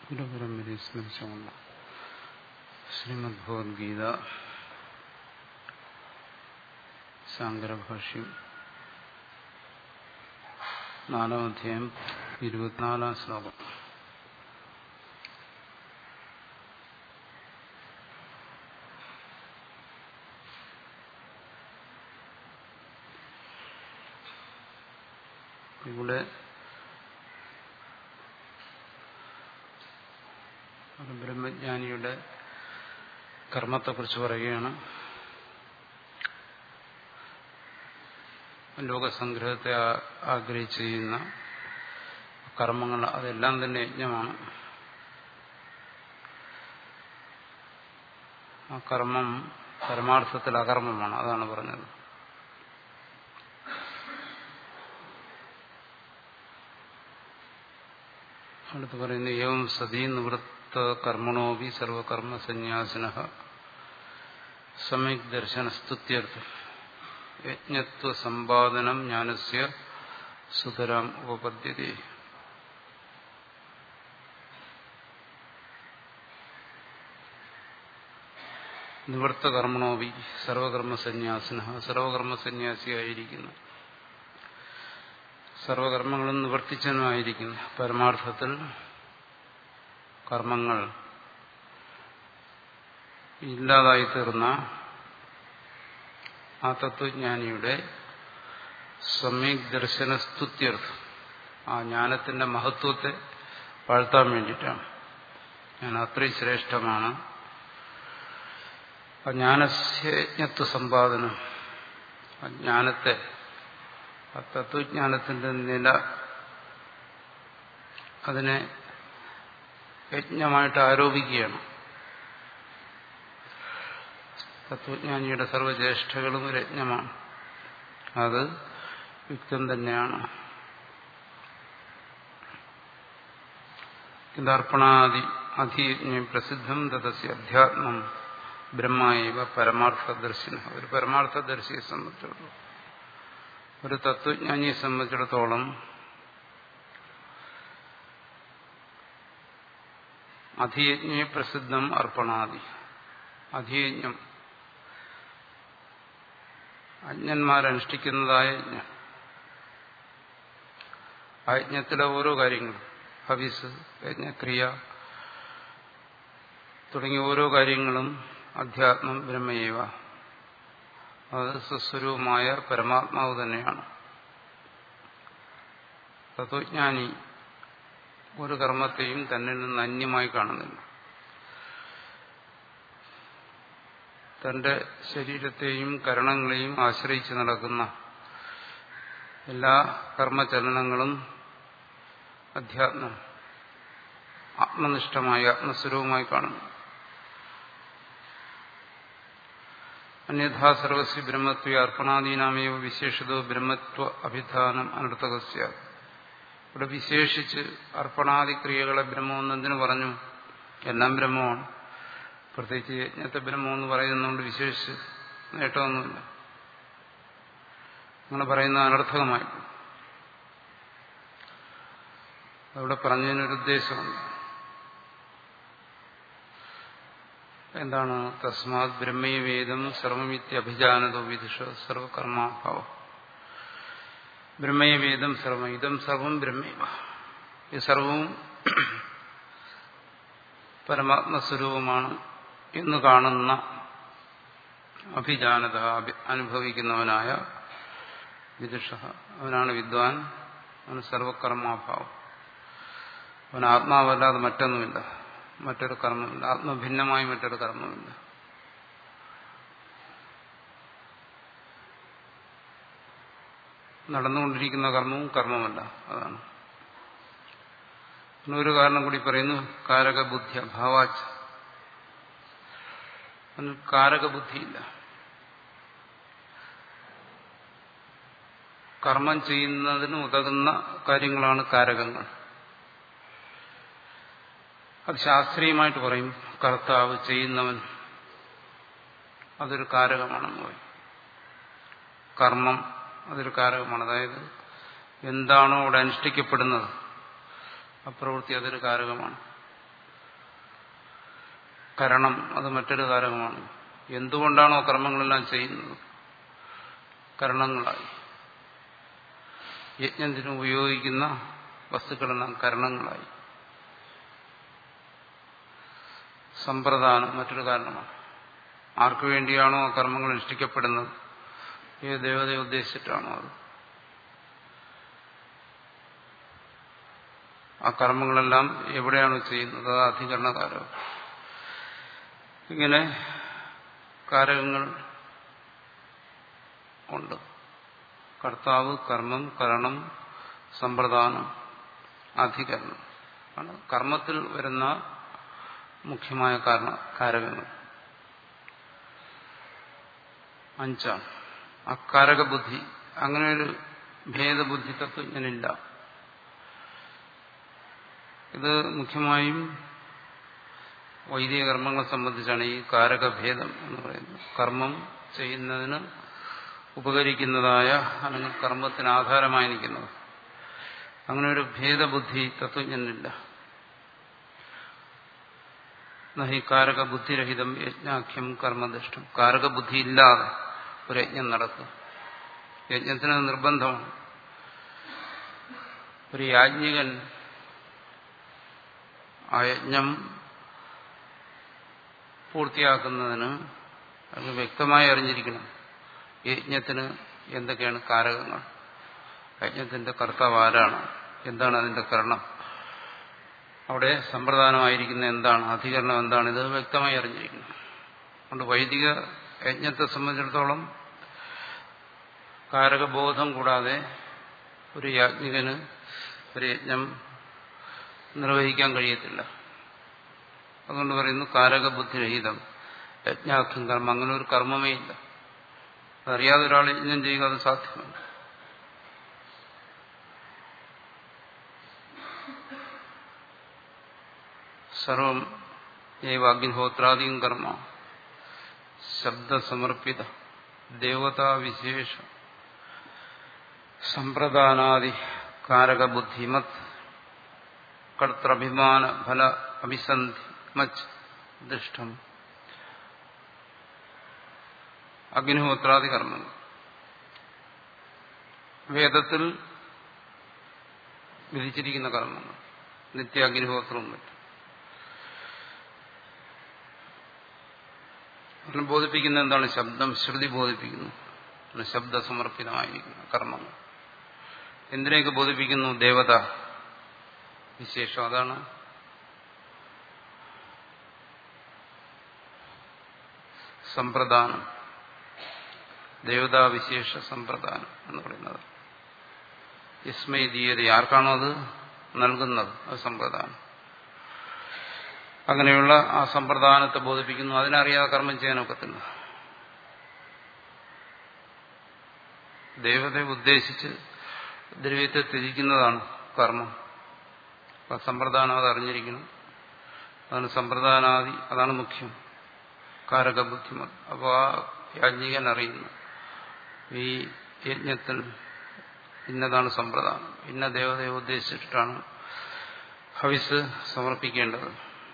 ഗുരുപരമ്പരയെ സ്മരിച്ചുകൊണ്ട് ശ്രീമദ് ഭഗവത്ഗീത ശങ്കരഭാഷ്യം നാലാം അധ്യായം ഇരുപത്തിനാലാം ശ്ലോകം ഇവിടെ ഒരു ബ്രഹ്മജ്ഞാനിയുടെ കർമ്മത്തെക്കുറിച്ച് പറയുകയാണ് ലോകസംഗ്രഹത്തെ ആഗ്രഹിച്ച് ചെയ്യുന്ന കർമ്മങ്ങൾ അതെല്ലാം തന്നെ യജ്ഞമാണ് ആ കർമ്മം പരമാർത്ഥത്തിൽ അകർമ്മമാണ് അതാണ് പറഞ്ഞത് അടുത്ത് പറയുന്നു ഏവം സതീ നിവൃത്ത കർമ്മണോപി സർവകർമ്മ സന്യാസിന സമ്യക് ദർശനസ്തുത്യർത്ഥം യജ്ഞത്വ സമ്പാദനം ജ്ഞാനസ്യ സുതരാം ഉപപദ്ധ്യത നിവൃത്ത കർമ്മണോപി സർവകർമ്മ സന്യാസിന സർവകർമ്മ സന്യാസിയായിരിക്കുന്നു സർവകർമ്മങ്ങളും നിവർത്തിച്ചനുമായിരിക്കുന്നു പരമാർത്ഥത്തിൽ കർമ്മങ്ങൾ ഇല്ലാതായി തീർന്ന ആ തത്വജ്ഞാനിയുടെ സമ്യക് ദർശന സ്തുത്യർത്ഥം ആ ജ്ഞാനത്തിന്റെ മഹത്വത്തെ വാഴ്ത്താൻ വേണ്ടിയിട്ടാണ് ഞാൻ അത്രയും ശ്രേഷ്ഠമാണ് ആ ജ്ഞാനജ്ഞത്വ സമ്പാദനം ആ ജ്ഞാനത്തെ ആ തത്വജ്ഞാനത്തിന്റെ നില അതിനെ യജ്ഞമായിട്ട് ആരോപിക്കുകയാണ് തത്വജ്ഞാനിയുടെ സർവജ്യേഷ്ഠകളും ഒരു യജ്ഞമാണ് അത് യുക്തം തന്നെയാണ് ഇതർപ്പണാദി അധിയജ്ഞം പ്രസിദ്ധം തദസ്യ അധ്യാത്മം ബ്രഹ്മൈവ പരമാർത്ഥദർശിന ഒരു പരമാർത്ഥദർശിയെ സംബന്ധിച്ചിടത്തോളം ഒരു തത്വജ്ഞാനിയെ സംബന്ധിച്ചിടത്തോളം അധിയജ്ഞ പ്രസിദ്ധം അർപ്പണാദി അധിയജ്ഞം അജ്ഞന്മാരനുഷ്ഠിക്കുന്നതായ യജ്ഞം ആ യജ്ഞത്തിലെ ഓരോ കാര്യങ്ങളും ഹവിസ് യജ്ഞക്രിയ തുടങ്ങിയ ഓരോ കാര്യങ്ങളും അധ്യാത്മം ബ്രഹ്മയേവ അത് സ്വസ്വരൂപമായ പരമാത്മാവ് തന്നെയാണ് തത്വജ്ഞാനി ഒരു കർമ്മത്തെയും തന്നിൽ നിന്ന് അന്യമായി കാണുന്നില്ല തന്റെ ശരീരത്തെയും കരണങ്ങളെയും ആശ്രയിച്ച് നടക്കുന്ന എല്ലാ കർമ്മചലനങ്ങളും അധ്യാത്മം ആത്മനിഷ്ഠമായി ആത്മസ്വരൂപമായി കാണുന്നു അന്യഥാ സർവസ്യ ബ്രഹ്മത്വ അർപ്പണാദീനാമേവ വിശേഷിതോ ബ്രഹ്മത്വ അഭിധാനം അനർത്ഥകസ്യ ഇവിടെ വിശേഷിച്ച് അർപ്പണാദി ക്രിയകളെ ബ്രഹ്മമെന്ന് എന്തിനു പറഞ്ഞു എല്ലാം ബ്രഹ്മമാണ് പ്രത്യേകിച്ച് യജ്ഞത്തെ ബ്രഹ്മമെന്ന് പറയുന്നതുകൊണ്ട് വിശേഷിച്ച് നേട്ടമൊന്നുമില്ല അങ്ങനെ പറയുന്ന അനർത്ഥകമായി അവിടെ പറഞ്ഞതിനൊരു ഉദ്ദേശമുണ്ട് എന്താണ് തസ്മാത് ബ്രഹ്മവേദം സർവമിത്യഭിജാനതോ വിദുഷ സർവകർമാഭാവം ബ്രഹ്മവേദം സർവം ഇതം സർവം ബ്രഹ്മേവ ഈ സർവവും പരമാത്മസ്വരൂപമാണ് എന്ന് കാണുന്ന അഭിജാനത അനുഭവിക്കുന്നവനായ വിദുഷ അവനാണ് വിദ്വാൻ അവന് സർവകർമാഭാവം അവൻ ആത്മാവല്ലാതെ മറ്റൊന്നുമില്ല മറ്റൊരു കർമ്മമില്ല ആത്മഭിന്നമായി മറ്റൊരു കർമ്മമില്ല നടന്നുകൊണ്ടിരിക്കുന്ന കർമ്മവും കർമ്മമല്ല അതാണ് ഒരു കാരണം കൂടി പറയുന്നു കാരകബുദ്ധി അഭാവാച്ച അതിന് കാരകബുദ്ധിയില്ല കർമ്മം ചെയ്യുന്നതിന് ഉതകുന്ന കാര്യങ്ങളാണ് കാരകങ്ങൾ അത് ശാസ്ത്രീയമായിട്ട് പറയും കർത്താവ് ചെയ്യുന്നവൻ അതൊരു കാരകമാണെന്ന് പറയും കർമ്മം അതൊരു കാരകമാണ് അതായത് എന്താണോ അവിടെ അനുഷ്ഠിക്കപ്പെടുന്നത് ആ പ്രവൃത്തി അതൊരു കാരകമാണ് കരണം അത് മറ്റൊരു കാരകമാണ് എന്തുകൊണ്ടാണോ കർമ്മങ്ങളെല്ലാം ചെയ്യുന്നത് കരണങ്ങളായി യജ്ഞത്തിന് ഉപയോഗിക്കുന്ന വസ്തുക്കളെല്ലാം കരണങ്ങളായി സമ്പ്രദാനം മറ്റൊരു കാരണമാണ് ആർക്കു വേണ്ടിയാണോ ആ കർമ്മങ്ങൾ അനുഷ്ഠിക്കപ്പെടുന്നത് ഏത് ദേവതയെ ഉദ്ദേശിച്ചിട്ടാണോ അത് ആ കർമ്മങ്ങളെല്ലാം എവിടെയാണോ ചെയ്യുന്നത് അത് അധികരണകാരം ഇങ്ങനെ കാരകങ്ങൾ ഉണ്ട് കർത്താവ് കർമ്മം കരണം സമ്പ്രദാനം അധികരണം ആണ് കർമ്മത്തിൽ വരുന്ന മുഖ്യമായ കാരണ കാരകങ്ങൾ അഞ്ചാണ് അക്കാരക ബുദ്ധി അങ്ങനെ ഒരു ഭേദബുദ്ധി തത്വജ്ഞനില്ല ഇത് മുഖ്യമായും വൈദിക കർമ്മങ്ങളെ സംബന്ധിച്ചാണ് ഈ കാരകഭേദം എന്ന് പറയുന്നത് കർമ്മം ചെയ്യുന്നതിന് ഉപകരിക്കുന്നതായ അല്ലെങ്കിൽ കർമ്മത്തിന് ആധാരമായി നിൽക്കുന്നത് അങ്ങനെ ഒരു ഭേദബുദ്ധി തത്വജ്ഞനില്ല നഹി കാരകബുദ്ധിരഹിതം യജ്ഞാഖ്യം കർമ്മദൃഷ്ടം കാരകബുദ്ധി ഇല്ലാതെ ഒരു യജ്ഞം നടക്കുക യജ്ഞത്തിന് നിർബന്ധമാണ് ഒരു യാജ്ഞികൻ ആ യജ്ഞം പൂർത്തിയാക്കുന്നതിന് അത് വ്യക്തമായി അറിഞ്ഞിരിക്കണം യജ്ഞത്തിന് എന്തൊക്കെയാണ് കാരകങ്ങൾ യജ്ഞത്തിന്റെ കർത്താവ് ആരാണ് എന്താണ് അതിന്റെ കരണം അവിടെ സമ്പ്രദാനമായിരിക്കുന്ന എന്താണ് അധികരണം എന്താണ് ഇത് വ്യക്തമായി അറിഞ്ഞിരിക്കണം അതുകൊണ്ട് വൈദിക യജ്ഞത്തെ സംബന്ധിച്ചിടത്തോളം കാരകബോധം കൂടാതെ ഒരു യാജ്ഞികന് ഒരു യജ്ഞം നിർവഹിക്കാൻ കഴിയത്തില്ല അതുകൊണ്ട് പറയുന്നു കാരകബുദ്ധിരഹിതം യജ്ഞാഖ്യം കർമ്മം അങ്ങനെ ഒരു കർമ്മമേ ഇല്ല അറിയാതെ ഒരാൾ യജ്ഞം ചെയ്യുക അത് സാധ്യമല്ല സർവം ഏവ അഗ്നിഹോത്രാദിയും കർമ്മ ശബ്ദസമർപ്പിത ദേവതാവിശേഷ സമ്പ്രദാനാദി കാരകബുദ്ധിമത് കർത്തഭിമാന ഫല അഭിസന്ധി മച്ച് ദൃഷ്ടം അഗ്നിഹോത്രാദി കർമ്മങ്ങൾ വേദത്തിൽ വിധിച്ചിരിക്കുന്ന കർമ്മങ്ങൾ നിത്യാഗ്നിഹോത്രവും മറ്റും അതിന് ബോധിപ്പിക്കുന്ന എന്താണ് ശബ്ദം ശ്രുതി ബോധിപ്പിക്കുന്നു ശബ്ദസമർപ്പിതമായിരിക്കുന്ന കർമ്മങ്ങൾ എന്തിനെയൊക്കെ ബോധിപ്പിക്കുന്നു ദേവത വിശേഷം അതാണ് സമ്പ്രദാനം ദേവതാവിശേഷ സമ്പ്രദാനം എന്ന് പറയുന്നത് യസ്മൈ ദീയത ആർക്കാണോ അത് നൽകുന്നത് അത് സമ്പ്രദാനം അങ്ങനെയുള്ള ആ സമ്പ്രദാനത്തെ ബോധിപ്പിക്കുന്നു അതിനറിയാതെ കർമ്മം ചെയ്യാനൊക്കത്തില്ല ദേവതയെ ഉദ്ദേശിച്ച് ദ്രവ്യത്തെ ത്യജിക്കുന്നതാണ് കർമ്മം അപ്പൊ സമ്പ്രദാനം അത് അറിഞ്ഞിരിക്കണം അതാണ് സമ്പ്രദാനാദി അതാണ് മുഖ്യം കാരകബുദ്ധിമത് അപ്പോൾ ആ യാജ്ഞികൻ അറിയുന്നു ഈ യജ്ഞത്തിൽ ഇന്നതാണ് സമ്പ്രദാനം ഇന്ന ദേവതയെ ഉദ്ദേശിച്ചിട്ടാണ് ഹവിസ് സമർപ്പിക്കേണ്ടത്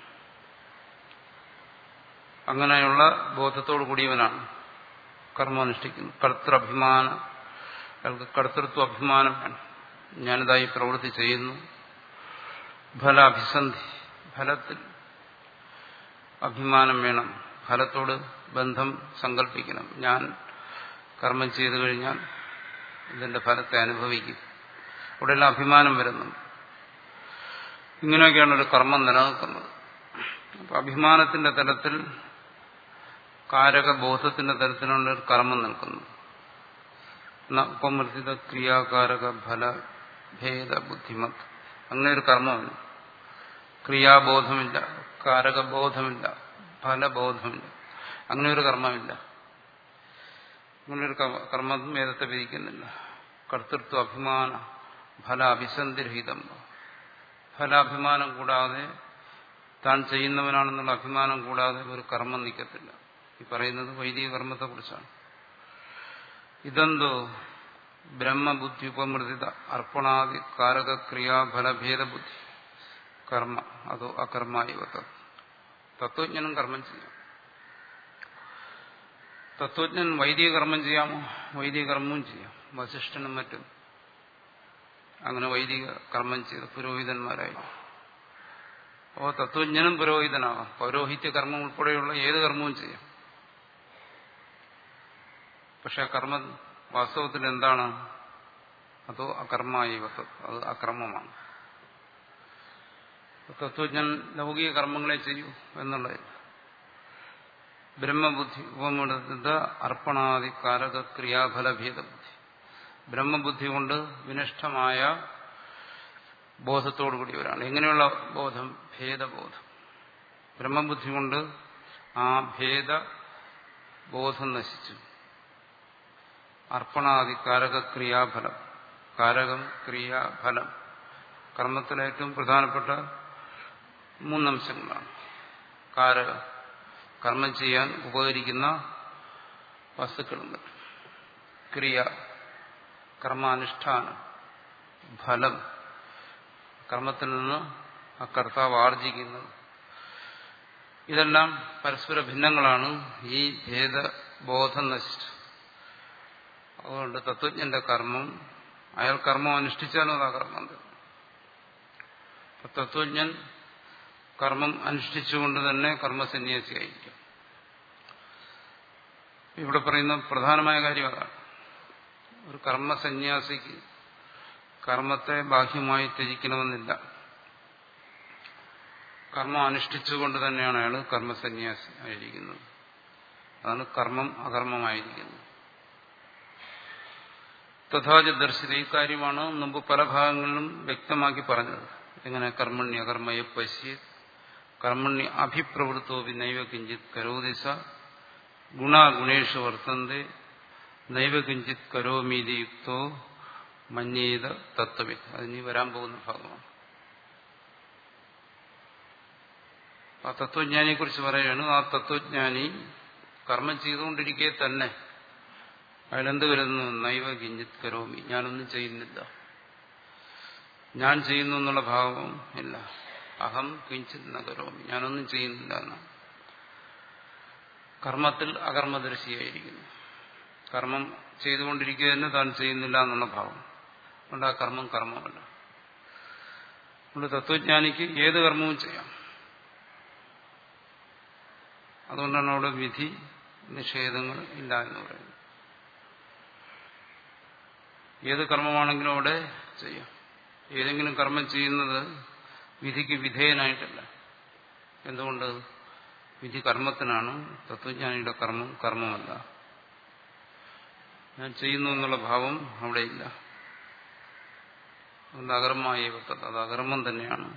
അങ്ങനെയുള്ള ബോധത്തോടു കൂടിയവനാണ് കർമ്മം അനുഷ്ഠിക്കുന്നത് കർത്തൃഭിമാന അയാൾക്ക് കർത്തൃത്വ അഭിമാനം വേണം ഞാനിതായി പ്രവൃത്തി ചെയ്യുന്നു ഫലാഭിസന്ധി ഫലത്തിൽ അഭിമാനം വേണം ഫലത്തോട് ബന്ധം സങ്കല്പിക്കണം ഞാൻ കർമ്മം ചെയ്തു കഴിഞ്ഞാൽ ഇതിന്റെ ഫലത്തെ അനുഭവിക്കും ഇവിടെയെല്ലാം അഭിമാനം വരുന്നുണ്ട് ഇങ്ങനെയൊക്കെയാണ് ഒരു കർമ്മം നിലനിൽക്കുന്നത് അപ്പൊ അഭിമാനത്തിന്റെ തലത്തിൽ കാരകബോധത്തിന്റെ തലത്തിലുള്ള ഒരു കർമ്മം നിൽക്കുന്നു ഉപമർദ്ദിത ക്രിയാകാരക ഫല ഭേദ ബുദ്ധിമത് അങ്ങനെ ഒരു കർമ്മമില്ല ക്രിയാബോധമില്ല കാരകബോധമില്ല ഫലബോധമില്ല അങ്ങനെ ഒരു കർമ്മമില്ല അങ്ങനെ ഒരു കർമ്മം വേദത്തെ വിധിക്കുന്നില്ല കർത്തൃത്വ അഭിമാന ഫല അഭിസന്ധിരഹിതം ഫലാഭിമാനം കൂടാതെ താൻ ചെയ്യുന്നവനാണെന്നുള്ള അഭിമാനം കൂടാതെ ഒരു കർമ്മം നിൽക്കത്തില്ല ഈ പറയുന്നത് വൈദിക കർമ്മത്തെക്കുറിച്ചാണ് ഇതെന്തോ ബ്രഹ്മബുദ്ധി ഉപമൃതിത അർപ്പണാദി കാരക ക്രിയാഫലഭേദബുദ്ധി കർമ്മ അതോ അകർമ്മ ഇവത്ത തത്വജ്ഞനും കർമ്മം ചെയ്യാം തത്വജ്ഞൻ വൈദിക കർമ്മം ചെയ്യാമോ വൈദിക കർമ്മവും ചെയ്യാം വസിഷ്ഠനും മറ്റും അങ്ങനെ വൈദിക കർമ്മം ചെയ്ത പുരോഹിതന്മാരായി അപ്പോൾ തത്വജ്ഞനും പുരോഹിതനാകാം പൗരോഹിത്യ കർമ്മം ഉൾപ്പെടെയുള്ള ഏത് കർമ്മവും ചെയ്യാം പക്ഷെ ആ കർമ്മം വാസ്തവത്തിൽ എന്താണ് അതോ അകർമായി അത് അക്രമമാണ് തത്വജ്ഞൻ ലൗകിക കർമ്മങ്ങളെ ചെയ്യൂ എന്നുള്ളതില്ല ബ്രഹ്മബുദ്ധി ഉപമെടുത്ത അർപ്പണാദി കാരക ക്രിയാഫലഭേദ ബുദ്ധി ബ്രഹ്മബുദ്ധി കൊണ്ട് വിനിഷ്ഠമായ ബോധത്തോടു കൂടിയവരാണ് എങ്ങനെയുള്ള ബോധം ഭേദബോധം ബ്രഹ്മബുദ്ധി കൊണ്ട് ആ ഭേദ ബോധം നശിച്ചു അർപ്പണാദി കാരക ക്രിയാഫലം കാരകം ക്രിയ ഫലം കർമ്മത്തിലെ ഏറ്റവും പ്രധാനപ്പെട്ട മൂന്നംശങ്ങളാണ് കാരകം കർമ്മം ചെയ്യാൻ ഉപകരിക്കുന്ന വസ്തുക്കളുണ്ട് ക്രിയ കർമാനുഷ്ഠാനം ഫലം കർമ്മത്തിൽ നിന്ന് ആ കർത്താവ് ആർജിക്കുന്നത് ഇതെല്ലാം പരസ്പര ഭിന്നങ്ങളാണ് ഈ ഭേദബോധം നശിച്ചു അതുകൊണ്ട് തത്വജ്ഞന്റെ കർമ്മം അയാൾ കർമ്മം അനുഷ്ഠിച്ചാലും അത് അകർമ്മം തന്നെ തത്വജ്ഞൻ കർമ്മം അനുഷ്ഠിച്ചുകൊണ്ട് തന്നെ കർമ്മസന്യാസിയായിരിക്കും ഇവിടെ പറയുന്ന പ്രധാനമായ കാര്യം അതാണ് ഒരു കർമ്മസന്യാസിക്ക് കർമ്മത്തെ ബാഹ്യമായി ത്യജിക്കണമെന്നില്ല കർമ്മം അനുഷ്ഠിച്ചുകൊണ്ട് തന്നെയാണ് അയാൾ കർമ്മസന്യാസി ആയിരിക്കുന്നത് അതാണ് കർമ്മം അകർമ്മമായിരിക്കുന്നത് തഥാച ദർശന ഈ കാര്യമാണ് മുമ്പ് പല ഭാഗങ്ങളിലും വ്യക്തമാക്കി പറഞ്ഞത് എങ്ങനെ കർമ്മണ്യ അകർമ്മയെ പശ്യ കർമ്മണ്യ അഭിപ്രവൃത്തോ നൈവ കിഞ്ചിത് കരോതിസ ഗുണാഗുണേഷു വർത്തന്തെ നൈവ കിഞ്ചിത് കരോമീതി യുക്തോ മഞ്ഞേത തത്വവി അതിനി വരാൻ പോകുന്ന ഭാഗമാണ് ആ തത്വജ്ഞാനിയെക്കുറിച്ച് പറയുകയാണ് ആ തത്വജ്ഞാനി കർമ്മം ചെയ്തുകൊണ്ടിരിക്കെ തന്നെ അയാളെന്ത് വരുന്നു നൈവ കിഞ്ചിത് കരോമി ഞാനൊന്നും ചെയ്യുന്നില്ല ഞാൻ ചെയ്യുന്നു എന്നുള്ള ഭാവം ഇല്ല അഹം കിഞ്ചിത് നഗരോമി ഞാനൊന്നും ചെയ്യുന്നില്ല എന്നാണ് കർമ്മത്തിൽ അകർമ്മദർശിയായിരിക്കുന്നു കർമ്മം ചെയ്തുകൊണ്ടിരിക്കുക തന്നെ താൻ ചെയ്യുന്നില്ല എന്നുള്ള ഭാവം അതുകൊണ്ട് ആ കർമ്മം കർമ്മമല്ല അതുകൊണ്ട് തത്വജ്ഞാനിക്ക് ഏത് കർമ്മവും ചെയ്യാം അതുകൊണ്ടാണ് അവിടെ വിധി നിഷേധങ്ങൾ ഇല്ല എന്ന് പറയുന്നത് ഏത് കർമ്മമാണെങ്കിലും അവിടെ ചെയ്യാം ഏതെങ്കിലും കർമ്മം ചെയ്യുന്നത് വിധിക്ക് വിധേയനായിട്ടല്ല എന്തുകൊണ്ട് വിധി കർമ്മത്തിനാണ് തത്വജ്ഞാനിയുടെ കർമ്മം കർമ്മമല്ല ഞാൻ ചെയ്യുന്നു എന്നുള്ള ഭാവം അവിടെയില്ല അതുകൊണ്ട് അകർമ്മമായി അത് അകർമ്മം തന്നെയാണ്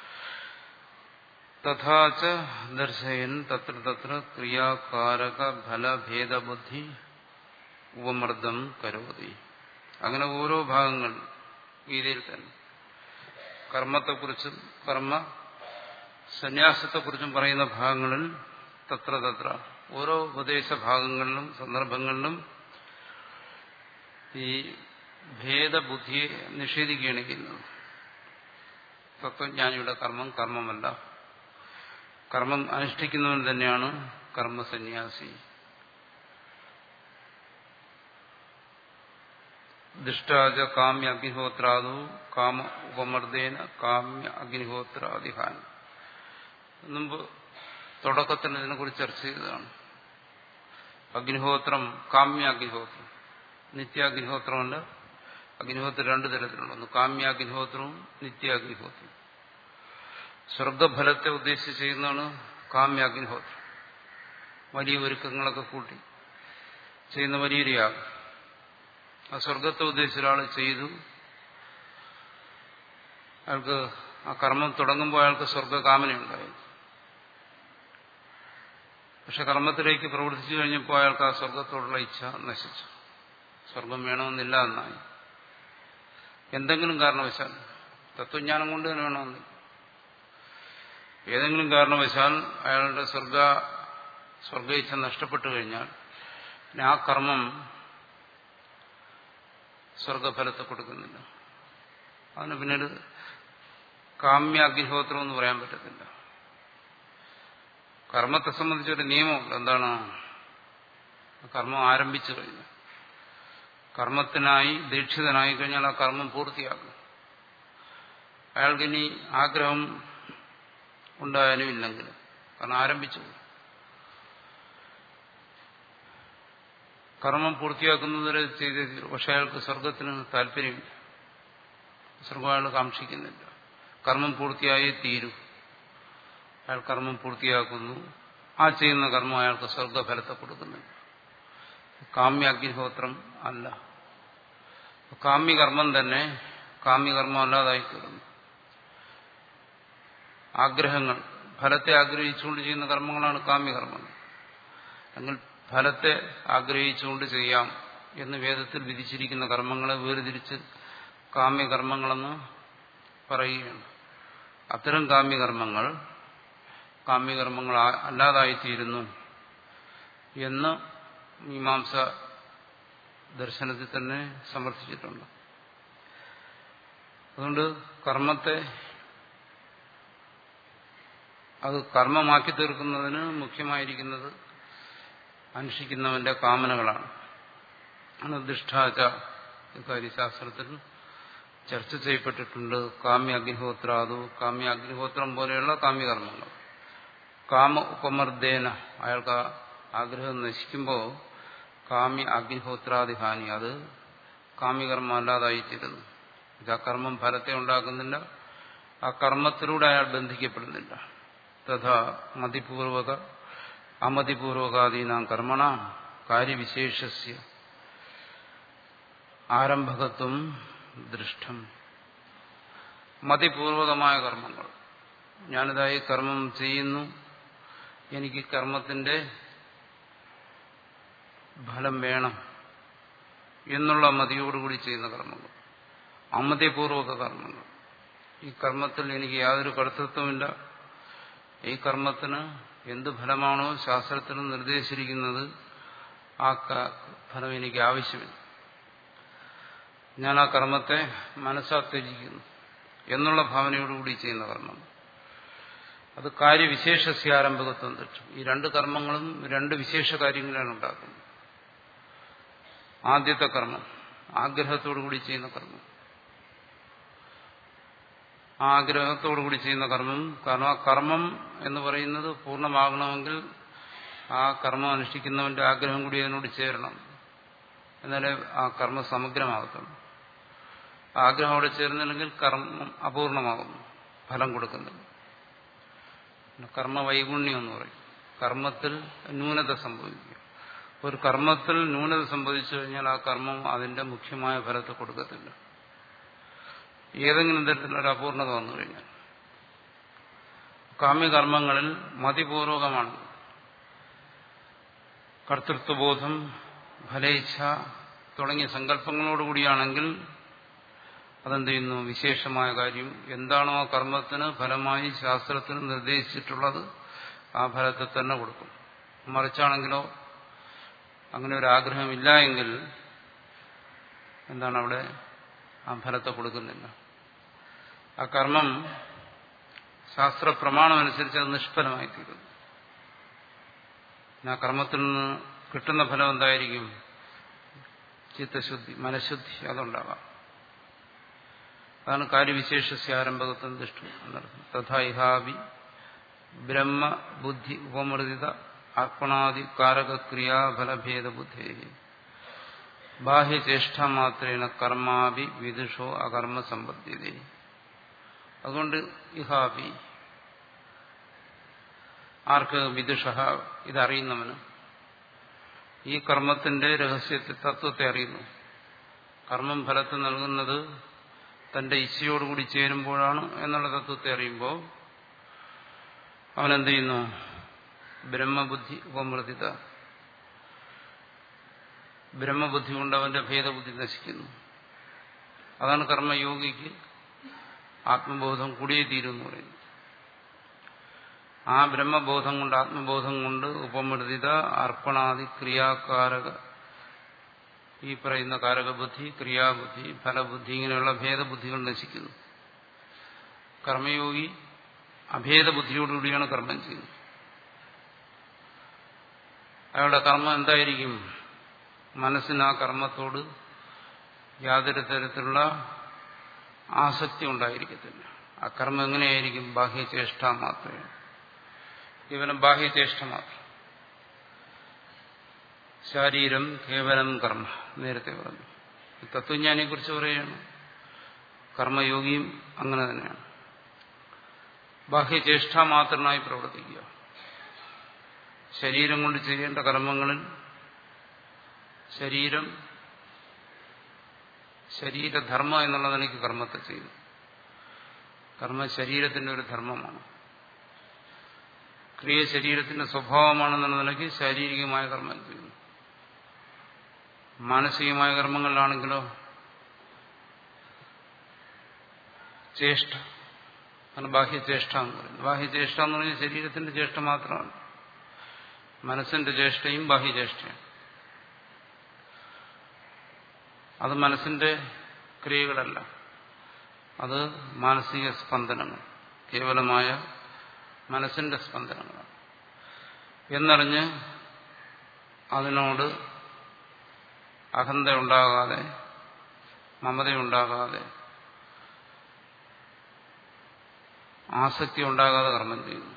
തഥാച ദർശയൻ തത്ര തത്ര ക്രിയാകാരക ഫലഭേദബുദ്ധി ഉപമർദ്ദം കരോതി അങ്ങനെ ഓരോ ഭാഗങ്ങൾ ഗീതയിൽ തന്നെ കർമ്മത്തെക്കുറിച്ചും കർമ്മ സന്യാസത്തെക്കുറിച്ചും പറയുന്ന ഭാഗങ്ങളിൽ തത്ര തത്ര ഓരോ ഉപദേശ ഭാഗങ്ങളിലും സന്ദർഭങ്ങളിലും ഈ ഭേദബുദ്ധിയെ നിഷേധിക്കുകയാണ് ചെയ്യുന്നത് തത്വജ്ഞാനിയുടെ കർമ്മം കർമ്മമല്ല കർമ്മം അനുഷ്ഠിക്കുന്നവൻ തന്നെയാണ് കർമ്മസന്യാസി ദുഷ്ടാച കാമ്യ അഗ്നിഹോത്രാദു കാമ ഉപമർദ്ദേന കാമ്യ അഗ്നിഹോത്രാദിഹാൻ മുമ്പ് തുടക്കത്തിൽ ഇതിനെക്കുറിച്ച് ചർച്ച ചെയ്തതാണ് അഗ്നിഹോത്രം കാമ്യ അഗ്നിഹോത്രം നിത്യാഗ്നിഹോത്രമല്ല അഗ്നിഹോത്രം രണ്ടു തരത്തിലുണ്ട് ഒന്ന് കാമ്യാഗ്നിഹോത്രവും നിത്യാഗ്നിഹോത്രവും സ്വർഗഫലത്തെ ഉദ്ദേശിച്ച് ചെയ്യുന്നതാണ് കാമ്യാഗ്നിഹോത്രം വലിയ ഒരുക്കങ്ങളൊക്കെ കൂട്ടി ചെയ്യുന്ന വലിയൊരു യാഗം ആ സ്വർഗത്തെ ഉദ്ദേശിച്ച ഒരാൾ ചെയ്തു അയാൾക്ക് ആ കർമ്മം തുടങ്ങുമ്പോൾ അയാൾക്ക് സ്വർഗകാമനയുണ്ടായി പക്ഷെ കർമ്മത്തിലേക്ക് പ്രവർത്തിച്ചു കഴിഞ്ഞപ്പോൾ അയാൾക്ക് ആ സ്വർഗത്തോടുള്ള ഇച്ഛ നശിച്ചു സ്വർഗം വേണമെന്നില്ല എന്നായി എന്തെങ്കിലും കാരണവശാൽ തത്വജ്ഞാനം കൊണ്ട് തന്നെ വേണമെന്നില്ല ഏതെങ്കിലും കാരണവശാൽ അയാളുടെ സ്വർഗ സ്വർഗ ഇച്ഛ നഷ്ടപ്പെട്ടു കഴിഞ്ഞാൽ പിന്നെ ആ കർമ്മം സ്വർഗഫലത്തെ കൊടുക്കുന്നില്ല അതിന് പിന്നീട് കാമ്യ അഗ്നിഹോത്രം എന്ന് പറയാൻ പറ്റത്തില്ല കർമ്മത്തെ സംബന്ധിച്ചൊരു നിയമമുണ്ട് എന്താണ് കർമ്മം ആരംഭിച്ചു കഴിഞ്ഞു കർമ്മത്തിനായി ദീക്ഷിതനായി കഴിഞ്ഞാൽ ആ കർമ്മം പൂർത്തിയാക്കും അയാൾക്കിനി ആഗ്രഹം ഉണ്ടായാലും ഇല്ലെങ്കിലും കാരണം ആരംഭിച്ചു കർമ്മം പൂർത്തിയാക്കുന്നതുവരെ ചെയ്തേ തീരും പക്ഷെ അയാൾക്ക് സ്വർഗത്തിന് താല്പര്യമില്ല സ്വർഗം അയാൾ കാക്ഷിക്കുന്നില്ല കർമ്മം പൂർത്തിയായേ തീരൂ അയാൾ കർമ്മം പൂർത്തിയാക്കുന്നു ആ ചെയ്യുന്ന കർമ്മം അയാൾക്ക് സ്വർഗഫലത്തെ കൊടുക്കുന്നില്ല കാമ്യാഗ്നിഹോത്രം അല്ല കാമ്യകർമ്മം തന്നെ കാമ്യകർമ്മം അല്ലാതായിത്തീരുന്നു ആഗ്രഹങ്ങൾ ഫലത്തെ ആഗ്രഹിച്ചുകൊണ്ട് ചെയ്യുന്ന കർമ്മങ്ങളാണ് കാമ്യകർമ്മങ്ങൾ അല്ലെങ്കിൽ ഫലത്തെ ആഗ്രഹിച്ചുകൊണ്ട് ചെയ്യാം എന്ന് വേദത്തിൽ വിധിച്ചിരിക്കുന്ന കർമ്മങ്ങളെ വേർതിരിച്ച് കാമ്യകർമ്മങ്ങളെന്ന് പറയുകയാണ് അത്തരം കാമ്യകർമ്മങ്ങൾ കാമ്യകർമ്മങ്ങൾ അല്ലാതായിത്തീരുന്നു എന്ന് മീമാംസ ദർശനത്തിൽ തന്നെ സമർത്ഥിച്ചിട്ടുണ്ട് അതുകൊണ്ട് കർമ്മത്തെ അത് കർമ്മമാക്കി തീർക്കുന്നതിന് മുഖ്യമായിരിക്കുന്നത് അനുഷ്ഠിക്കുന്നവന്റെ കാമനകളാണ് അനിർദിഷ്ടാച കാര്യശാസ്ത്രത്തിൽ ചർച്ച ചെയ്യപ്പെട്ടിട്ടുണ്ട് കാമ്യ അഗ്നിഹോത്രാതു കാമ്യ അഗ്നിഹോത്രം പോലെയുള്ള കാമ്യകർമ്മങ്ങൾ കാമ ഉപമർദ്ദേന അയാൾക്ക് ആഗ്രഹം നശിക്കുമ്പോൾ കാമ്യ അഗ്നിഹോത്രാദി ഹാനി അത് കാമ്യകർമ്മം അല്ലാതായിത്തീരുന്നു ഇത് ആ കർമ്മം ഫലത്തെ ഉണ്ടാക്കുന്നില്ല ആ കർമ്മത്തിലൂടെ അയാൾ ബന്ധിക്കപ്പെടുന്നില്ല തഥാ മതിപൂർവക അമതിപൂർവകാദീനാം കർമ്മണ കാര്യവിശേഷസ്യ ആരംഭകത്വം ദൃഷ്ടം മതിപൂർവകമായ കർമ്മങ്ങൾ ഞാനിതായി കർമ്മം ചെയ്യുന്നു എനിക്ക് കർമ്മത്തിന്റെ ഫലം വേണം എന്നുള്ള മതിയോടുകൂടി ചെയ്യുന്ന കർമ്മങ്ങൾ അമതിപൂർവക കർമ്മങ്ങൾ ഈ കർമ്മത്തിൽ എനിക്ക് യാതൊരു കർത്തൃത്വമില്ല ഈ കർമ്മത്തിന് എന്ത് ഫലമാണോ ശാസ്ത്രത്തിൽ നിർദ്ദേശിച്ചിരിക്കുന്നത് ആ ഫലം എനിക്ക് ആവശ്യമില്ല ഞാൻ ആ കർമ്മത്തെ മനസ്സാ ത്യജിക്കുന്നു എന്നുള്ള ഭാവനയോടുകൂടി ചെയ്യുന്ന കർമ്മം അത് കാര്യവിശേഷസ്യ ആരംഭകത്വം തെറ്റും ഈ രണ്ട് കർമ്മങ്ങളും രണ്ട് വിശേഷ കാര്യങ്ങളാണ് ഉണ്ടാക്കുന്നത് ആദ്യത്തെ കർമ്മം ആഗ്രഹത്തോടു കൂടി ചെയ്യുന്ന കർമ്മം ആ ആഗ്രഹത്തോടു കൂടി ചെയ്യുന്ന കർമ്മം കാരണം ആ കർമ്മം എന്ന് പറയുന്നത് പൂർണ്ണമാകണമെങ്കിൽ ആ കർമ്മം അനുഷ്ഠിക്കുന്നവന്റെ ആഗ്രഹം കൂടി അതിനോട് ചേരണം എന്നാലേ ആ കർമ്മം സമഗ്രമാകത്തുള്ളൂ ആഗ്രഹം അവിടെ ചേർന്നില്ലെങ്കിൽ കർമ്മം അപൂർണമാകുന്നു ഫലം കൊടുക്കുന്നില്ല കർമ്മ വൈഗുണ്യം എന്ന് പറയും കർമ്മത്തിൽ ന്യൂനത സംഭവിക്കുക ഒരു കർമ്മത്തിൽ ന്യൂനത സംഭവിച്ചു കഴിഞ്ഞാൽ ആ കർമ്മം അതിന്റെ മുഖ്യമായ ഫലത്തെ കൊടുക്കത്തില്ല ഏതെങ്കിലും തരത്തിലൊരു അപൂർണത വന്നു കഴിഞ്ഞാൽ കാമ്യകർമ്മങ്ങളിൽ മതിപൂർവകമാണ് കർത്തൃത്വബോധം ഫലേച്ഛ തുടങ്ങിയ സങ്കല്പങ്ങളോടുകൂടിയാണെങ്കിൽ അതെന്ത് ചെയ്യുന്നു വിശേഷമായ കാര്യം എന്താണോ ആ കർമ്മത്തിന് ഫലമായി ശാസ്ത്രത്തിന് നിർദ്ദേശിച്ചിട്ടുള്ളത് ആ ഫലത്തെ തന്നെ കൊടുക്കും മറിച്ചാണെങ്കിലോ അങ്ങനെ ഒരു ആഗ്രഹമില്ല എങ്കിൽ എന്താണ് അവിടെ ആ ഫലത്തെ കൊടുക്കുന്നില്ല ആ കർമ്മം ശാസ്ത്ര പ്രമാണമനുസരിച്ച് അത് നിഷ്ഫലമായി തീരുന്നു ആ കർമ്മത്തിൽ നിന്ന് കിട്ടുന്ന ഫലം എന്തായിരിക്കും ചിത്തശുദ്ധി മനഃശുദ്ധി അതുണ്ടാകാം അതാണ് കാര്യവിശേഷസ്യ ആരംഭകത്വം ദൃഷ്ടം എന്നർത്ഥം തഥാ ഇഹാവി ബ്രഹ്മബുദ്ധി ഉപമൃതിത അർപ്പണാദി കാരകക്രിയാഫലഭേദ ബുദ്ധേ ബാഹ്യചേഷ്ടമാത്രേണ കർമാവി വിദുഷോ അകർമ്മ സമ്പദ്ധ്യത അതുകൊണ്ട് ഇഹാവി ആർക്ക് വിദുഷ ഇതറിയുന്നവന് ഈ കർമ്മത്തിന്റെ രഹസ്യത്തെ തത്വത്തെ അറിയുന്നു കർമ്മം ഫലത്തെ നൽകുന്നത് തന്റെ ഇച്ഛയോടുകൂടി ചേരുമ്പോഴാണ് എന്നുള്ള തത്വത്തെ അറിയുമ്പോൾ അവനെന്ത് ചെയ്യുന്നു ബ്രഹ്മബുദ്ധി ഉപമൃതിത ബ്രഹ്മബുദ്ധി കൊണ്ട് അവന്റെ ഭേദബുദ്ധി നശിക്കുന്നു അതാണ് കർമ്മയോഗിക്ക് ആത്മബോധം കൂടിയേ തീരുമെന്ന് പറയുന്നത് ആ ബ്രഹ്മബോധം കൊണ്ട് ആത്മബോധം കൊണ്ട് ഉപമൃതിത അർപ്പണാദി ക്രിയാകാരക ഈ പറയുന്ന കാരകബുദ്ധി ക്രിയാബുദ്ധി ഫലബുദ്ധി ഇങ്ങനെയുള്ള ഭേദബുദ്ധികൾ നശിക്കുന്നു കർമ്മയോഗി അഭേദബുദ്ധിയോടുകൂടിയാണ് കർമ്മം ചെയ്യുന്നത് അയാളുടെ കർമ്മം എന്തായിരിക്കും മനസ്സിന് ആ കർമ്മത്തോട് യാതൊരു തരത്തിലുള്ള ആസക്തി ഉണ്ടായിരിക്കത്തില്ല ആ കർമ്മം എങ്ങനെയായിരിക്കും ബാഹ്യചേഷ്ട മാത്രമേ കേവലം ബാഹ്യചേഷ്ട മാത്രം ശാരീരം കേവലം കർമ്മ നേരത്തെ പറഞ്ഞു തത്വജ്ഞാനിയെ കുറിച്ച് പറയുകയാണ് കർമ്മയോഗിയും അങ്ങനെ തന്നെയാണ് ബാഹ്യചേഷ്ട മാത്രമായി പ്രവർത്തിക്കുക ശരീരം കൊണ്ട് ചെയ്യേണ്ട കർമ്മങ്ങളിൽ ശരീരം ശരീരധർമ്മം എന്നുള്ള നിലയ്ക്ക് കർമ്മത്തെ ചെയ്യുന്നു കർമ്മ ശരീരത്തിന്റെ ഒരു ധർമ്മമാണ് ക്രിയ ശരീരത്തിന്റെ സ്വഭാവമാണെന്നുള്ള നിലയ്ക്ക് ശാരീരികമായ കർമ്മം ചെയ്യുന്നു മാനസികമായ കർമ്മങ്ങളിലാണെങ്കിലോ ചേഷ്ട അങ്ങനെ ബാഹ്യചേഷ്ട എന്ന് പറയുന്നത് ബാഹ്യചേഷ്ട എന്ന് പറഞ്ഞാൽ ശരീരത്തിന്റെ ചേഷ്ട മാത്രമാണ് മനസ്സിന്റെ ചേഷ്ടയും ബാഹ്യചേഷ്ടയും അത് മനസ്സിന്റെ ക്രിയകളല്ല അത് മാനസിക സ്പന്ദനങ്ങൾ കേവലമായ മനസ്സിന്റെ സ്പന്ദനങ്ങളാണ് എന്നറിഞ്ഞ് അതിനോട് അഹന്തയുണ്ടാകാതെ മമതയുണ്ടാകാതെ ആസക്തി ഉണ്ടാകാതെ കർമ്മം ചെയ്യുന്നു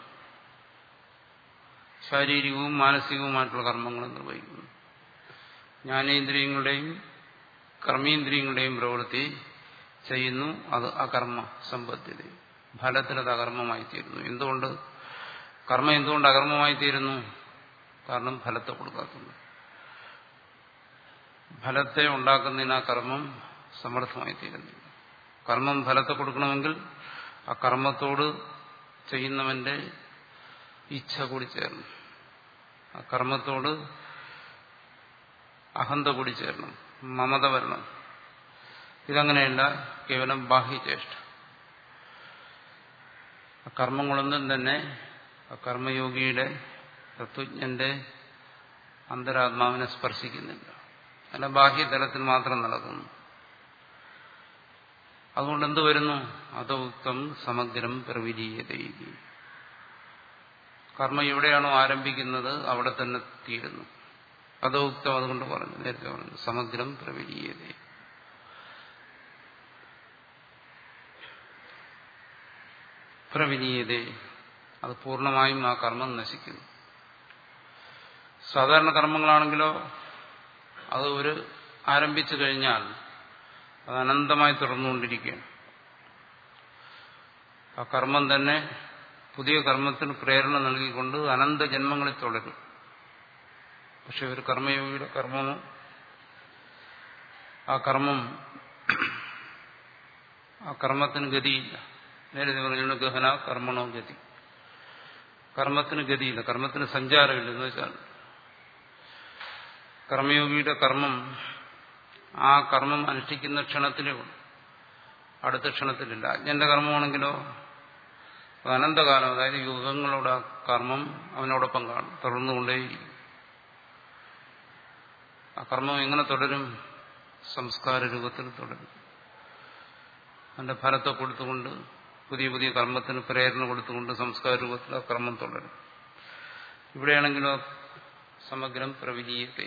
ശാരീരികവും മാനസികവുമായിട്ടുള്ള കർമ്മങ്ങൾ നിർവഹിക്കുന്നു ജ്ഞാനേന്ദ്രിയങ്ങളുടെയും കർമ്മേന്ദ്രിയങ്ങളുടെയും പ്രവൃത്തി ചെയ്യുന്നു അത് അകർമ്മ സമ്പദ്ധ്യത ഫലത്തിൽ അത് അകർമ്മമായി തീരുന്നു എന്തുകൊണ്ട് കർമ്മം എന്തുകൊണ്ട് അകർമ്മമായി തീരുന്നു കാരണം ഫലത്തെ കൊടുക്കാത്തതുകൊണ്ട് ഫലത്തെ ഉണ്ടാക്കുന്നതിന് ആ കർമ്മം സമർത്ഥമായി തീരുന്നില്ല കർമ്മം ഫലത്തെ കൊടുക്കണമെങ്കിൽ ആ കർമ്മത്തോട് ചെയ്യുന്നവന്റെ ഇച്ഛ കൂടി ചേരണം ആ കർമ്മത്തോട് അഹന്ത കൂടി ചേരണം മമത വരണം ഇതങ്ങനെയല്ല കേവലം ബാഹ്യചേഷ്ട ആ കർമ്മങ്ങളൊന്നും തന്നെ ആ കർമ്മയോഗിയുടെ തത്വജ്ഞന്റെ അന്തരാത്മാവിനെ സ്പർശിക്കുന്നില്ല അല്ല ബാഹ്യതലത്തിൽ മാത്രം നടക്കുന്നു അതുകൊണ്ട് എന്ത് വരുന്നു അതോക്തം സമഗ്രം പ്രവിലീയതയില്ല കർമ്മം എവിടെയാണോ ആരംഭിക്കുന്നത് അവിടെ തന്നെ തീരുന്നു അതോക്തം അതുകൊണ്ട് പറഞ്ഞു നേരത്തെ പറഞ്ഞു സമഗ്രം പ്രവിലീയത പ്രവിലീയത അത് പൂർണ്ണമായും ആ കർമ്മം നശിക്കുന്നു സാധാരണ കർമ്മങ്ങളാണെങ്കിലോ അത് ഒരു ആരംഭിച്ചു കഴിഞ്ഞാൽ അത് അനന്തമായി തുടർന്നുകൊണ്ടിരിക്കുകയാണ് ആ കർമ്മം തന്നെ പുതിയ കർമ്മത്തിന് പ്രേരണ നൽകിക്കൊണ്ട് അനന്ത ജന്മങ്ങളിൽ തുടരും പക്ഷെ ഒരു കർമ്മയോഗിയുടെ കർമ്മമോ ആ കർമ്മം ആ കർമ്മത്തിന് ഗതിയില്ല നേരത്തെ പറഞ്ഞു ഗഹന കർമ്മണോ ഗതി കർമ്മത്തിന് ഗതിയില്ല കർമ്മത്തിന് സഞ്ചാരമില്ല എന്ന് വെച്ചാൽ കർമ്മയോഗിയുടെ കർമ്മം ആ കർമ്മം അനുഷ്ഠിക്കുന്ന ക്ഷണത്തിലേ ഉള്ളൂ അടുത്ത ക്ഷണത്തിലില്ല അജ്ഞന്റെ കർമ്മമാണെങ്കിലോ അനന്തകാലം അതായത് യുഗങ്ങളോട് ആ കർമ്മം അവനോടൊപ്പം കാണും തുടർന്നുകൊണ്ടേയിരിക്കും ആ കർമ്മം എങ്ങനെ തുടരും സംസ്കാര രൂപത്തിൽ തുടരും അതിന്റെ ഫലത്തെ കൊടുത്തുകൊണ്ട് പുതിയ പുതിയ കർമ്മത്തിന് പ്രേരണ കൊടുത്തുകൊണ്ട് സംസ്കാര രൂപത്തിൽ ആ കർമ്മം തുടരും ഇവിടെയാണെങ്കിലോ സമഗ്രം പ്രവിലീയത്തെ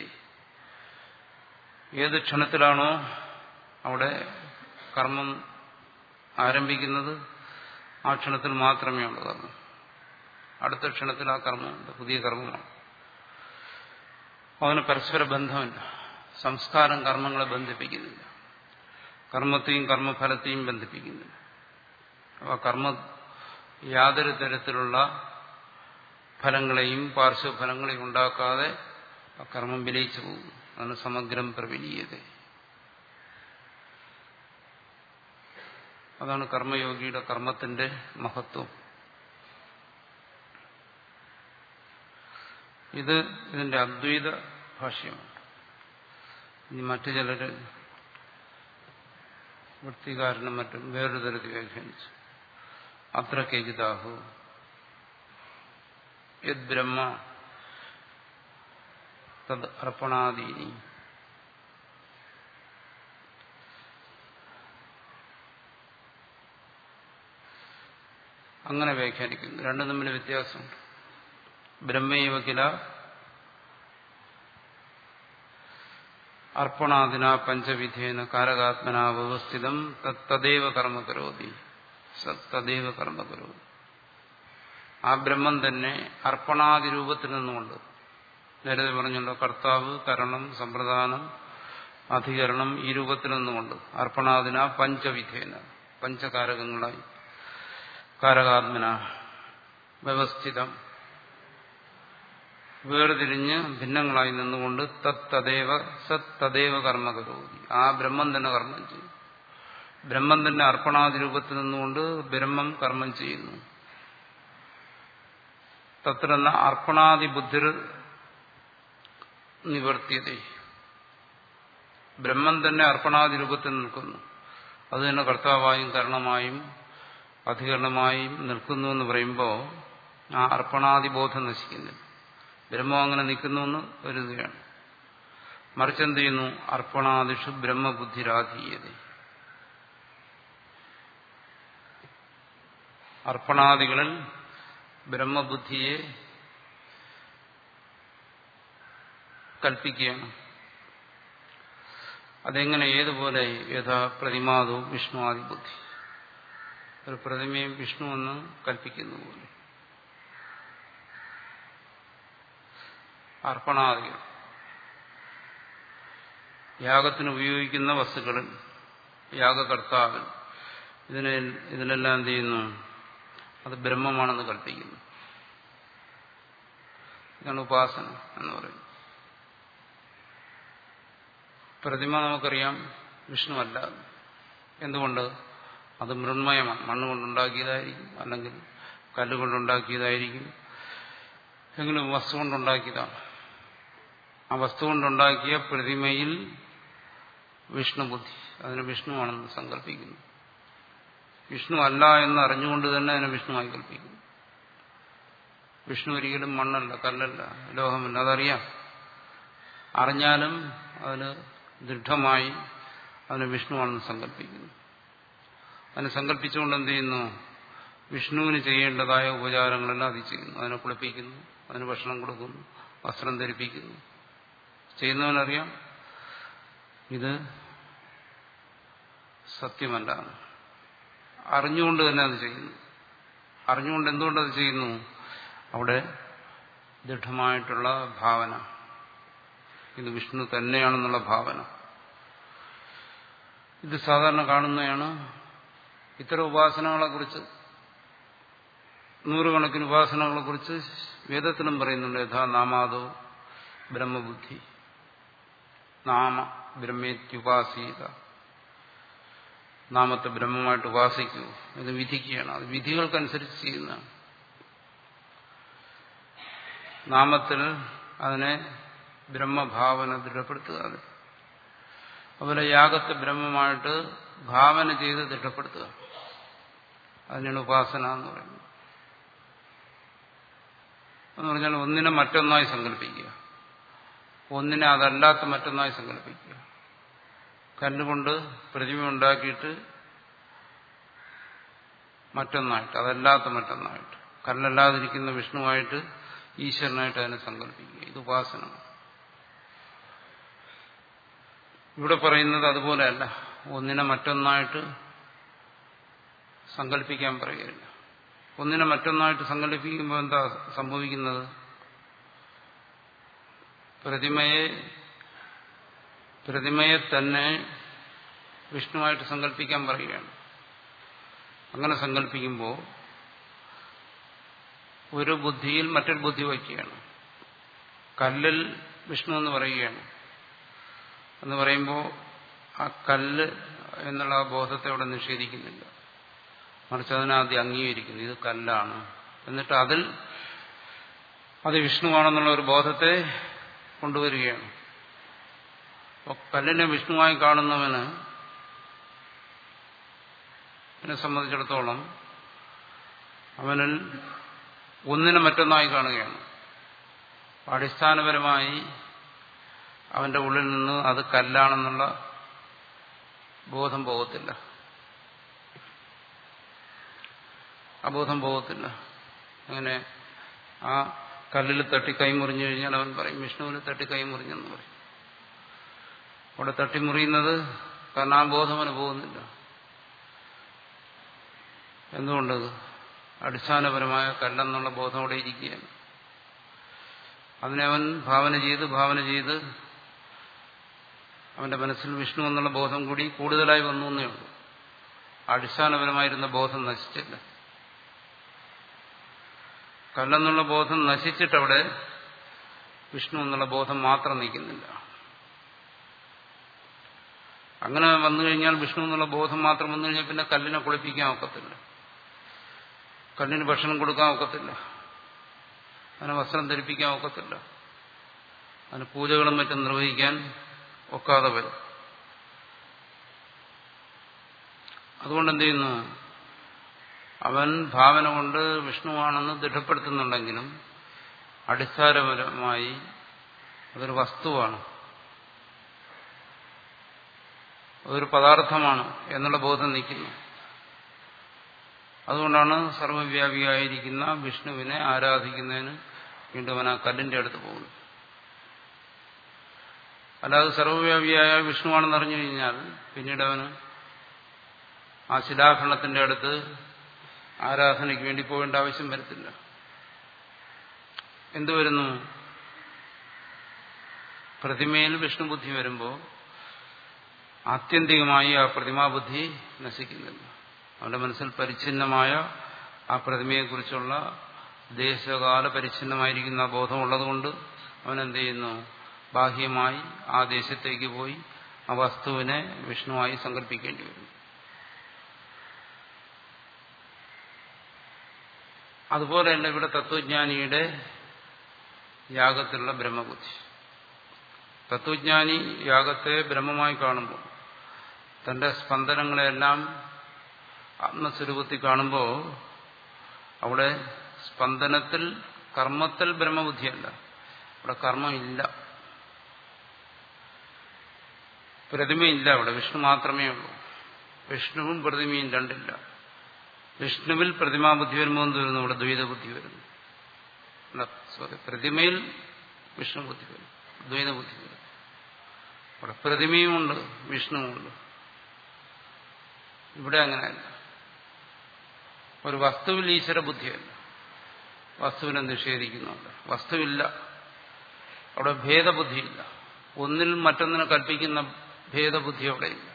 ഏത് ക്ഷണത്തിലാണോ അവിടെ കർമ്മം ആരംഭിക്കുന്നത് ആ ക്ഷണത്തിൽ മാത്രമേ ഉള്ളൂ കർമ്മം അടുത്ത ക്ഷണത്തിൽ ആ കർമ്മം പുതിയ കർമ്മമാണ് അതിന് പരസ്പര ബന്ധമില്ല സംസ്കാരം കർമ്മങ്ങളെ ബന്ധിപ്പിക്കുന്നില്ല കർമ്മത്തെയും കർമ്മഫലത്തെയും ബന്ധിപ്പിക്കുന്നില്ല അപ്പോൾ കർമ്മ യാതൊരു തരത്തിലുള്ള ഫലങ്ങളെയും പാർശ്വഫലങ്ങളെയും ഉണ്ടാക്കാതെ ആ കർമ്മം വിലയിച്ചു പോകും അതാണ് സമഗ്രം പ്രവിലീയത അതാണ് കർമ്മയോഗിയുടെ കർമ്മത്തിന്റെ മഹത്വം ഇത് ഇതിന്റെ അദ്വൈത ഭാഷ്യമാണ് ഇനി മറ്റു ചിലര് വൃത്തികാരനും മറ്റും വേറൊരു തരത്തിൽ വ്യാഖ്യാനിച്ചു അത്ര കേജിതാഹു യത് ബ്രഹ്മ തത് അർപ്പണാദീനി അങ്ങനെ വ്യാഖ്യാനിക്കുന്നു രണ്ടും തമ്മിൽ വ്യത്യാസമുണ്ട് ബ്രഹ്മൈവ കില അർപ്പണാദിന പഞ്ചവിധേന കാരകാത്മന വ്യവസ്ഥിതം തദ്ദേവ കർമ്മ കരോതി തദ്ദേവ കർമ്മ കരോതി ആ ബ്രഹ്മം തന്നെ അർപ്പണാദി രൂപത്തിൽ നിന്നുകൊണ്ട് നേരത്തെ പറഞ്ഞല്ലോ കർത്താവ് കരണം സമ്പ്രദാനം അധികരണം ഈ രൂപത്തിൽ നിന്നുകൊണ്ട് അർപ്പണാദിന പഞ്ചവിധേന പഞ്ചകാരകങ്ങളായി കാരകാത്മന വ്യവസ്ഥിതം വേർതിരിഞ്ഞ് ഭിന്നങ്ങളായി നിന്നുകൊണ്ട് തത്തദേവ സത്തദേവ കർമ്മ കരോതി ആ ബ്രഹ്മം തന്നെ കർമ്മം ചെയ്യും ബ്രഹ്മം തന്നെ അർപ്പണാദി രൂപത്തിൽ നിന്നുകൊണ്ട് ബ്രഹ്മം കർമ്മം ചെയ്യുന്നു തത്ര അർപ്പണാദി ബുദ്ധി നിവർത്തിയത ബ്രഹ്മം തന്നെ അർപ്പണാദി രൂപത്തിൽ നിൽക്കുന്നു അത് തന്നെ കർത്താവായും കരണമായും അധികരണമായും നിൽക്കുന്നു എന്ന് പറയുമ്പോൾ ആ അർപ്പണാദിബോധം നശിക്കുന്നില്ല ബ്രഹ്മം അങ്ങനെ നിൽക്കുന്നു എന്ന് കരുതുകയാണ് മറിച്ച് എന്ത് ചെയ്യുന്നു അർപ്പണാദിഷു ബ്രഹ്മബുദ്ധിരാധീയത അർപ്പണാദികളിൽ ബ്രഹ്മബുദ്ധിയെ കൽപ്പിക്കുകയാണ് അതെങ്ങനെ ഏതുപോലെ യഥാ പ്രതിമാദവും വിഷ്ണുവാദി ബുദ്ധി ഒരു പ്രതിമയും വിഷ്ണു എന്ന് കൽപ്പിക്കുന്ന പോലെ അർപ്പണാദികൾ യാഗത്തിന് ഉപയോഗിക്കുന്ന വസ്തുക്കളിൽ യാഗകർത്താവിൽ ഇതിനെ ഇതിനെല്ലാം എന്ത് ചെയ്യുന്നു അത് ബ്രഹ്മമാണെന്ന് കൽപ്പിക്കുന്നു ഇതാണ് ഉപാസന എന്ന് പറയുന്നത് പ്രതിമ നമുക്കറിയാം വിഷ്ണുവല്ല എന്തുകൊണ്ട് അത് മൃണ്മയമാണ് മണ്ണ് കൊണ്ടുണ്ടാക്കിയതായിരിക്കും അല്ലെങ്കിൽ കല്ലുകൊണ്ടുണ്ടാക്കിയതായിരിക്കും എങ്കിലും വസ്തു കൊണ്ടുണ്ടാക്കിയതാണ് ആ വസ്തു കൊണ്ടുണ്ടാക്കിയ പ്രതിമയിൽ വിഷ്ണുബുദ്ധി അതിന് വിഷ്ണുവാണെന്ന് സങ്കല്പിക്കുന്നു വിഷ്ണു അല്ല എന്ന് അറിഞ്ഞുകൊണ്ട് തന്നെ അതിനെ വിഷ്ണുവായി കൽപ്പിക്കുന്നു വിഷ്ണു ഒരിക്കലും മണ്ണല്ല കല്ലല്ല ലോഹമല്ല അതറിയാം അറിഞ്ഞാലും അതിന് ദൃഢമായി അതിന് വിഷ്ണുവാണെന്ന് സങ്കല്പിക്കുന്നു അതിനെ സങ്കല്പിച്ചുകൊണ്ട് എന്ത് ചെയ്യുന്നു വിഷ്ണുവിന് ചെയ്യേണ്ടതായ ഉപചാരങ്ങളെല്ലാം അത് ചെയ്യുന്നു അതിനെ കുളിപ്പിക്കുന്നു അതിന് ഭക്ഷണം കൊടുക്കുന്നു വസ്ത്രം ധരിപ്പിക്കുന്നു ചെയ്യുന്നവനറിയാം ഇത് സത്യമല്ല അറിഞ്ഞുകൊണ്ട് തന്നെ അത് ചെയ്യുന്നു അറിഞ്ഞുകൊണ്ട് എന്തുകൊണ്ടത് ചെയ്യുന്നു അവിടെ ദൃഢമായിട്ടുള്ള ഭാവന ഇത് വിഷ്ണു തന്നെയാണെന്നുള്ള ഭാവന ഇത് സാധാരണ കാണുന്നതാണ് ഇത്തരം ഉപാസനകളെ കുറിച്ച് നൂറുകണക്കിന് ഉപാസനകളെ കുറിച്ച് വേദത്തിലും പറയുന്നുണ്ട് യഥാ നാമാദോ ബ്രഹ്മബുദ്ധി നാമ ബ്രഹ്മേത്യുപാസീത നാമത്തെ ബ്രഹ്മമായിട്ട് ഉപാസിക്കൂ ഇത് വിധിക്കുകയാണ് അത് വിധികൾക്കനുസരിച്ച് ചെയ്യുന്നതാണ് നാമത്തിൽ അതിനെ ബ്രഹ്മഭാവന ദൃഢപ്പെടുത്തുക അത് അതുപോലെ യാഗത്തെ ബ്രഹ്മമായിട്ട് ഭാവന ചെയ്ത് ദൃഢപ്പെടുത്തുക അതിനാണ് ഉപാസന എന്ന് പറയുന്നത് എന്ന് പറഞ്ഞാൽ ഒന്നിനെ മറ്റൊന്നായി സങ്കല്പിക്കുക ഒന്നിനെ അതല്ലാത്ത മറ്റൊന്നായി സങ്കല്പിക്കുക കല്ലുകൊണ്ട് പ്രതിമ ഉണ്ടാക്കിയിട്ട് മറ്റൊന്നായിട്ട് അതല്ലാത്ത മറ്റൊന്നായിട്ട് കല്ലല്ലാതിരിക്കുന്ന വിഷ്ണുവായിട്ട് ഈശ്വരനായിട്ട് അതിനെ സങ്കല്പിക്കുക ഇത് ഉപാസന ഇവിടെ പറയുന്നത് അതുപോലെയല്ല ഒന്നിനെ മറ്റൊന്നായിട്ട് സങ്കല്പിക്കാൻ പറയുകയില്ല ഒന്നിനെ മറ്റൊന്നായിട്ട് സങ്കല്പിക്കുമ്പോൾ എന്താ സംഭവിക്കുന്നത് പ്രതിമയെ പ്രതിമയെ തന്നെ വിഷ്ണുവായിട്ട് സങ്കല്പിക്കാൻ പറയുകയാണ് അങ്ങനെ സങ്കല്പിക്കുമ്പോൾ ഒരു ബുദ്ധിയിൽ മറ്റൊരു ബുദ്ധി വയ്ക്കുകയാണ് കല്ലിൽ വിഷ്ണു എന്ന് പറയുകയാണ് എന്ന് പറയുമ്പോൾ ആ കല്ല് എന്നുള്ള ആ ബോധത്തെ അവിടെ നിഷേധിക്കുന്നില്ല മറിച്ച് അതിനാദ്യം അംഗീകരിക്കുന്നു ഇത് കല്ലാണ് എന്നിട്ട് അതിൽ അത് വിഷ്ണുവാണെന്നുള്ള ഒരു ബോധത്തെ കൊണ്ടുവരികയാണ് അപ്പോൾ കല്ലിനെ വിഷ്ണുവായി കാണുന്നവന് എന്നെ സംബന്ധിച്ചിടത്തോളം അവനിൽ ഒന്നിനെ മറ്റൊന്നായി കാണുകയാണ് അടിസ്ഥാനപരമായി അവന്റെ ഉള്ളിൽ നിന്ന് അത് കല്ലാണെന്നുള്ള ബോധം പോകത്തില്ല അബോധം പോകത്തില്ല അങ്ങനെ ആ കല്ലിൽ തട്ടി കൈമുറിഞ്ഞു കഴിഞ്ഞാൽ അവൻ പറയും വിഷ്ണുവിന് തട്ടി കൈമുറിഞ്ഞെന്ന് പറയും അവിടെ തട്ടിമുറിയുന്നത് കാരണം ആ ബോധം അവന് പോകുന്നില്ല എന്തുകൊണ്ട് അടിസ്ഥാനപരമായ കല്ലെന്നുള്ള ബോധം അവിടെ ഇരിക്കുകയാണ് അതിനെ അവൻ ഭാവന ചെയ്ത് ഭാവന ചെയ്ത് അവന്റെ മനസ്സിൽ വിഷ്ണു എന്നുള്ള ബോധം കൂടി കൂടുതലായി വന്നു എന്നേ ഉള്ളൂ അടിസ്ഥാനപരമായിരുന്ന ബോധം നശിച്ചില്ല കല്ലെന്നുള്ള ബോധം നശിച്ചിട്ടവിടെ വിഷ്ണു എന്നുള്ള ബോധം മാത്രം നിൽക്കുന്നില്ല അങ്ങനെ വന്നു കഴിഞ്ഞാൽ വിഷ്ണു എന്നുള്ള ബോധം മാത്രം വന്നു കഴിഞ്ഞാൽ പിന്നെ കല്ലിനെ കുളിപ്പിക്കാൻ ഒക്കത്തില്ല കല്ലിന് ഭക്ഷണം കൊടുക്കാൻ ഒക്കത്തില്ല അതിന് വസ്ത്രം ധരിപ്പിക്കാൻ ഒക്കത്തില്ല അതിന് പൂജകളും മറ്റും നിർവഹിക്കാൻ ഒക്കാതെ വരും അതുകൊണ്ട് എന്ത് ചെയ്യുന്നു അവൻ ഭാവന കൊണ്ട് വിഷ്ണുവാണെന്ന് ദൃഢപ്പെടുത്തുന്നുണ്ടെങ്കിലും അടിസ്ഥാനപരമായി അതൊരു വസ്തുവാണ് അതൊരു പദാർത്ഥമാണ് എന്നുള്ള ബോധം നിൽക്കുന്നു അതുകൊണ്ടാണ് സർവവ്യാപിയായിരിക്കുന്ന വിഷ്ണുവിനെ ആരാധിക്കുന്നതിന് വീണ്ടും അവൻ ആ കല്ലിന്റെ അടുത്ത് പോകുന്നു അല്ലാതെ സർവവ്യാപിയായ വിഷ്ണുവാണെന്ന് അറിഞ്ഞു കഴിഞ്ഞാൽ പിന്നീട് അവന് ആ ശിലാഖണ്ഡത്തിന്റെ അടുത്ത് ആരാധനയ്ക്ക് വേണ്ടി പോകേണ്ട ആവശ്യം വരത്തില്ല എന്തു വരുന്നു പ്രതിമയിൽ വിഷ്ണുബുദ്ധി വരുമ്പോൾ ആത്യന്തികമായി ആ പ്രതിമാബുദ്ധി നശിക്കുന്നില്ല അവന്റെ മനസ്സിൽ പരിച്ഛിന്നമായ ആ പ്രതിമയെക്കുറിച്ചുള്ള ദേശകാല പരിച്ഛിന്നമായിരിക്കുന്ന ബോധം ഉള്ളതുകൊണ്ട് അവൻ എന്ത് ചെയ്യുന്നു ബാഹ്യമായി ആ ദേശത്തേക്ക് പോയി ആ വസ്തുവിനെ വിഷ്ണുവായി സങ്കല്പിക്കേണ്ടി വരുന്നു അതുപോലെയല്ല ഇവിടെ തത്വജ്ഞാനിയുടെ യാഗത്തിലുള്ള ബ്രഹ്മബുദ്ധി തത്വജ്ഞാനി യാഗത്തെ ബ്രഹ്മമായി കാണുമ്പോൾ തന്റെ സ്പന്ദനങ്ങളെല്ലാം ആത്മസ്വരൂപത്തിൽ കാണുമ്പോൾ അവിടെ സ്പന്ദനത്തിൽ കർമ്മത്തിൽ ബ്രഹ്മബുദ്ധിയല്ല അവിടെ കർമ്മമില്ല പ്രതിമയില്ല അവിടെ വിഷ്ണു മാത്രമേ ഉള്ളൂ വിഷ്ണുവും പ്രതിമയും രണ്ടില്ല വിഷ്ണുവിൽ പ്രതിമാബുദ്ധി വരുമ്പോൾ എന്ത് വരുന്നു ഇവിടെ ദ്വൈതബുദ്ധി വരുന്നു സോറി പ്രതിമയിൽ വിഷ്ണു ബുദ്ധി വരും ദ്വൈതബുദ്ധി വരും അവിടെ പ്രതിമയുമുണ്ട് വിഷ്ണുവുമുണ്ട് ഇവിടെ അങ്ങനെയല്ല ഒരു വസ്തുവിൽ ഈശ്വര ബുദ്ധിയല്ല വസ്തുവിനെ നിഷേധിക്കുന്നുണ്ട് വസ്തുവില്ല അവിടെ ഭേദബുദ്ധിയില്ല ഒന്നിൽ മറ്റൊന്നിനെ കൽപ്പിക്കുന്ന ഭേദബുദ്ധി അവിടെയില്ല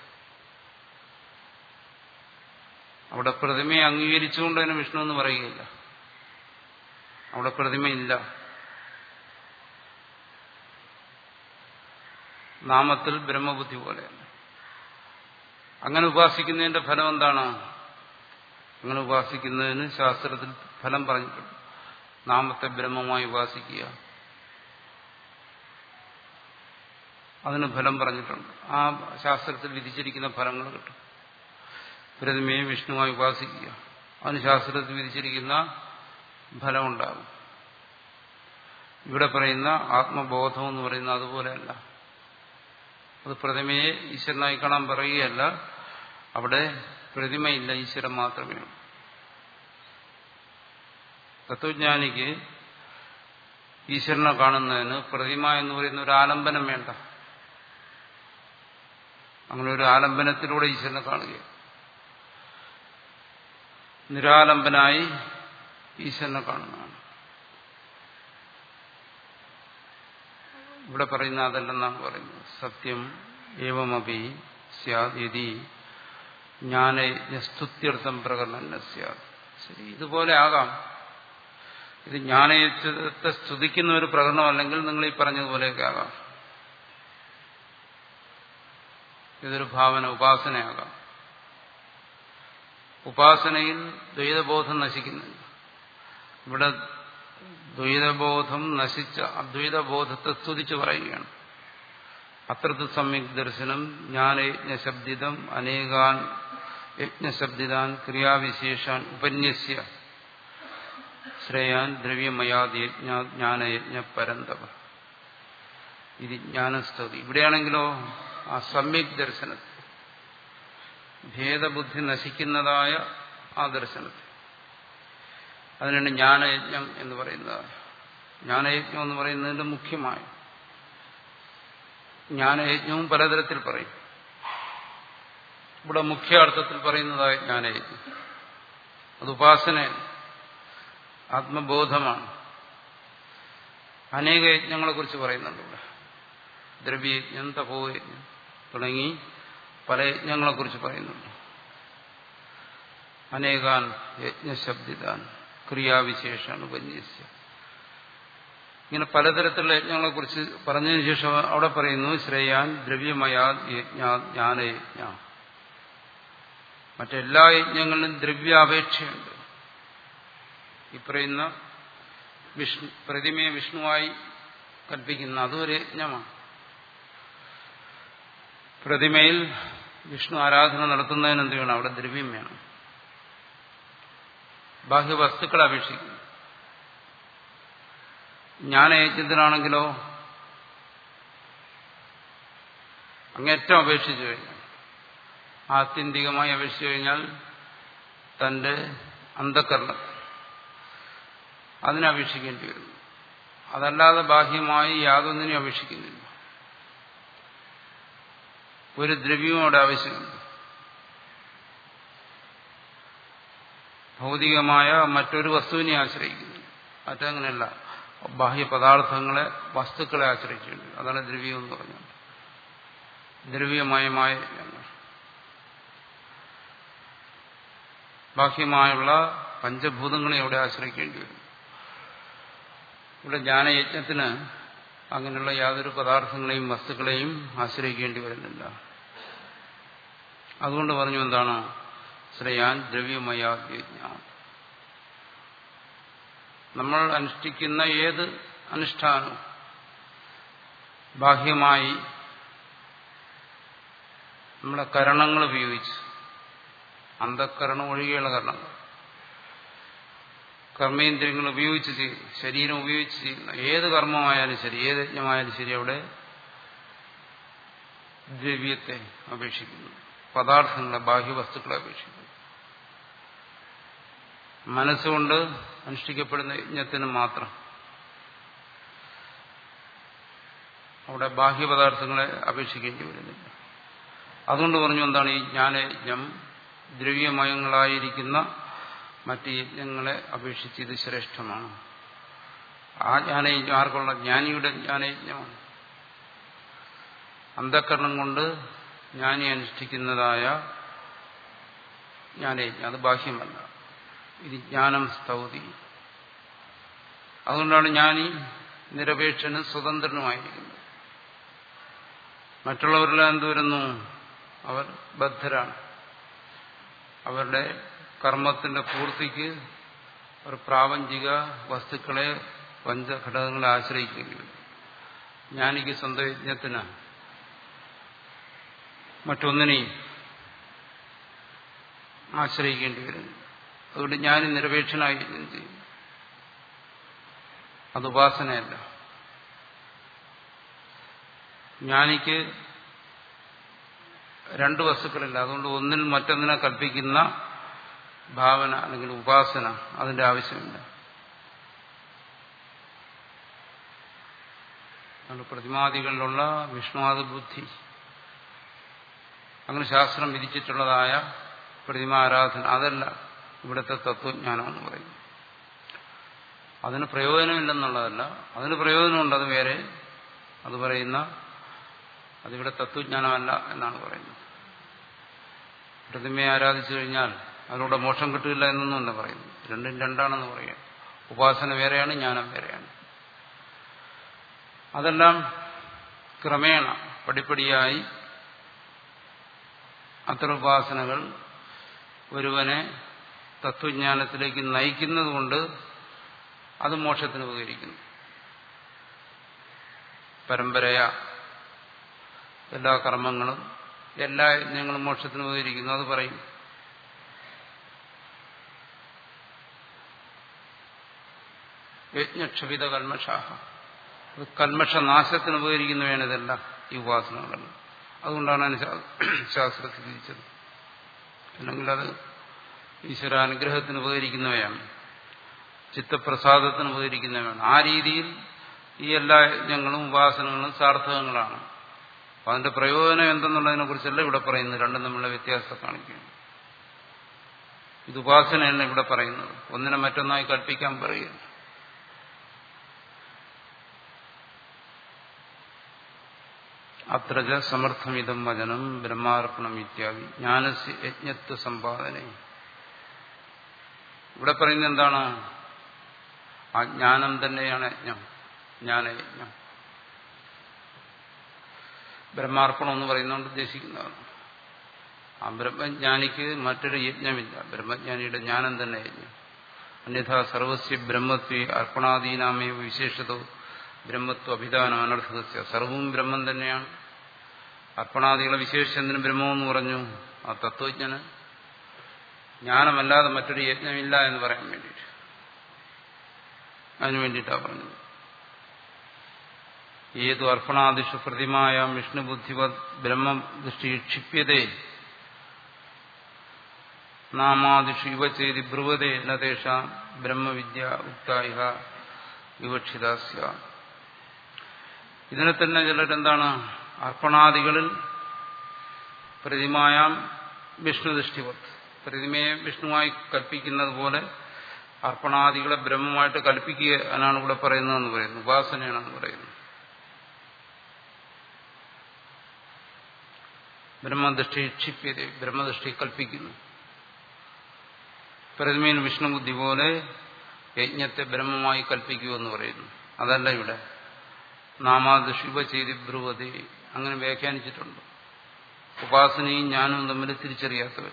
അവിടെ പ്രതിമയെ അംഗീകരിച്ചുകൊണ്ട് തന്നെ വിഷ്ണു എന്ന് പറയുകയില്ല അവിടെ പ്രതിമയില്ല നാമത്തിൽ ബ്രഹ്മബുദ്ധി പോലെയല്ല അങ്ങനെ ഉപാസിക്കുന്നതിന്റെ ഫലം എന്താണ് അങ്ങനെ ഉപാസിക്കുന്നതിന് ശാസ്ത്രത്തിൽ ഫലം പറഞ്ഞിട്ടുണ്ട് നാമത്തെ ബ്രഹ്മമായി ഉപാസിക്കുക അതിന് ഫലം പറഞ്ഞിട്ടുണ്ട് ആ ശാസ്ത്രത്തിൽ വിധിച്ചിരിക്കുന്ന ഫലങ്ങൾ കിട്ടും പ്രതിമയെ വിഷ്ണുവായി ഉപാസിക്കുക അതിന് ശാസ്ത്രത്തിൽ വിധിച്ചിരിക്കുന്ന ഫലമുണ്ടാകും ഇവിടെ പറയുന്ന ആത്മബോധം എന്ന് പറയുന്ന അതുപോലെയല്ല അത് പ്രതിമയെ ഈശ്വരനായി കാണാൻ പറയുകയല്ല അവിടെ പ്രതിമയില്ല ഈശ്വരൻ മാത്രമേ ഉള്ളൂ തത്വജ്ഞാനിക്ക് ഈശ്വരനെ കാണുന്നതിന് പ്രതിമ എന്ന് പറയുന്ന ഒരു ആലംബനം വേണ്ട അങ്ങനെ ഒരു ആലംബനത്തിലൂടെ ഈശ്വരനെ കാണുകയാണ് നിരാലംബനായി ഈശ്വരനെ കാണുന്നതാണ് ഇവിടെ പറയുന്ന അതല്ലെന്നാണ് പറയുന്നത് സത്യം ഏവമപി സ്യാദി ജ്ഞാനയജ്ഞസ്തുത്യർത്ഥം പ്രകടനം സ്യാദ് ശരി ഇതുപോലെ ആകാം ഇത് ജ്ഞാനയജ്ഞത്തെ സ്തുതിക്കുന്ന ഒരു പ്രകടനം അല്ലെങ്കിൽ നിങ്ങൾ ഈ പറഞ്ഞതുപോലെയൊക്കെ ആകാം ഇതൊരു ഭാവന ഉപാസനയാകാം ഉപാസനയിൽ ദ്വൈതബോധം നശിക്കുന്നില്ല ഇവിടെ ദ്വൈതബോധം നശിച്ച അദ്വൈതബോധത്തെ സ്തുതിച്ചു പറയുകയാണ് അത്രത്ത് സമ്യക് ദർശനം ജ്ഞാനയജ്ഞശബ്ദിതം അനേകാൻ യജ്ഞശബ്ദിതാൻ ക്രിയാവിശേഷാൻ ഉപന്യസ്യ ശ്രേയാൻ ദ്രവ്യമയാദ്യജ്ഞ ജ്ഞാനയജ്ഞ പരന്തവ ഇത് ജ്ഞാനസ്തുതി ഇവിടെയാണെങ്കിലോ ആ സമ്യക് ദർശനത്തിൽ ഭേദബുദ്ധി നശിക്കുന്നതായ ആ ദർശനത്തിൽ അതിനാണ് ജ്ഞാനയജ്ഞം എന്ന് പറയുന്നത് ജ്ഞാനയജ്ഞം എന്ന് പറയുന്നതിന്റെ മുഖ്യമായ ജ്ഞാനയജ്ഞവും പലതരത്തിൽ പറയും ഇവിടെ മുഖ്യ അർത്ഥത്തിൽ പറയുന്നതായ ജ്ഞാനയജ്ഞം അത് ഉപാസന ആത്മബോധമാണ് അനേക യജ്ഞങ്ങളെക്കുറിച്ച് പറയുന്നുണ്ട് ഇവിടെ ദ്രവ്യയജ്ഞം തപോയജ്ഞം തുടങ്ങി പല യജ്ഞങ്ങളെക്കുറിച്ച് പറയുന്നുണ്ട് അനേകാൻ യജ്ഞശബ്ദിതാൻ ക്രിയാവിശേഷാണ് ഉപന്യസ്യ ഇങ്ങനെ പലതരത്തിലുള്ള യജ്ഞങ്ങളെക്കുറിച്ച് പറഞ്ഞതിന് ശേഷം അവിടെ പറയുന്നു ശ്രേയാൻ ദ്രവ്യമയാ യജ്ഞ ജ്ഞാനയജ്ഞ മറ്റെല്ലാ യജ്ഞങ്ങളിലും ദ്രവ്യാപേക്ഷയുണ്ട് ഈ പറയുന്ന വിഷ്ണു പ്രതിമയെ വിഷ്ണുവായി കൽപ്പിക്കുന്ന അതും ഒരു യജ്ഞമാണ് പ്രതിമയിൽ വിഷ്ണു ആരാധന നടത്തുന്നതിന് എന്ത് വേണം അവിടെ ദ്രവ്യം വേണം ബാഹ്യ വസ്തുക്കളെ അപേക്ഷിക്കുന്നു ജ്ഞാനയജ്ഞത്തിനാണെങ്കിലോ അങ്ങേറ്റം അപേക്ഷിച്ചു കഴിഞ്ഞാൽ ആത്യന്തികമായി അപേക്ഷിച്ചു കഴിഞ്ഞാൽ തന്റെ അന്ധകരണം അതിനപേക്ഷിക്കേണ്ടി വരുന്നു അതല്ലാതെ ബാഹ്യമായി യാതൊന്നിനും അപേക്ഷിക്കുന്നില്ല ഒരു ദ്രവ്യവും അവിടെ ആവശ്യമുണ്ട് ഭൗതികമായ മറ്റൊരു വസ്തുവിനെ ആശ്രയിക്കുന്നു മറ്റങ്ങനെയല്ല ബാഹ്യ പദാർത്ഥങ്ങളെ വസ്തുക്കളെ ആശ്രയിച്ചിട്ടുണ്ട് അതാണ് ദ്രവ്യം എന്ന് പറഞ്ഞത് ദ്രവ്യമയമായ ഞങ്ങൾ ബാഹ്യമായുള്ള പഞ്ചഭൂതങ്ങളെ അവിടെ ആശ്രയിക്കേണ്ടി വരും ഇവിടെ ജ്ഞാനയജ്ഞത്തിന് അങ്ങനെയുള്ള യാതൊരു പദാർത്ഥങ്ങളെയും വസ്തുക്കളെയും ആശ്രയിക്കേണ്ടി വരുന്നില്ല അതുകൊണ്ട് പറഞ്ഞു എന്താണ് ശ്രേയാൻ ദ്രവ്യമയാജ്ഞ നമ്മൾ അനുഷ്ഠിക്കുന്ന ഏത് അനുഷ്ഠാനവും ബാഹ്യമായി നമ്മളെ കരണങ്ങൾ ഉപയോഗിച്ച് അന്ധക്കരണം ഒഴികെയുള്ള കരണങ്ങൾ കർമ്മേന്ദ്രിയങ്ങൾ ഉപയോഗിച്ച് ചെയ്യുന്നു ശരീരം ഉപയോഗിച്ച് ചെയ്യുന്ന ഏത് കർമ്മമായാലും ശരി ഏത് യജ്ഞമായാലും ശരി അവിടെ ദ്രവ്യത്തെ അപേക്ഷിക്കുന്നു പദാർത്ഥങ്ങളെ ബാഹ്യവസ്തുക്കളെ അപേക്ഷിക്കുന്നു മനസ്സുകൊണ്ട് അനുഷ്ഠിക്കപ്പെടുന്ന യജ്ഞത്തിന് മാത്രം അവിടെ ബാഹ്യപദാർത്ഥങ്ങളെ അപേക്ഷിക്കേണ്ടി വരുന്നില്ല അതുകൊണ്ട് പറഞ്ഞു എന്താണ് ഈ ജ്ഞാനയജ്ഞം ദ്രവ്യമയങ്ങളായിരിക്കുന്ന മറ്റ് യജ്ഞങ്ങളെ അപേക്ഷിച്ച് ഇത് ശ്രേഷ്ഠമാണ് ആ ജ്ഞാനയജ്ഞം ആർക്കുള്ള ജ്ഞാനിയുടെ ജ്ഞാനയജ്ഞമാണ് അന്ധക്കരണം കൊണ്ട് ജ്ഞാനി അനുഷ്ഠിക്കുന്നതായ ജ്ഞാനയജ്ഞം അത് ബാഹ്യമല്ല ഇത് ജ്ഞാനം സ്തൗതി അതുകൊണ്ടാണ് ജ്ഞാനി നിരപേക്ഷനും സ്വതന്ത്രനുമായിരിക്കുന്നത് മറ്റുള്ളവരെല്ലാം എന്ത് വരുന്നു അവർ ബദ്ധരാണ് അവരുടെ കർമ്മത്തിന്റെ പൂർത്തിക്ക് ഒരു പ്രാപഞ്ചിക വസ്തുക്കളെ പഞ്ചഘടകങ്ങളെ ആശ്രയിക്കേണ്ടി വരും ജ്ഞാനിക്ക് സ്വന്തം യജ്ഞത്തിന് മറ്റൊന്നിനെയും ആശ്രയിക്കേണ്ടി വരുന്നു അതുകൊണ്ട് ഞാൻ നിരപേക്ഷനായി യജ്ഞം ചെയ്യും അത് ഉപാസനയല്ല ജ്ഞാനിക്ക് രണ്ട് വസ്തുക്കളില്ല അതുകൊണ്ട് ഒന്നിൽ മറ്റൊന്നിനെ കൽപ്പിക്കുന്ന ഭാവന അല്ലെങ്കിൽ ഉപാസന അതിന്റെ ആവശ്യമില്ല അതുകൊണ്ട് പ്രതിമാദികളിലുള്ള വിഷ്ണുവാദ ബുദ്ധി അങ്ങനെ ശാസ്ത്രം വിധിച്ചിട്ടുള്ളതായ പ്രതിമാരാധന അതല്ല ഇവിടുത്തെ തത്വജ്ഞാനം എന്ന് പറയുന്നത് അതിന് പ്രയോജനമില്ലെന്നുള്ളതല്ല അതിന് പ്രയോജനമുണ്ട് അത് വേറെ അത് പറയുന്ന അതിവിടെ തത്വജ്ഞാനമല്ല എന്നാണ് പറയുന്നത് പ്രതിമയെ ആരാധിച്ചു കഴിഞ്ഞാൽ അതിലൂടെ മോക്ഷം കിട്ടില്ല എന്നൊന്നുമല്ല പറയുന്നു രണ്ടും രണ്ടാണെന്ന് പറയാം ഉപാസന വേറെയാണ് ജ്ഞാനം വേറെയാണ് അതെല്ലാം ക്രമേണ പടിപ്പടിയായി അത്തരം ഉപാസനകൾ ഒരുവനെ തത്വജ്ഞാനത്തിലേക്ക് നയിക്കുന്നതുകൊണ്ട് അത് മോക്ഷത്തിന് ഉപകരിക്കുന്നു പരമ്പരയ എല്ലാ കർമ്മങ്ങളും എല്ലാ യജ്ഞങ്ങളും മോക്ഷത്തിന് ഉപകരിക്കുന്നു അത് പറയും യജ്ഞക്ഷപിത കൽമഷാഹ അത് കൽമഷനാശത്തിന് ഉപകരിക്കുന്നവയാണ് ഇതെല്ലാം ഈ ഉപാസനകളെല്ലാം അതുകൊണ്ടാണ് അതിന് ശാസ്ത്രത്തിൽ വിധിച്ചത് അല്ലെങ്കിൽ അത് ഈശ്വരാനുഗ്രഹത്തിന് ഉപകരിക്കുന്നവയാണ് ചിത്തപ്രസാദത്തിന് ഉപകരിക്കുന്നവയാണ് ആ രീതിയിൽ ഈ എല്ലാ യജ്ഞങ്ങളും ഉപാസനകളും സാർത്ഥകങ്ങളാണ് അപ്പൊ അതിന്റെ പ്രയോജനം എന്തെന്നുള്ളതിനെ കുറിച്ചല്ല ഇവിടെ പറയുന്നത് രണ്ടും തമ്മിലുള്ള വ്യത്യാസത്തെ കാണിക്കുകയാണ് ഇത് ഉപാസനയല്ല ഇവിടെ പറയുന്നത് ഒന്നിനെ മറ്റൊന്നായി കൽപ്പിക്കാൻ പറയുന്നു അത്രജ സമർത്ഥമിതം വചനം ബ്രഹ്മാർപ്പണം ഇത്യാദി ജ്ഞാനസ് യജ്ഞത്വ സമ്പാദന ഇവിടെ പറയുന്നത് എന്താണ് ആ ജ്ഞാനം തന്നെയാണ് യജ്ഞം ജ്ഞാനയജ്ഞം ബ്രഹ്മാർപ്പണം എന്ന് പറയുന്നതുകൊണ്ട് ഉദ്ദേശിക്കുന്നതാണ് ആ ബ്രഹ്മജ്ഞാനിക്ക് മറ്റൊരു യജ്ഞമില്ല ബ്രഹ്മജ്ഞാനിയുടെ ജ്ഞാനം തന്നെ യജ്ഞം അന്യഥാ സർവസ്യ ബ്രഹ്മത്വ അർപ്പണാദീനാമേ വിശേഷതോ ബ്രഹ്മത്വ അഭിധാനം അനർത്ഥസ്യ സർവവും ബ്രഹ്മം തന്നെയാണ് അർപ്പണാദികളെ വിശേഷിച്ചെന്തിനും ബ്രഹ്മമെന്ന് പറഞ്ഞു ആ തത്വജ്ഞന് ജ്ഞാനമല്ലാതെ മറ്റൊരു യജ്ഞമില്ല എന്ന് പറയാൻ വേണ്ടിയിട്ട് അതിനു വേണ്ടിയിട്ടാണ് പറഞ്ഞത് ഏതു അർപ്പണാദിഷു പ്രതിമായ വിഷ്ണുബുദ്ധിവത് ബ്രഹ്മദൃഷ്ടി ക്ഷിപ്യതേ നാമാദിഷു ഇവ ചെയ്തി ബ്രുവതേ നേഷ ബ്രഹ്മവിദ്യ ഉക്തായിഹ വിവക്ഷിതാസ്യ ഇതിനെ തന്നെ ചിലരെന്താണ് അർപ്പണാദികളിൽ പ്രതിമായാം വിഷ്ണുദൃഷ്ടിവത് പ്രതിമയെ വിഷ്ണുവായി കൽപ്പിക്കുന്നത് പോലെ അർപ്പണാദികളെ ബ്രഹ്മമായിട്ട് കൽപ്പിക്കുക എന്നാണ് ഇവിടെ പറയുന്നതെന്ന് പറയുന്നു ഉപാസനയാണെന്ന് പറയുന്നു ബ്രഹ്മദൃഷ്ടി ക്ഷിപ്യത ബ്രഹ്മദൃഷ്ടി കൽപ്പിക്കുന്നു പ്രതിമയിൽ വിഷ്ണുബുദ്ധി പോലെ യജ്ഞത്തെ ബ്രഹ്മമായി കൽപ്പിക്കുമെന്ന് പറയുന്നു അതല്ല ഇവിടെ നാമാദൃശിവ ചെയ്തി ബ്രുവതി അങ്ങനെ വ്യാഖ്യാനിച്ചിട്ടുണ്ട് ഉപാസനയും ഞാനും തമ്മിൽ തിരിച്ചറിയാത്തവർ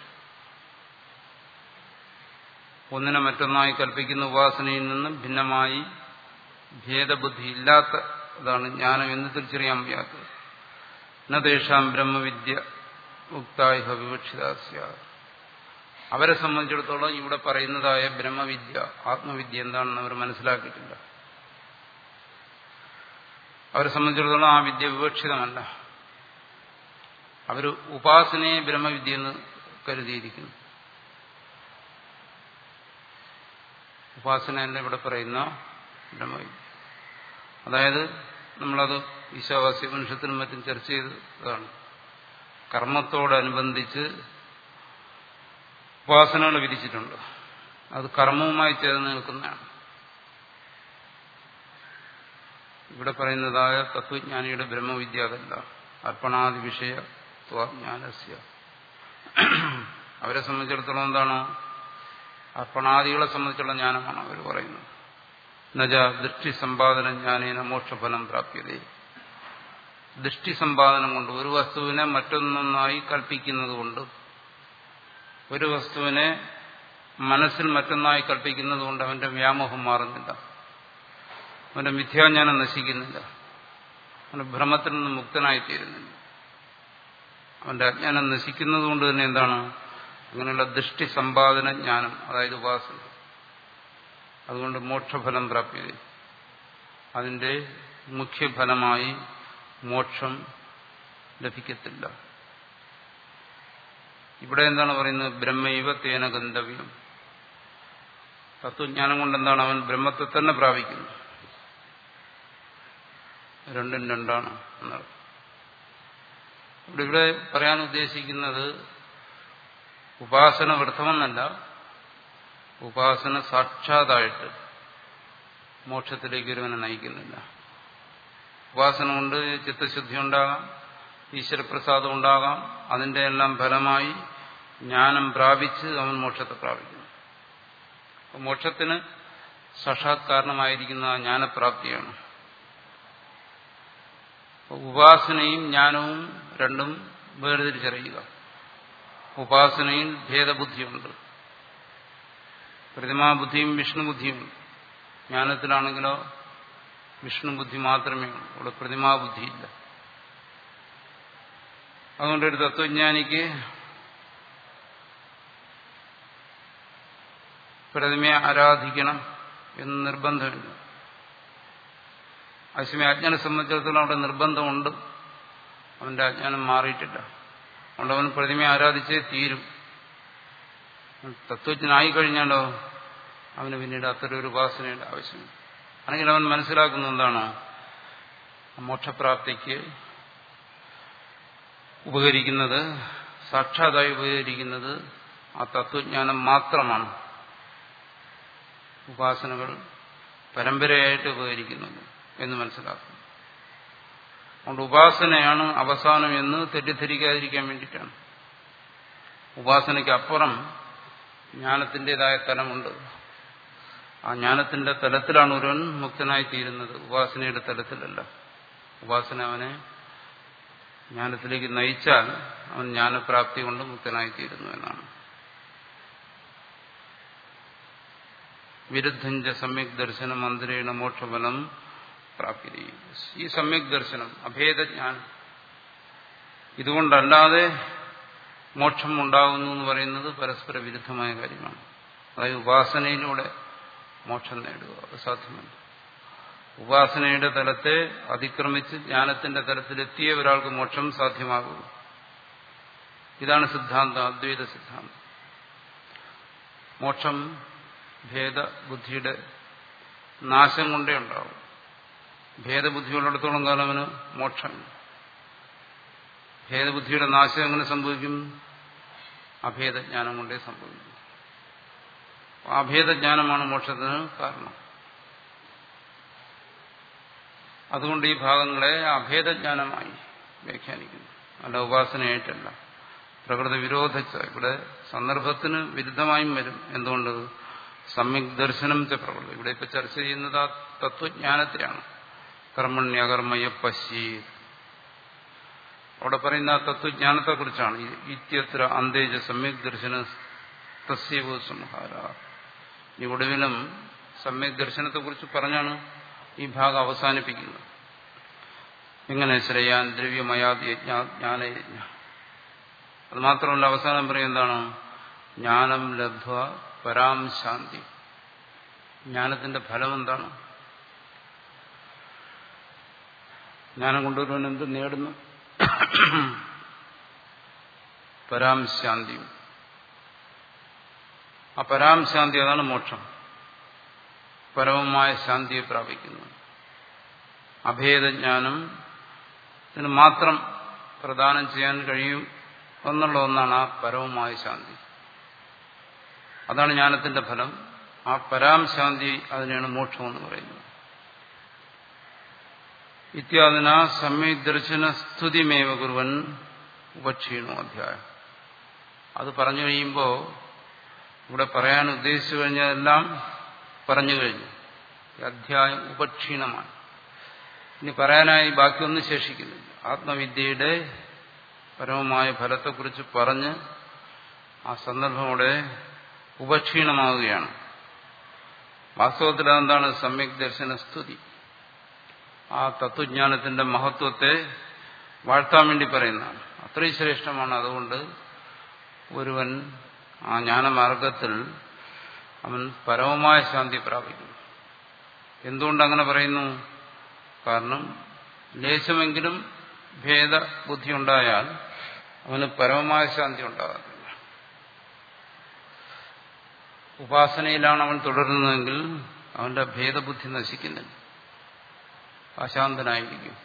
ഒന്നിനെ മറ്റൊന്നായി കൽപ്പിക്കുന്ന ഉപാസനയിൽ നിന്നും ഭിന്നമായി ഭേദബുദ്ധി ഇല്ലാത്തതാണ് ജ്ഞാനം എന്ന് തിരിച്ചറിയാൻ വയ്യാത്തത് നേഷാം ബ്രഹ്മവിദ്യ ഉക്തായ വിവക്ഷിതാസ്യ അവരെ സംബന്ധിച്ചിടത്തോളം ഇവിടെ പറയുന്നതായ ബ്രഹ്മവിദ്യ ആത്മവിദ്യ എന്താണെന്ന് അവർ മനസ്സിലാക്കിയിട്ടില്ല അവരെ സംബന്ധിച്ചിടത്തോളം ആ വിദ്യ വിവക്ഷിതമല്ല അവർ ഉപാസനയെ ബ്രഹ്മവിദ്യ എന്ന് കരുതിയിരിക്കുന്നു ഉപാസന അല്ല ഇവിടെ പറയുന്ന ബ്രഹ്മവിദ്യ അതായത് നമ്മളത് ഈശാവാസ്യ മനുഷ്യത്തിനും മറ്റും ചർച്ച ചെയ്തതാണ് കർമ്മത്തോടനുബന്ധിച്ച് ഉപാസനകൾ വിധിച്ചിട്ടുണ്ട് അത് കർമ്മവുമായി ചേർന്ന് നിൽക്കുന്നതാണ് ഇവിടെ പറയുന്നതായ തത്വജ്ഞാനിയുടെ ബ്രഹ്മവിദ്യ അതല്ല അർപ്പണാദി വിഷയ ജ്ഞാനസ്യ അവരെ സംബന്ധിച്ചിടത്തോളം എന്താണ് അർപ്പണാദികളെ സംബന്ധിച്ചുള്ള ജ്ഞാനമാണ് അവർ പറയുന്നത് എന്നുവെച്ചാ ദൃഷ്ടി സമ്പാദന ജ്ഞാനേന മോക്ഷഫലം പ്രാപ്യത ദൃഷ്ടി സമ്പാദനം കൊണ്ട് ഒരു വസ്തുവിനെ മറ്റൊന്നൊന്നായി കൽപ്പിക്കുന്നത് കൊണ്ട് ഒരു വസ്തുവിനെ മനസ്സിൽ മറ്റൊന്നായി കൽപ്പിക്കുന്നത് കൊണ്ട് അവന്റെ വ്യാമോഹം മാറുന്നില്ല അവന്റെ മിഥ്യാജ്ഞാനം നശിക്കുന്നില്ല അവന്റെ ഭ്രമത്തിൽ നിന്ന് മുക്തനായിത്തീരുന്നില്ല അവന്റെ അജ്ഞാനം നശിക്കുന്നത് കൊണ്ട് തന്നെ എന്താണ് അങ്ങനെയുള്ള ദൃഷ്ടി സമ്പാദന ജ്ഞാനം അതായത് ഉപാസന അതുകൊണ്ട് മോക്ഷഫലം പ്രാപ്യത അതിന്റെ മുഖ്യഫലമായി മോക്ഷം ലഭിക്കത്തില്ല ഇവിടെ എന്താണ് പറയുന്നത് ബ്രഹ്മൈവ തേന ഗന്ധവ്യം തത്വജ്ഞാനം കൊണ്ട് എന്താണ് അവൻ ബ്രഹ്മത്തെ തന്നെ പ്രാപിക്കുന്നു രണ്ടും രണ്ടാണ് എന്നാണ് ഇവിടെ ഇവിടെ പറയാൻ ഉദ്ദേശിക്കുന്നത് ഉപാസന വൃത്തമെന്നല്ല ഉപാസന സാക്ഷാതായിട്ട് മോക്ഷത്തിലേക്ക് ഒരുവനെ നയിക്കുന്നില്ല ഉപാസന കൊണ്ട് ചിത്തശുദ്ധി ഉണ്ടാകാം ഈശ്വരപ്രസാദം ഉണ്ടാകാം അതിന്റെ എല്ലാം ഫലമായി ജ്ഞാനം പ്രാപിച്ച് അവൻ മോക്ഷത്തെ പ്രാപിക്കുന്നു അപ്പോൾ മോക്ഷത്തിന് സാക്ഷാത്കാരണമായിരിക്കുന്ന ജ്ഞാനപ്രാപ്തിയാണ് ഉപാസനയും ജ്ഞാനവും രണ്ടും വേർതിരിച്ചറിയുക ഉപാസനയിൽ ഭേദബുദ്ധിയുണ്ട് പ്രതിമാബുദ്ധിയും വിഷ്ണുബുദ്ധിയുമുണ്ട് ജ്ഞാനത്തിലാണെങ്കിലോ വിഷ്ണുബുദ്ധി മാത്രമേ ഉള്ളൂ ഇവിടെ പ്രതിമാബുദ്ധിയില്ല അതുകൊണ്ട് ഒരു തത്വജ്ഞാനിക്ക് പ്രതിമയെ ആരാധിക്കണം എന്ന് നിർബന്ധമില്ല അതേസമയം അജ്ഞാനെ സംബന്ധിച്ചിടത്തോളം അവിടെ നിർബന്ധമുണ്ട് അവന്റെ അജ്ഞാനം മാറിയിട്ടില്ല അതുകൊണ്ട് അവൻ പ്രതിമയെ ആരാധിച്ചേ തീരും തത്വജ്ഞനായി കഴിഞ്ഞാലോ അവന് പിന്നീട് അത്തരം ഒരു ഉപാസനയുടെ ആവശ്യമില്ല അല്ലെങ്കിൽ അവൻ മനസ്സിലാക്കുന്ന എന്താണ് മോക്ഷപ്രാപ്തിക്ക് ഉപകരിക്കുന്നത് സാക്ഷാതായി ഉപകരിക്കുന്നത് ആ തത്വജ്ഞാനം മാത്രമാണ് ഉപാസനകൾ പരമ്പരയായിട്ട് ഉപകരിക്കുന്നത് എന്ന് മനസ്സിലാക്കുന്നു അതുകൊണ്ട് ഉപാസനയാണ് അവസാനം എന്ന് തെറ്റിദ്ധരിക്കാതിരിക്കാൻ വേണ്ടിയിട്ടാണ് ഉപാസനയ്ക്ക് അപ്പുറം ജ്ഞാനത്തിൻ്റെതായ തലമുണ്ട് ആ ജ്ഞാനത്തിന്റെ തലത്തിലാണ് ഒരുവൻ മുക്തനായി തീരുന്നത് ഉപാസനയുടെ തലത്തിലല്ല ഉപാസന അവനെ ജ്ഞാനത്തിലേക്ക് നയിച്ചാൽ അവൻ ജ്ഞാനപ്രാപ്തി കൊണ്ട് മുക്തനായി തീരുന്നു എന്നാണ് വിരുദ്ധഞ്ച സമ്യക് ദർശന മന്ത്രേണ മോക്ഷഫലം പ്രാപ്തി ഈ സമ്യക് ദർശനം അഭേദജ്ഞാനം ഇതുകൊണ്ടല്ലാതെ മോക്ഷം ഉണ്ടാകുന്നു എന്ന് പറയുന്നത് പരസ്പര വിരുദ്ധമായ കാര്യമാണ് അതായത് ഉപാസനയിലൂടെ മോക്ഷം നേടുക അത് സാധ്യമല്ല ഉപാസനയുടെ തലത്തെ അതിക്രമിച്ച് ജ്ഞാനത്തിന്റെ തലത്തിലെത്തിയ ഒരാൾക്ക് മോക്ഷം സാധ്യമാകുക ഇതാണ് സിദ്ധാന്തം അദ്വൈത സിദ്ധാന്തം മോക്ഷം ഭേദബുദ്ധിയുടെ നാശം കൊണ്ടേ ഉണ്ടാവും ഭേദബുദ്ധിയുള്ളിടത്തോളം കാലം അവന് മോക്ഷമില്ല ഭേദബുദ്ധിയുടെ നാശം എങ്ങനെ സംഭവിക്കും അഭേദജ്ഞാനം കൊണ്ടേ സംഭവിക്കും അഭേദജ്ഞാനമാണ് മോക്ഷത്തിന് കാരണം അതുകൊണ്ട് ഈ ഭാഗങ്ങളെ അഭേദജ്ഞാനമായി വ്യാഖ്യാനിക്കുന്നു അല്ല ഉപാസനയായിട്ടല്ല പ്രകൃതി വിരോധിച്ച ഇവിടെ സന്ദർഭത്തിന് വിരുദ്ധമായും വരും എന്തുകൊണ്ട് സമ്യക് ദർശനം ച പ്രകൃതി ഇവിടെ ഇപ്പൊ ചർച്ച ചെയ്യുന്നത് ആ തത്വജ്ഞാനത്തിലാണ് കർമ്മണ്യകർമ്മയ പശ്യേ അവിടെ പറയുന്ന ആ തത്വജ്ഞാനത്തെക്കുറിച്ചാണ് ഇത്യത്ര അന്തേജ സമ്യക് ദർശന തസ്യവോ സംഹാര ഈ ഒടുവിലും സമ്യക് ദർശനത്തെക്കുറിച്ച് പറഞ്ഞാണ് ഈ ഭാഗം അവസാനിപ്പിക്കുന്നത് എങ്ങനെ ശ്രേയാൻ ദ്രവ്യമയാതി ജ്ഞാനയജ്ഞ അത് മാത്രമല്ല അവസാനം പറയും എന്താണ് ജ്ഞാനം ലബ്ധ പരാം ശാന്തി ജ്ഞാനത്തിന്റെ ഫലം എന്താണ് ജ്ഞാനം കൊണ്ടുവരുവാൻ എന്ത് നേടുന്നു പരാം ശാന്തി ആ പരാം ശാന്തി അതാണ് മോക്ഷം പരമമായ ശാന്തിയെ പ്രാപിക്കുന്നു അഭേദജ്ഞാനം ഇതിന് മാത്രം പ്രദാനം ചെയ്യാൻ കഴിയും എന്നുള്ള ഒന്നാണ് ആ പരമമായ ശാന്തി അതാണ് ജ്ഞാനത്തിന്റെ ഫലം ആ പരാം ശാന്തി അതിനെയാണ് മോക്ഷം എന്ന് പറയുന്നത് ഇത്യാദിന സമ്യക് ദർശന സ്തുതിമേവ കുറുവൻ ഉപക്ഷീണു അധ്യായം അത് പറഞ്ഞു കഴിയുമ്പോൾ ഇവിടെ പറയാൻ ഉദ്ദേശിച്ചു കഴിഞ്ഞതെല്ലാം പറഞ്ഞു കഴിഞ്ഞു ഈ അധ്യായം ഉപക്ഷീണമാണ് ഇനി പറയാനായി ബാക്കിയൊന്നും ശേഷിക്കുന്നില്ല ആത്മവിദ്യയുടെ പരമമായ ഫലത്തെക്കുറിച്ച് പറഞ്ഞ് ആ സന്ദർഭം അവിടെ ഉപക്ഷീണമാവുകയാണ് വാസ്തവത്തിൽ അതെന്താണ് സമ്യക് ദർശന സ്തുതി ആ തത്വജ്ഞാനത്തിന്റെ മഹത്വത്തെ വാഴ്ത്താൻ വേണ്ടി പറയുന്നതാണ് അത്രയും ശ്രേഷ്ഠമാണ് അതുകൊണ്ട് ഒരുവൻ ആ ജ്ഞാനമാർഗത്തിൽ അവൻ പരമമായ ശാന്തി പ്രാപിക്കുന്നു എന്തുകൊണ്ട് അങ്ങനെ പറയുന്നു കാരണം ലേശമെങ്കിലും ഭേദബുദ്ധി ഉണ്ടായാൽ അവന് പരമമായ ശാന്തി ഉണ്ടാകത്തില്ല ഉപാസനയിലാണ് അവൻ തുടരുന്നതെങ്കിൽ അവന്റെ ഭേദബുദ്ധി നശിക്കുന്നില്ല അശാന്തനായിരിക്കും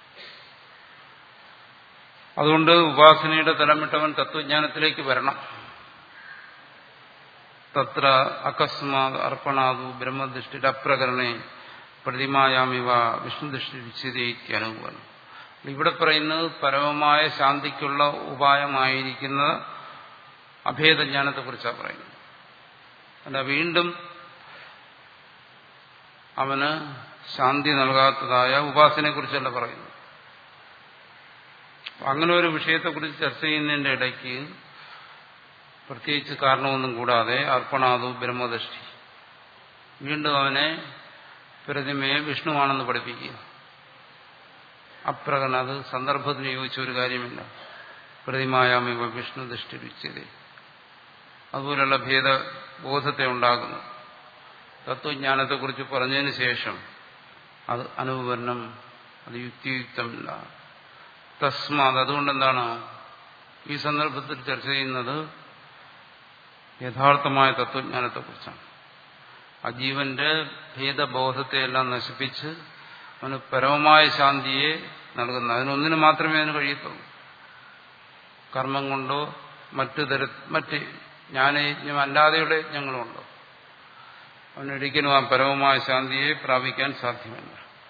അതുകൊണ്ട് ഉപാസനയുടെ തലമിട്ടവൻ തത്വജ്ഞാനത്തിലേക്ക് വരണം തത്ര അകസ്മാത് അർപ്പണാതു ബ്രഹ്മദൃഷ്ടിയുടെ അപ്രകരണേ പ്രതിമായാമിവ വിഷ്ണുദൃഷ്ടി വിച്ഛേദിക്കാനുഭവം ഇവിടെ പറയുന്നത് പരമമായ ശാന്തിക്കുള്ള ഉപായമായിരിക്കുന്ന അഭേദജ്ഞാനത്തെക്കുറിച്ചാണ് പറയുന്നത് അല്ല വീണ്ടും അവന് ശാന്തി നൽകാത്തതായ ഉപാസനയെക്കുറിച്ചല്ല പറയുന്നത് അങ്ങനെ ഒരു വിഷയത്തെക്കുറിച്ച് ചർച്ച ചെയ്യുന്നതിന്റെ ഇടയ്ക്ക് പ്രത്യേകിച്ച് കാരണമൊന്നും കൂടാതെ അർപ്പണാതു ബ്രഹ്മദൃഷ്ടി വീണ്ടും അവനെ പ്രതിമയെ വിഷ്ണുവാണെന്ന് പഠിപ്പിക്കുക അപ്രകടനം അത് സന്ദർഭത്തിന് യോജിച്ച ഒരു കാര്യമില്ല പ്രതിമായാമിവ വിഷ്ണു ദൃഷ്ടി രുച്യത അതുപോലുള്ള ഭേദബോധത്തെ ഉണ്ടാകുന്നു തത്വജ്ഞാനത്തെക്കുറിച്ച് പറഞ്ഞതിന് ശേഷം അത് അനുപകരണം അത് യുക്തിയുക്തമില്ല തസ്മാത് അതുകൊണ്ടെന്താണ് ഈ സന്ദർഭത്തിൽ ചർച്ച ചെയ്യുന്നത് യഥാർത്ഥമായ തത്വജ്ഞാനത്തെക്കുറിച്ചാണ് ആ ജീവന്റെ ഭേദബോധത്തെയെല്ലാം നശിപ്പിച്ച് അവന് പരമമായ ശാന്തിയെ നൽകുന്ന അതിനൊന്നിന് മാത്രമേ അതിന് കഴിയത്തുള്ളൂ കർമ്മം കൊണ്ടോ മറ്റു തര മറ്റ് ജ്ഞാനയജ്ഞം അല്ലാതെയുള്ള യജ്ഞങ്ങളുണ്ടോ അവനൊരിക്കലും ആ പരമമായ ശാന്തിയെ പ്രാപിക്കാൻ സാധ്യമല്ല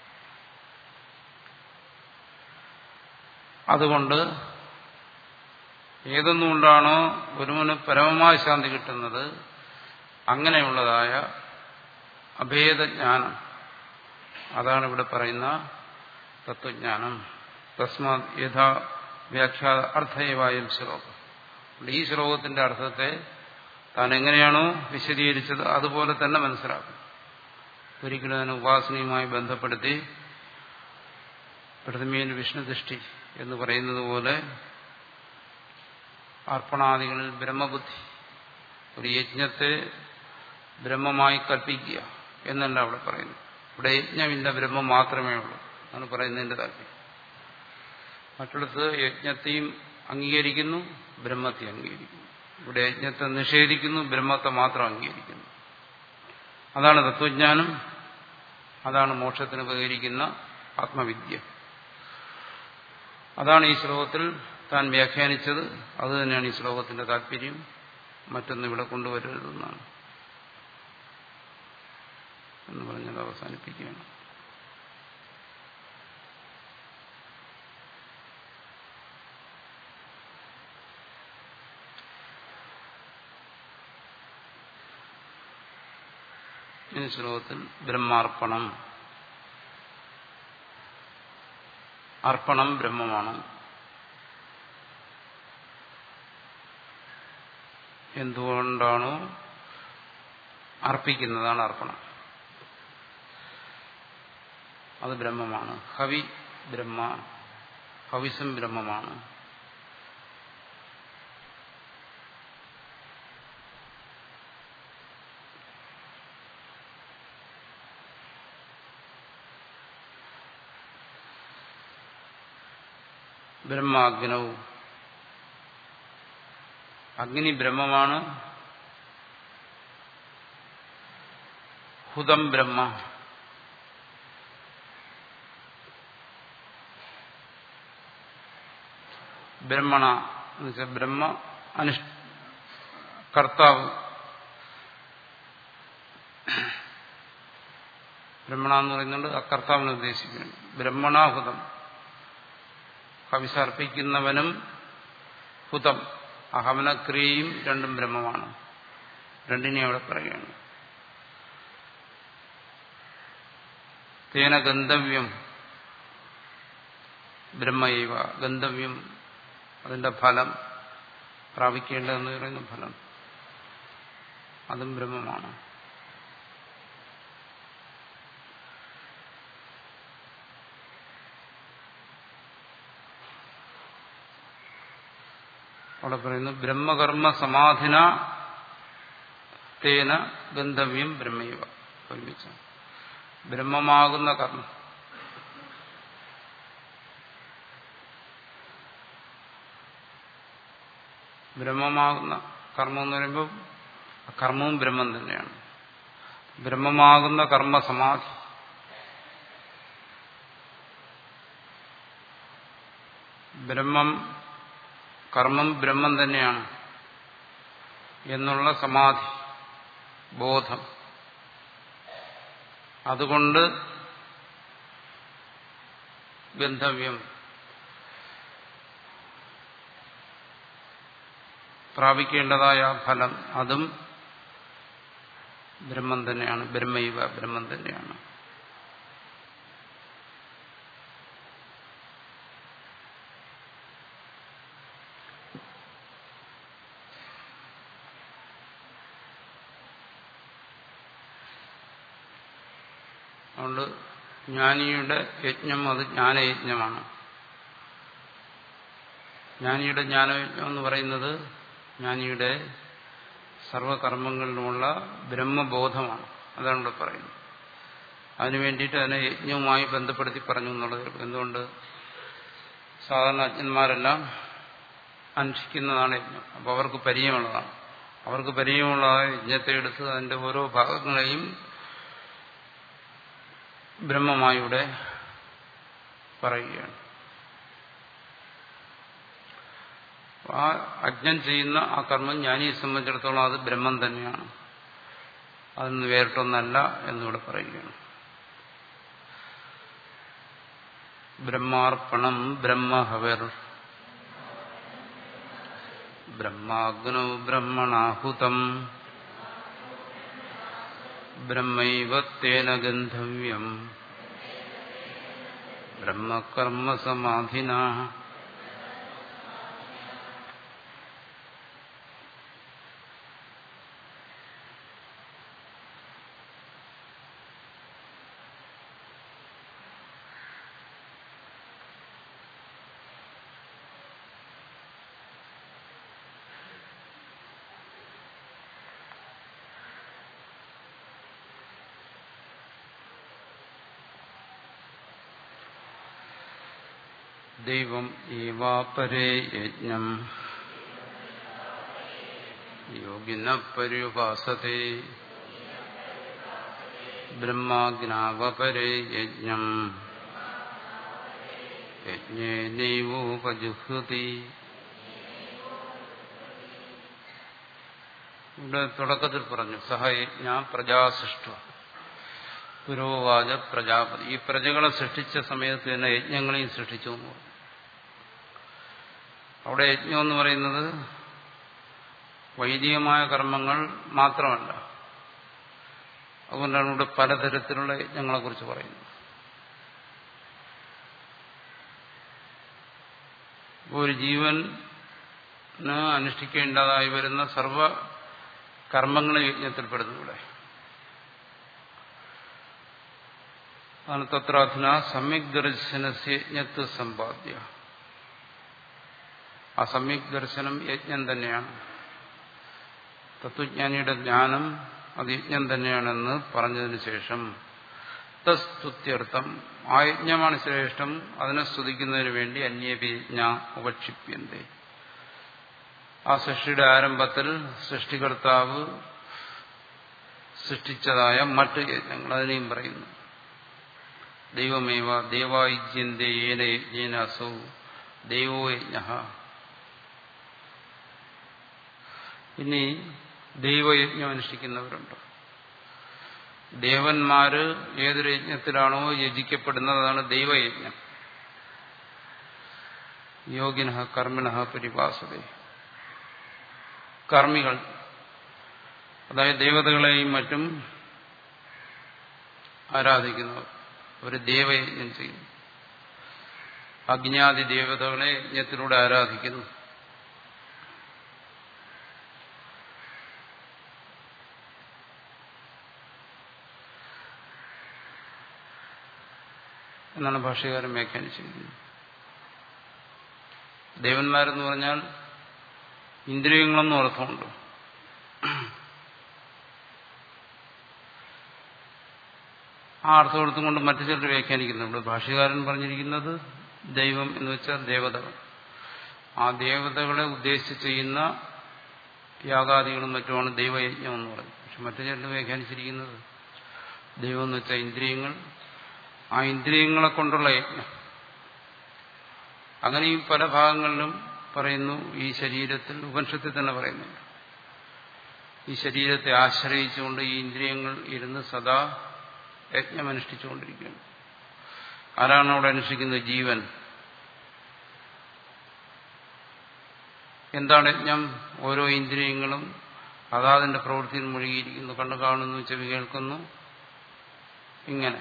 അതുകൊണ്ട് ഏതൊന്നുകൊണ്ടാണോ ഒരുവന് പരമമായ ശാന്തി കിട്ടുന്നത് അങ്ങനെയുള്ളതായ അഭേദജ്ഞാനം അതാണ് ഇവിടെ പറയുന്ന തത്വജ്ഞാനം തസ്മാത് യഥാ വ്യാഖ്യാത അർത്ഥയവായും ശ്ലോകം ഈ ശ്ലോകത്തിന്റെ അർത്ഥത്തെ താൻ എങ്ങനെയാണോ വിശദീകരിച്ചത് അതുപോലെ തന്നെ മനസ്സിലാക്കും ഒരിക്കലും അതിനെ ഉപാസനയുമായി ബന്ധപ്പെടുത്തി പ്രതിമയിൽ വിഷ്ണുദൃഷ്ടി എന്ന് പറയുന്നത് പോലെ അർപ്പണാദികളിൽ ബ്രഹ്മബുദ്ധി ഒരു യജ്ഞത്തെ ബ്രഹ്മമായി കൽപ്പിക്കുക എന്നല്ല അവിടെ പറയുന്നു ഇവിടെ യജ്ഞമില്ല ബ്രഹ്മം മാത്രമേ ഉള്ളൂ എന്നാണ് പറയുന്നതിന്റെ താല്പര്യം മറ്റിടത്ത് യജ്ഞത്തെയും അംഗീകരിക്കുന്നു ബ്രഹ്മത്തെ അംഗീകരിക്കുന്നു ഇവിടെ യജ്ഞത്തെ നിഷേധിക്കുന്നു ബ്രഹ്മത്തെ മാത്രം അംഗീകരിക്കുന്നു അതാണ് തത്വജ്ഞാനം അതാണ് മോക്ഷത്തിന് ഉപകരിക്കുന്ന ആത്മവിദ്യ അതാണ് ഈ ശ്ലോകത്തിൽ താൻ വ്യാഖ്യാനിച്ചത് അത് തന്നെയാണ് ഈ ശ്ലോകത്തിന്റെ താല്പര്യം മറ്റൊന്ന് ഇവിടെ കൊണ്ടുവരരുതെന്നാണ് എന്ന് പറഞ്ഞത് അവസാനിപ്പിക്കുകയാണ് ഈ ശ്ലോകത്തിൽ ബ്രഹ്മാർപ്പണം അർപ്പണം ബ്രഹ്മമാണ് എന്തുകൊണ്ടാണോ അർപ്പിക്കുന്നതാണ് അർപ്പണം അത് ബ്രഹ്മമാണ് ഹവി ബ്രഹ്മ ഹവിസം ബ്രഹ്മമാണ് ബ്രഹ്മാഗ്നവും അഗ്നി ബ്രഹ്മമാണ് ഹുതം ബ്രഹ്മ ബ്രഹ്മണ എന്ന് വെച്ചാൽ ബ്രഹ്മ അനുഷ് കർത്താവ് ബ്രഹ്മണ എന്ന് പറയുന്നുണ്ട് ആ കർത്താവിനെ ഉദ്ദേശിക്കുന്നു ബ്രഹ്മണാഹുതം കവിസർപ്പിക്കുന്നവനും ഹുതം അഹമനക്രിയയും രണ്ടും ബ്രഹ്മമാണ് രണ്ടിനെ അവിടെ പറയുകയാണ് തേന ഗന്ധവ്യം ബ്രഹ്മൈവ ഗന്ധവ്യം അതിന്റെ ഫലം പ്രാപിക്കേണ്ടതെന്ന് പറയുന്ന ഫലം അതും ബ്രഹ്മമാണ് അവിടെ പറയുന്നു ബ്രഹ്മകർമ്മ സമാധിന തേന ഗന്ധവ്യം ബ്രഹ്മൈവ ഒരുമിച്ച് ബ്രഹ്മമാകുന്ന കർമ്മം ബ്രഹ്മമാകുന്ന കർമ്മം എന്ന് പറയുമ്പോൾ കർമ്മവും ബ്രഹ്മം തന്നെയാണ് ബ്രഹ്മമാകുന്ന കർമ്മസമാധി ബ്രഹ്മം കർമ്മം ബ്രഹ്മം തന്നെയാണ് എന്നുള്ള സമാധി ബോധം അതുകൊണ്ട് ഗന്ധവ്യം പ്രാപിക്കേണ്ടതായ ഫലം അതും ബ്രഹ്മം തന്നെയാണ് ബ്രഹ്മൈവ ബ്രഹ്മം തന്നെയാണ് അതുകൊണ്ട് ജ്ഞാനിയുടെ യജ്ഞം അത് ജ്ഞാനയജ്ഞമാണ് ജ്ഞാനിയുടെ ജ്ഞാനയജ്ഞം എന്ന് പറയുന്നത് ജ്ഞാനിയുടെ സർവകർമ്മങ്ങളിലുമുള്ള ബ്രഹ്മബോധമാണ് അതാണ് ഇവിടെ പറയുന്നത് അതിനു വേണ്ടിയിട്ട് അതിനെ യജ്ഞവുമായി ബന്ധപ്പെടുത്തി പറഞ്ഞു എന്നുള്ളത് എന്തുകൊണ്ട് സാധാരണ അജ്ഞന്മാരെല്ലാം അനുഷ്ഠിക്കുന്നതാണ് യജ്ഞം അപ്പോൾ അവർക്ക് പരിചയമുള്ളതാണ് അവർക്ക് പരിചയമുള്ള യജ്ഞത്തെ എടുത്ത് അതിന്റെ ഓരോ ഭാഗങ്ങളെയും ബ്രഹ്മമായിവിടെ പറയുകയാണ് ആ അജ്ഞൻ ചെയ്യുന്ന ആ കർമ്മം ജ്ഞാനിയെ സംബന്ധിച്ചിടത്തോളം അത് ബ്രഹ്മം തന്നെയാണ് അതൊന്ന് വേറിട്ടൊന്നല്ല എന്നിവിടെ പറയുകയാണ് ബ്രഹ്മാർപ്പണം ബ്രഹ്മഹവർ ബ്രഹ്മാഗ്നോ ബ്രഹ്മണാഹുതം ബ്രഹ്മൈവ തേന ഗന്ധവ്യം ബ്രഹ്മകർമ്മസമാധിന ദൈവം ഏവാപരേ യജ്ഞം യോഗിന പര്യുപാസത്തെ ബ്രഹ്മാഗ്നാവപരേ യജ്ഞം യജ്ഞേനൈവോപജുഹൃതി ഇവിടെ തുടക്കത്തിൽ പറഞ്ഞു സഹയജ്ഞ പ്രജാസൃഷ്ട പുരോവാച പ്രജാപതി ഈ പ്രജകളെ സൃഷ്ടിച്ച സമയത്ത് തന്നെ യജ്ഞങ്ങളെയും സൃഷ്ടിച്ചു എന്ന് പറഞ്ഞു അവിടെ യജ്ഞം എന്ന് പറയുന്നത് വൈദികമായ കർമ്മങ്ങൾ മാത്രമല്ല അതുകൊണ്ടാണ് ഇവിടെ പലതരത്തിലുള്ള യജ്ഞങ്ങളെക്കുറിച്ച് പറയുന്നത് ഒരു ജീവന് അനുഷ്ഠിക്കേണ്ടതായി വരുന്ന സർവ കർമ്മങ്ങൾ യജ്ഞത്തിൽപ്പെടുന്നു ഇവിടെ ആണ് തത്രാധുന സമ്യക് ദർശനസ്യജ്ഞത്വ സമ്പാദ്യ ആ സമ്യക് ദർശനം യജ്ഞം തന്നെയാണ് തത്വജ്ഞാനിയുടെ ജ്ഞാനം അത് യജ്ഞം തന്നെയാണെന്ന് പറഞ്ഞതിന് ശേഷം തസ്തുത്യർത്ഥം ആ യജ്ഞമാണ് ശ്രേഷ്ഠം അതിനെ സ്തുതിക്കുന്നതിന് വേണ്ടി അന്യപിജ്ഞ ഉപക്ഷിപ്യന്തേ ആ സൃഷ്ടിയുടെ ആരംഭത്തിൽ സൃഷ്ടികർത്താവ് സൃഷ്ടിച്ചതായ മറ്റ് യജ്ഞങ്ങൾ അതിനെയും പറയുന്നു ദൈവമേവ ദേവായുജ്യന്തേ ഏന യജ്ഞേന അസൗ ദൈവോ യജ്ഞ ഇനി ദൈവയജ്ഞം അനുഷ്ഠിക്കുന്നവരുണ്ട് ദേവന്മാര് ഏതൊരു യജ്ഞത്തിലാണോ യജിക്കപ്പെടുന്നത് അതാണ് ദൈവയജ്ഞം യോഗിന കർമ്മിണ പരിഭാസത കർമ്മികൾ അതായത് ദേവതകളെയും മറ്റും ആരാധിക്കുന്നവർ ഒരു ദേവയജ്ഞം ചെയ്യുന്നു അജ്ഞാതി ദേവതകളെ യജ്ഞത്തിലൂടെ ആരാധിക്കുന്നു എന്നാണ് ഭാഷകാരൻ വ്യാഖ്യാനിച്ചിരിക്കുന്നത് ദേവന്മാരെന്ന് പറഞ്ഞാൽ ഇന്ദ്രിയങ്ങളെന്നും അർത്ഥമുണ്ട് ആ അർത്ഥം എടുത്തുകൊണ്ട് മറ്റു ചിലർ വ്യാഖ്യാനിക്കുന്നുണ്ട് ഭാഷ്യകാരൻ പറഞ്ഞിരിക്കുന്നത് ദൈവം എന്ന് വെച്ചാൽ ദേവതകൾ ആ ദേവതകളെ ഉദ്ദേശിച്ച് ചെയ്യുന്ന യാഗാദികളും മറ്റുമാണ് ദൈവയജ്ഞം എന്ന് പറയുന്നത് പക്ഷെ മറ്റു ചിലർ വ്യാഖ്യാനിച്ചിരിക്കുന്നത് ദൈവം എന്ന് വെച്ചാൽ ഇന്ദ്രിയങ്ങൾ ആ ഇന്ദ്രിയങ്ങളെ കൊണ്ടുള്ള യജ്ഞം അങ്ങനെയും പല ഭാഗങ്ങളിലും പറയുന്നു ഈ ശരീരത്തിൽ ഉപനിഷത്തിൽ തന്നെ പറയുന്നുണ്ട് ഈ ശരീരത്തെ ആശ്രയിച്ചുകൊണ്ട് ഈ ഇന്ദ്രിയങ്ങൾ ഇരുന്ന് സദാ യജ്ഞം അനുഷ്ഠിച്ചുകൊണ്ടിരിക്കുകയാണ് ആരാണ് അവിടെ അനുഷ്ഠിക്കുന്നത് ജീവൻ എന്താണ് യജ്ഞം ഓരോ ഇന്ദ്രിയങ്ങളും അതാതിന്റെ പ്രവൃത്തിയിൽ മുഴുകിയിരിക്കുന്നു കണ്ണു കാണുന്നു ചെവി കേൾക്കുന്നു ഇങ്ങനെ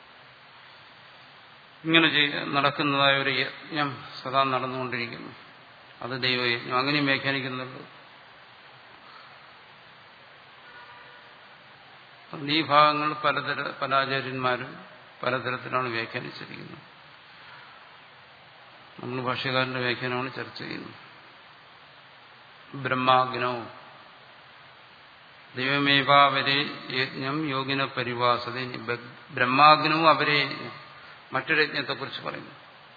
ഇങ്ങനെ നടക്കുന്നതായ ഒരു യജ്ഞം സദാ നടന്നുകൊണ്ടിരിക്കുന്നു അത് ദൈവയജ്ഞം അങ്ങനെയും വ്യാഖ്യാനിക്കുന്നുള്ളൂ ഈ ഭാഗങ്ങൾ പലതര പല ആചാര്യന്മാരും പലതരത്തിലാണ് വ്യാഖ്യാനിച്ചിരിക്കുന്നത് നമ്മൾ ഭാഷ്യകാരന്റെ വ്യാഖ്യാനമാണ് ചർച്ച ചെയ്യുന്നത് ബ്രഹ്മാഗ്നവും ദൈവമേവാവരെ യജ്ഞം യോഗിന പരിവാസത ബ്രഹ്മാഗ്നവും അവരെ യജ്ഞം മറ്റൊരു യജ്ഞത്തെക്കുറിച്ച് പറയുന്നു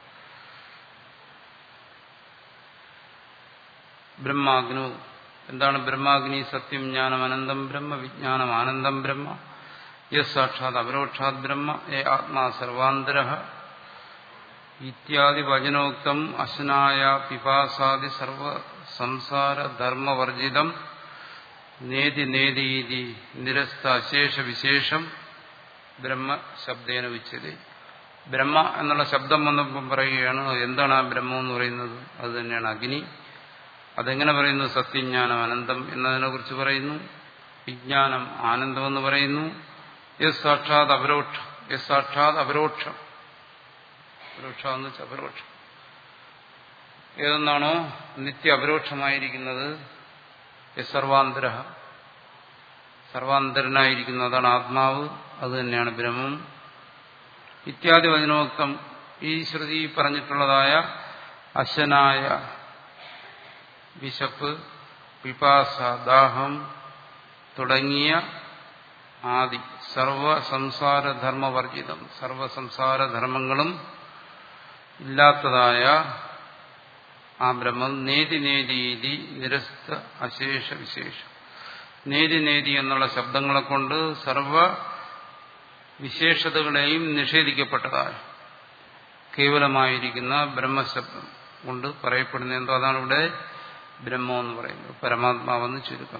ബ്രഹ്മാഗ്നു എന്താണ് ബ്രഹ്മാഗ്നി സത്യം ജ്ഞാനം അനന്തം ബ്രഹ്മ വിജ്ഞാനം ആനന്ദം ബ്രഹ്മ യസ് സാക്ഷാത് അപരോക്ഷാത് ബ്രഹ്മ ഏ ആത്മാ സർവാന്തര ഇത്യാദി വചനോക്തം അശ്നായ പിപാസാദി സർവ സംസാര ധർമ്മവർജിതം നേതി നേതീതി നിരസ്ത അശേഷ വിശേഷം ബ്രഹ്മ ശബ്ദേന വിച്ചത് ബ്രഹ്മ എന്നുള്ള ശബ്ദം വന്നപ്പം പറയുകയാണ് എന്താണ് ആ ബ്രഹ്മം എന്ന് പറയുന്നത് അത് തന്നെയാണ് അഗ്നി അതെങ്ങനെ പറയുന്നു സത്യജ്ഞാനം അനന്തം എന്നതിനെ കുറിച്ച് പറയുന്നു വിജ്ഞാനം ആനന്ദമെന്ന് പറയുന്നു യസ് സാക്ഷാത് അപരോക്ഷം യസ് സാക്ഷാത് അപരോക്ഷം അപരോക്ഷം എന്ന് വെച്ചാൽ അപരോക്ഷം ഏതെന്നാണോ നിത്യ അപരോക്ഷമായിരിക്കുന്നത് യസ് സർവാന്തര സർവാന്തരനായിരിക്കുന്നു അതാണ് ആത്മാവ് അത് തന്നെയാണ് ബ്രഹ്മം ഇത്യാദി വചനോക്തം ഈ ശ്രുതി പറഞ്ഞിട്ടുള്ളതായ അശനായ വിശപ്പ് പിപാസ ദാഹം തുടങ്ങിയ ആദി സർവ സംസാരധർമ്മവർജിതം സർവ സംസാരധർമ്മങ്ങളും ഇല്ലാത്തതായ ആ ബ്രഹ്മം നേതി നേതീതി നിരസ്ത അശേഷ വിശേഷം നേതി നേതി എന്നുള്ള ശബ്ദങ്ങളെ കൊണ്ട് സർവ വിശേഷതകളെയും നിഷേധിക്കപ്പെട്ടതായ കേവലമായിരിക്കുന്ന ബ്രഹ്മശബ്ദം കൊണ്ട് പറയപ്പെടുന്ന എന്തോ അതാണ് ഇവിടെ ബ്രഹ്മം എന്ന് പറയുന്നത് പരമാത്മാവെന്ന് ചുരുക്കം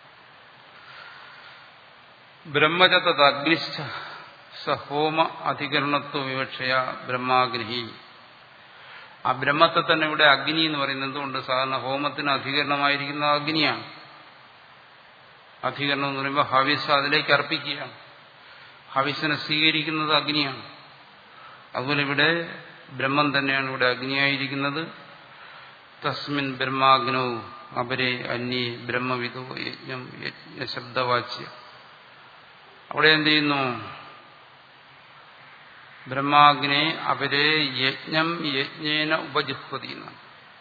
ബ്രഹ്മജത അഗ്നിശ്ച സഹോമ അധികരണത്വ വിവക്ഷയ ബ്രഹ്മാഗ്നി ആ ബ്രഹ്മത്തെ തന്നെ ഇവിടെ അഗ്നി എന്ന് പറയുന്നത് എന്തുകൊണ്ട് സാധാരണ ഹോമത്തിന് അധികരണമായിരിക്കുന്ന അഗ്നിയാണ് അധികരണം എന്ന് പറയുമ്പോൾ ഹവിസ് അതിലേക്ക് അർപ്പിക്കുകയാണ് ഹവിസിനെ സ്വീകരിക്കുന്നത് അഗ്നിയാണ് അതുപോലെ ഇവിടെ ബ്രഹ്മം തന്നെയാണ് ഇവിടെ അഗ്നിയായിരിക്കുന്നത് തസ്മിൻ ബ്രഹ്മാഗ്നോ അപരെ അന്യേ ബ്രഹ്മവിദോ യജ്ഞം യജ്ഞശബ്ദവാച്യ അവിടെ എന്ത് ചെയ്യുന്നു ബ്രഹ്മാഗ്നെ അവരെ യജ്ഞം യജ്ഞേന ഉപജുഹ്വതി എന്നാണ്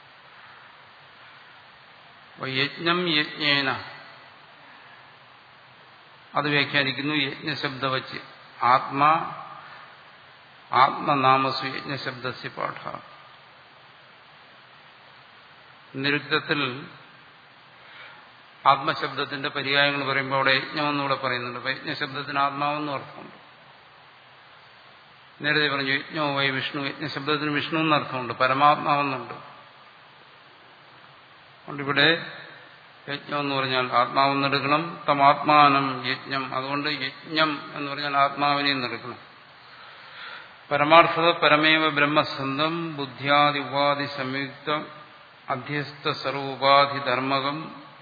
യജ്ഞം യജ്ഞേന അത് വ്യാഖ്യാനിക്കുന്നു യജ്ഞശബ്ദ വച്ച് ആത്മാ ആത്മനാമസു യജ്ഞശബ്ദസ്യ പാഠ നിരുക്തത്തിൽ ആത്മശബ്ദത്തിന്റെ പര്യായങ്ങൾ പറയുമ്പോൾ അവിടെ യജ്ഞമെന്നൂടെ പറയുന്നുണ്ട് അപ്പൊ യജ്ഞശബ്ദത്തിന് ആത്മാവെന്നും അർത്ഥമുണ്ട് നേരത്തെ പറഞ്ഞു യജ്ഞോ വൈ വിഷ്ണു യജ്ഞശബ്ദത്തിന് വിഷ്ണു എന്നർത്ഥമുണ്ട് പരമാത്മാവെന്നുണ്ട് അതുകൊണ്ട് ഇവിടെ യജ്ഞം എന്ന് പറഞ്ഞാൽ ആത്മാവെന്നെടുക്കണം തമാത്മാനം യജ്ഞം അതുകൊണ്ട് യജ്ഞം എന്ന് പറഞ്ഞാൽ ആത്മാവിനെയും എടുക്കണം പരമാർത്ഥത പരമേവ ബ്രഹ്മസന്ധം ബുദ്ധ്യാദി ഉപാധി സംയുക്തം അധ്യസ്ഥ സർവോപാധി ധർമ്മകം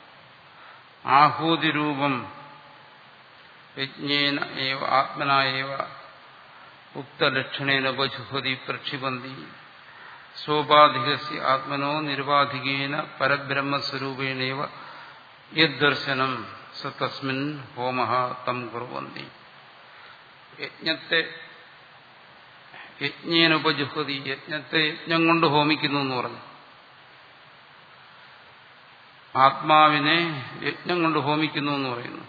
ആഹൂതിരൂപം യജ്ഞേന ഏവ ആത്മനായേവ ഉക്തലക്ഷണേന ഉപജുഹതി പ്രക്ഷിപന്തി സോപാധികസ്യ ആത്മനോ നിരുപാധികേന പരബ്രഹ്മസ്വരൂപേണേവ യദ്ദർശനം സ തസ്മിൻ ഹോമ തം കുറുവന്തി യജ്ഞത്തെ യജ്ഞേന ഉപജുഹതി യജ്ഞത്തെ യജ്ഞം കൊണ്ട് ഹോമിക്കുന്നു എന്ന് പറഞ്ഞു ആത്മാവിനെ യജ്ഞം കൊണ്ട് ഹോമിക്കുന്നു എന്ന് പറയുന്നു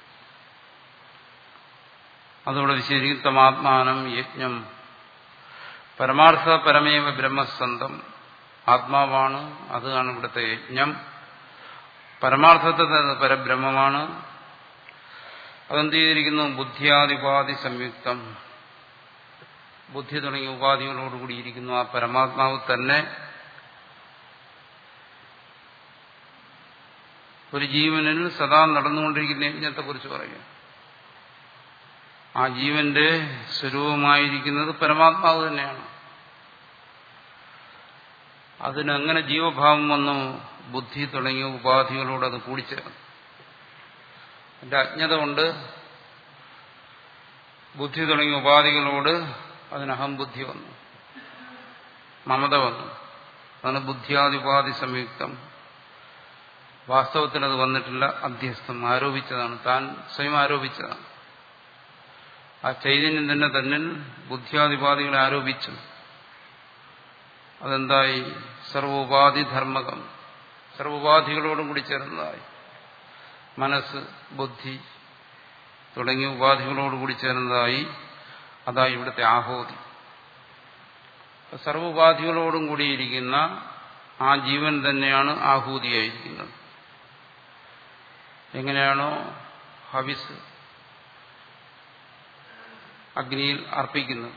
അതോടെ വിശേഷിക്കും തമാത്മാനം യജ്ഞം പരമാർത്ഥ പരമേവ ബ്രഹ്മസന്തം ആത്മാവാണ് അതാണ് ഇവിടുത്തെ യജ്ഞം പരമാർത്ഥത്തെ പരബ്രഹ്മമാണ് അതെന്ത് ചെയ്തിരിക്കുന്നു ബുദ്ധിയാദിപാധി സംയുക്തം ബുദ്ധി തുടങ്ങിയ ഉപാധികളോടുകൂടിയിരിക്കുന്നു ആ പരമാത്മാവ് തന്നെ ഒരു ജീവനിൽ സദാ നടന്നുകൊണ്ടിരിക്കുന്ന യജ്ഞത്തെക്കുറിച്ച് പറയും ആ ജീവന്റെ സ്വരൂപമായിരിക്കുന്നത് പരമാത്മാവ് തന്നെയാണ് അതിനെങ്ങനെ ജീവഭാവം വന്നു ബുദ്ധി തുടങ്ങിയ ഉപാധികളോട് അത് കൂടിച്ചേർന്നു എന്റെ അജ്ഞത കൊണ്ട് ബുദ്ധി തുടങ്ങിയ ഉപാധികളോട് അതിന് അഹംബുദ്ധി വന്നു മമത വന്നു അതാണ് ബുദ്ധിയാദിപാധി സംയുക്തം വാസ്തവത്തിൽ അത് വന്നിട്ടില്ല അധ്യസ്ഥം ആരോപിച്ചതാണ് താൻ സ്വയം ആരോപിച്ചതാണ് ആ ചൈതന്യം തന്നെ തന്നിൽ ബുദ്ധിയാദിപാധികളെ ആരോപിച്ചു അതെന്തായി സർവോപാധി ധർമ്മകം സർവോപാധികളോടും കൂടി ചേർന്നതായി മനസ്സ് ബുദ്ധി തുടങ്ങിയ ഉപാധികളോടുകൂടി ചേർന്നതായി അതായി ഇവിടുത്തെ ആഹോതി സർവോപാധികളോടും കൂടിയിരിക്കുന്ന ആ ജീവൻ തന്നെയാണ് ആഹൂതിയായിരിക്കുന്നത് എങ്ങനെയാണോ ഹവിസ് അഗ്നിയിൽ അർപ്പിക്കുന്നത്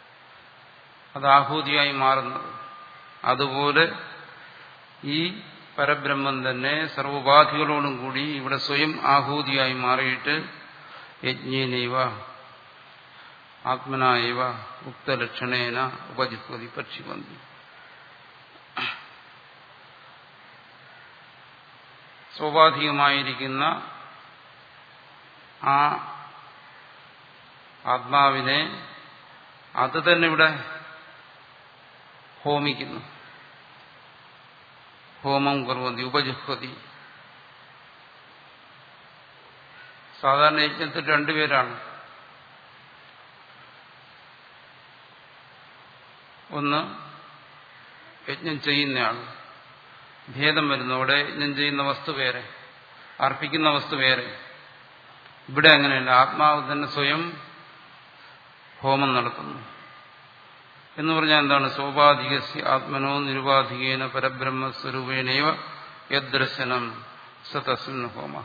അത് ആഹൂതിയായി മാറുന്നത് അതുപോലെ ഈ പരബ്രഹ്മം തന്നെ സർവോപാധികളോടും കൂടി ഇവിടെ സ്വയം ആഹൂതിയായി മാറിയിട്ട് യജ്ഞേനൈവ ആത്മനായവ ഉക്തലക്ഷണേന ഉപജിത്വതി പക്ഷിവന്തി സ്വാഭാവികമായിരിക്കുന്ന ആ ആത്മാവിനെ അത് തന്നെ ഇവിടെ ഹോമിക്കുന്നു ഹോമം കുറവന്തി ഉപജുഹ്വതി സാധാരണ യജ്ഞത്തിൽ രണ്ടുപേരാണ് ഒന്ന് യജ്ഞം ചെയ്യുന്നയാൾ ഭേദം വരുന്നു അവിടെ യജ്ഞം ചെയ്യുന്ന വസ്തു വേറെ അർപ്പിക്കുന്ന വസ്തു വേറെ ഇവിടെ അങ്ങനെയല്ല ആത്മാവ് തന്നെ സ്വയം ഹോമം നടത്തുന്നു എന്ന് പറഞ്ഞാൽ എന്താണ് സ്വാഭാവികസ്യ ആത്മനോ നിരുപാധികേന പരബ്രഹ്മസ്വരൂപേണൈവ യദ്ദർശനം സതസ്മിൻ ഹോമ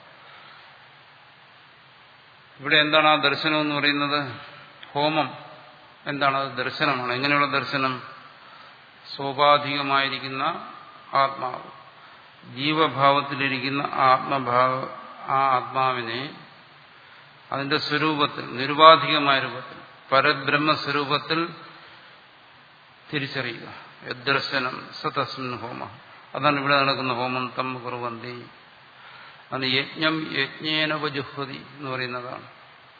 ഇവിടെ എന്താണ് ആ ദർശനം എന്ന് പറയുന്നത് ഹോമം എന്താണ് അത് ദർശനമാണ് എങ്ങനെയുള്ള ദർശനം സ്വാഭാവികമായിരിക്കുന്ന ആത്മാവ് ജീവഭാവത്തിലിരിക്കുന്ന ആത്മഭാവ ആ ആത്മാവിനെ അതിന്റെ സ്വരൂപത്തിൽ നിരുപാധികമായ രൂപത്തിൽ പരബ്രഹ്മസ്വരൂപത്തിൽ തിരിച്ചറിയുക യദ്ദർശനം സതസ്മിൻ ഹോമ അതാണ് ഇവിടെ നടക്കുന്ന ഹോമം തം കുറുവന്തി അത് യജ്ഞം യജ്ഞേനോപജുഹ്വതി എന്ന് പറയുന്നതാണ്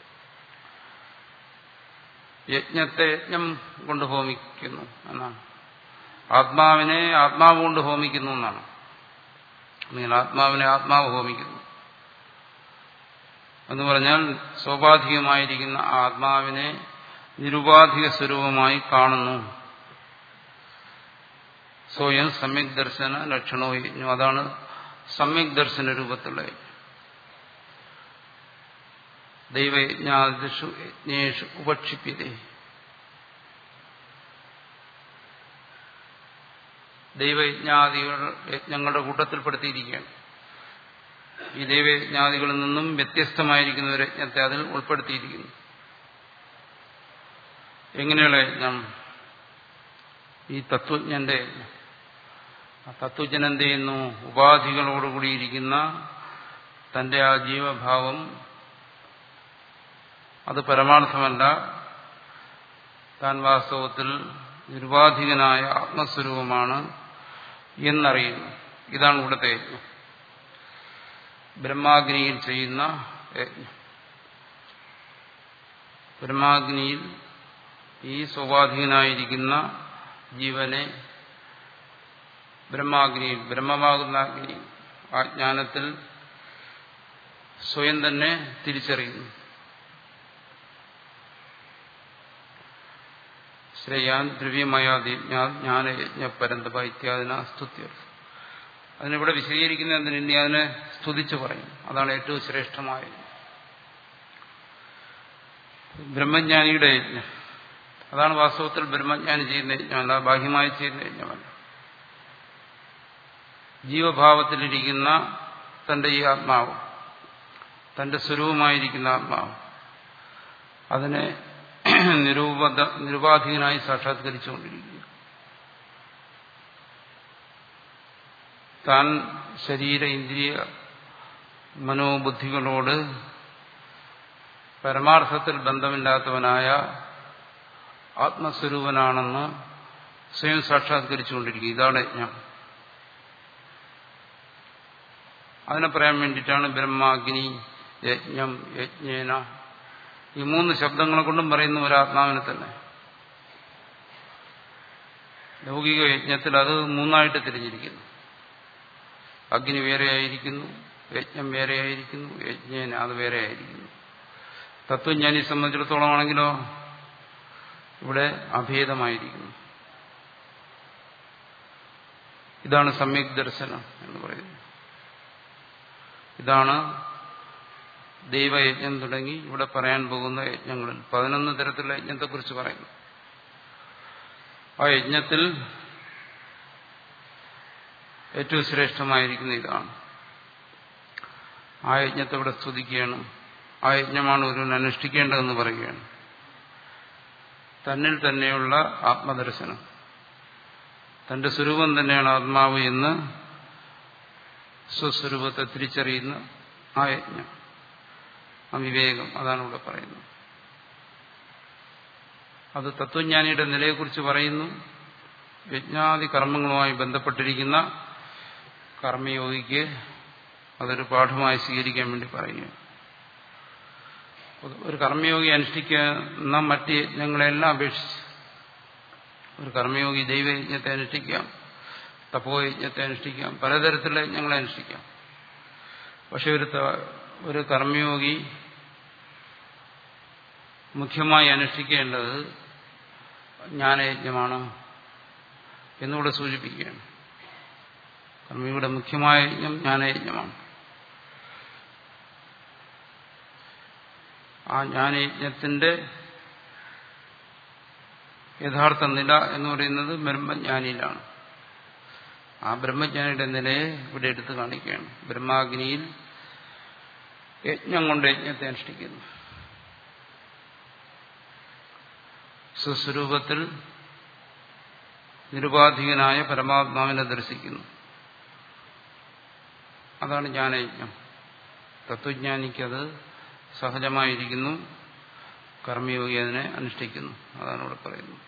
യജ്ഞത്തെ യജ്ഞം കൊണ്ട് ഹോമിക്കുന്നു എന്നാണ് ആത്മാവിനെ ആത്മാവ് കൊണ്ട് ഹോമിക്കുന്നു എന്നാണ് അല്ലെങ്കിൽ ആത്മാവിനെ ആത്മാവ് ഹോമിക്കുന്നു എന്ന് പറഞ്ഞാൽ സ്വാഭാവികമായിരിക്കുന്ന ആത്മാവിനെ നിരുപാധിക സ്വരൂപമായി കാണുന്നു സ്വയം സമ്യക് ദർശന ലക്ഷണോ യജ്ഞം അതാണ് സമ്യക് ദർശന രൂപത്തിലുള്ള ദൈവയജ്ഞാദിഷു യജ്ഞേഷു ഉപക്ഷിപ്യതേ ദൈവയജ്ഞാദികൾ യജ്ഞങ്ങളുടെ കൂട്ടത്തിൽപ്പെടുത്തിയിരിക്കുകയാണ് ഈ ദൈവയജ്ഞാദികളിൽ നിന്നും വ്യത്യസ്തമായിരിക്കുന്ന ഒരു യജ്ഞത്തെ അതിൽ ഉൾപ്പെടുത്തിയിരിക്കുന്നു എങ്ങനെയുള്ള യജ്ഞം ഈ തത്വജ്ഞന്റെ യജ്ഞം ആ തത്വജ്ഞൻ എന്ത് ചെയ്യുന്നു ഉപാധികളോടുകൂടിയിരിക്കുന്ന തന്റെ ആ ജീവഭാവം അത് പരമാർത്ഥമല്ല താൻ വാസ്തവത്തിൽ നിരുപാധികനായ ആത്മസ്വരൂപമാണ് എന്നറിയുന്നു ഇതാണ് ഇവിടുത്തെ യജ്ഞം ബ്രഹ്മാഗ്നിയിൽ ചെയ്യുന്ന യജ്ഞം ബ്രഹ്മാഗ്നിയിൽ ഈ സ്വാഭാവികനായിരിക്കുന്ന ജീവനെ ബ്രഹ്മാഗ്നിയിൽ ബ്രഹ്മമാകുന്ന അഗ്നി ആ ജ്ഞാനത്തിൽ സ്വയം തന്നെ തിരിച്ചറിയുന്നു ശ്രേയാൻ ദ്രവ്യമയാതി ജ്ഞാനയജ്ഞ പരന്തപ ഇത്യാദിന സ്തുത്യർ അതിനിവിടെ വിശദീകരിക്കുന്ന എന്തിന് ഇനി അതിനെ സ്തുതിച്ചു പറയും അതാണ് ഏറ്റവും ശ്രേഷ്ഠമായത് ബ്രഹ്മജ്ഞാനിയുടെ യജ്ഞം അതാണ് വാസ്തവത്തിൽ ബ്രഹ്മജ്ഞാനി ചെയ്യുന്ന യജ്ഞമല്ല ബാഹ്യമായി ചെയ്യുന്ന യജ്ഞമല്ല ജീവഭാവത്തിലിരിക്കുന്ന തന്റെ ഈ ആത്മാവ് തന്റെ സ്വരൂപമായിരിക്കുന്ന ആത്മാവ് അതിനെ നിരൂപത നിരുപാധികനായി സാക്ഷാത്കരിച്ചുകൊണ്ടിരിക്കുന്നു താൻ ശരീര ഇന്ദ്രിയ മനോബുദ്ധികളോട് പരമാർത്ഥത്തിൽ ബന്ധമില്ലാത്തവനായ ആത്മസ്വരൂപനാണെന്ന് സ്വയം സാക്ഷാത്കരിച്ചുകൊണ്ടിരിക്കുക ഇതാണ് യജ്ഞം അതിനെ പറയാൻ വേണ്ടിയിട്ടാണ് ബ്രഹ്മാഗ്നി യജ്ഞം യജ്ഞേന ഈ മൂന്ന് ശബ്ദങ്ങളെ കൊണ്ടും പറയുന്ന ഒരാത്മാവിനെ തന്നെ ലൗകിക യജ്ഞത്തിൽ അത് മൂന്നായിട്ട് തിരിഞ്ഞിരിക്കുന്നു അഗ്നി വേറെയായിരിക്കുന്നു യജ്ഞം വേറെയായിരിക്കുന്നു യജ്ഞേന അത് വേറെയായിരിക്കുന്നു തത്വജ്ഞാനി സംബന്ധിച്ചിടത്തോളം ആണെങ്കിലോ ഇവിടെ അഭേദമായിരിക്കുന്നു ഇതാണ് സമ്യക് ദർശനം എന്ന് പറയുന്നത് ഇതാണ് ദൈവയജ്ഞം തുടങ്ങി ഇവിടെ പറയാൻ പോകുന്ന യജ്ഞങ്ങളിൽ പതിനൊന്ന് തരത്തിലുള്ള യജ്ഞത്തെക്കുറിച്ച് പറയുന്നു ആ യജ്ഞത്തിൽ ഏറ്റവും ശ്രേഷ്ഠമായിരിക്കുന്ന ഇതാണ് ആ യജ്ഞത്തെ ഇവിടെ സ്തുതിക്കുകയാണ് ആ യജ്ഞമാണ് ഒരുവൻ അനുഷ്ഠിക്കേണ്ടതെന്ന് പറയുകയാണ് തന്നിൽ തന്നെയുള്ള ആത്മദർശനം തന്റെ സ്വരൂപം തന്നെയാണ് ആത്മാവ് എന്ന് സ്വസ്വരൂപത്തെ തിരിച്ചറിയുന്ന ആ യജ്ഞം ആ വിവേകം അതാണ് ഇവിടെ പറയുന്നത് അത് തത്വജ്ഞാനിയുടെ നിലയെക്കുറിച്ച് പറയുന്നു യജ്ഞാദി കർമ്മങ്ങളുമായി ബന്ധപ്പെട്ടിരിക്കുന്ന കർമ്മയോഗിക്ക് അതൊരു പാഠമായി സ്വീകരിക്കാൻ വേണ്ടി പറയുക ഒരു കർമ്മയോഗി അനുഷ്ഠിക്കുന്ന മറ്റ് യജ്ഞങ്ങളെല്ലാം അപേക്ഷിച്ച് ഒരു കർമ്മയോഗി ദൈവയജ്ഞത്തെ അനുഷ്ഠിക്കാം തപോയജ്ഞത്തെ അനുഷ്ഠിക്കാം പലതരത്തിലുള്ള യജ്ഞങ്ങളെ അനുഷ്ഠിക്കാം പക്ഷെ ഒരു ഒരു കർമ്മയോഗി മുഖ്യമായി അനുഷ്ഠിക്കേണ്ടത് ജ്ഞാനയജ്ഞമാണ് എന്നുകൂടെ സൂചിപ്പിക്കുകയാണ് കർമ്മിയുടെ മുഖ്യമായ യജ്ഞം ജ്ഞാനയജ്ഞമാണ് ആ ജ്ഞാനയജ്ഞത്തിന്റെ യഥാർത്ഥ നില എന്ന് പറയുന്നത് ബ്രഹ്മജ്ഞാനിയിലാണ് ആ ബ്രഹ്മജ്ഞാനിയുടെ നിലയെ ഇവിടെ എടുത്തു കാണിക്കുകയാണ് ബ്രഹ്മാഗ്നിയിൽ യജ്ഞം കൊണ്ട് യജ്ഞത്തെ അനുഷ്ഠിക്കുന്നു സ്വസ്വരൂപത്തിൽ നിരുപാധികനായ പരമാത്മാവിനെ ദർശിക്കുന്നു അതാണ് ജ്ഞാനയജ്ഞം തത്വജ്ഞാനിക്കത് സഹജമായിരിക്കുന്നു കർമ്മയോഗി അതിനെ അനുഷ്ഠിക്കുന്നു അതാണ് ഇവിടെ പറയുന്നത്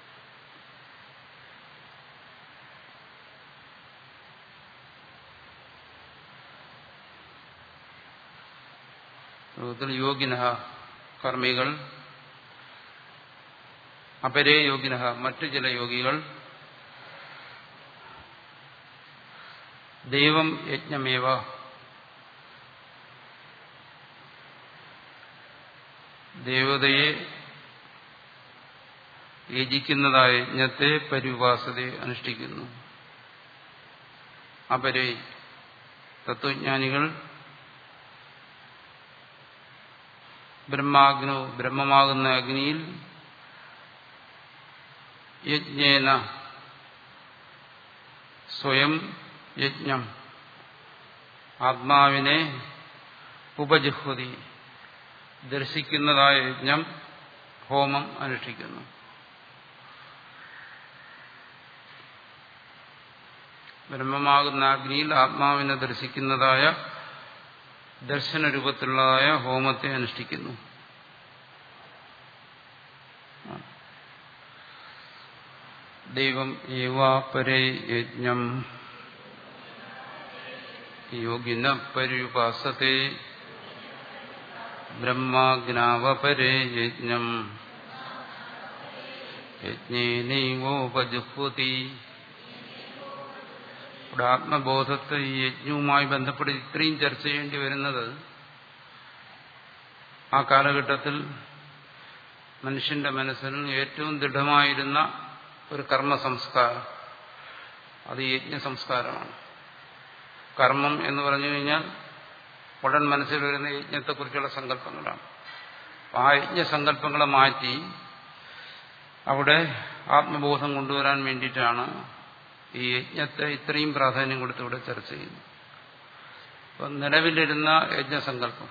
ലോകത്തിൽ യോഗിന കർമ്മികൾ അപരേ യോഗിന മറ്റു ചില യോഗികൾ ദൈവം യജ്ഞമേവ ദേവതയെ യജിക്കുന്നതായ യജ്ഞത്തെ പരിവാസതയെ അനുഷ്ഠിക്കുന്നു അപരേ തത്വജ്ഞാനികൾ ബ്രഹ്മാഗ്നോ ബ്രഹ്മമാകുന്ന അഗ്നിയിൽ യജ്ഞേന സ്വയം യജ്ഞം ആത്മാവിനെ ഉപജുഹതി ദർശിക്കുന്നതായ യജ്ഞം ഹോമം അനുഷ്ഠിക്കുന്നു ബ്രഹ്മമാകുന്ന അഗ്നിയിൽ ആത്മാവിനെ ദർശിക്കുന്നതായ ദർശന രൂപത്തിലുള്ളതായ ഹോമത്തെ അനുഷ്ഠിക്കുന്നു ദൈവം ഏവാപരേ യജ്ഞം യോഗിന പര്യുപാസത്തെ ബ്രഹ്മാഗ്നാവപരേ യജ്ഞം യജ്ഞേനൈവോപജുഹ്വതി ഇവിടെ ആത്മബോധത്തെ ഈ യജ്ഞവുമായി ബന്ധപ്പെട്ട് ഇത്രയും ചർച്ച ചെയ്യേണ്ടി വരുന്നത് ആ കാലഘട്ടത്തിൽ മനുഷ്യന്റെ മനസ്സിൽ ഏറ്റവും ദൃഢമായിരുന്ന ഒരു കർമ്മ സംസ്കാരം അത് യജ്ഞ സംസ്കാരമാണ് കർമ്മം എന്ന് പറഞ്ഞു കഴിഞ്ഞാൽ ഉടൻ മനസ്സിൽ വരുന്ന യജ്ഞത്തെക്കുറിച്ചുള്ള സങ്കല്പങ്ങളാണ് ആ യജ്ഞസങ്കല്പങ്ങളെ മാറ്റി അവിടെ ആത്മബോധം കൊണ്ടുവരാൻ വേണ്ടിയിട്ടാണ് ഈ യജ്ഞത്തെ ഇത്രയും പ്രാധാന്യം കൊടുത്ത് ഇവിടെ ചർച്ച ചെയ്യുന്നു അപ്പം നിലവിലിരുന്ന യജ്ഞസങ്കല്പം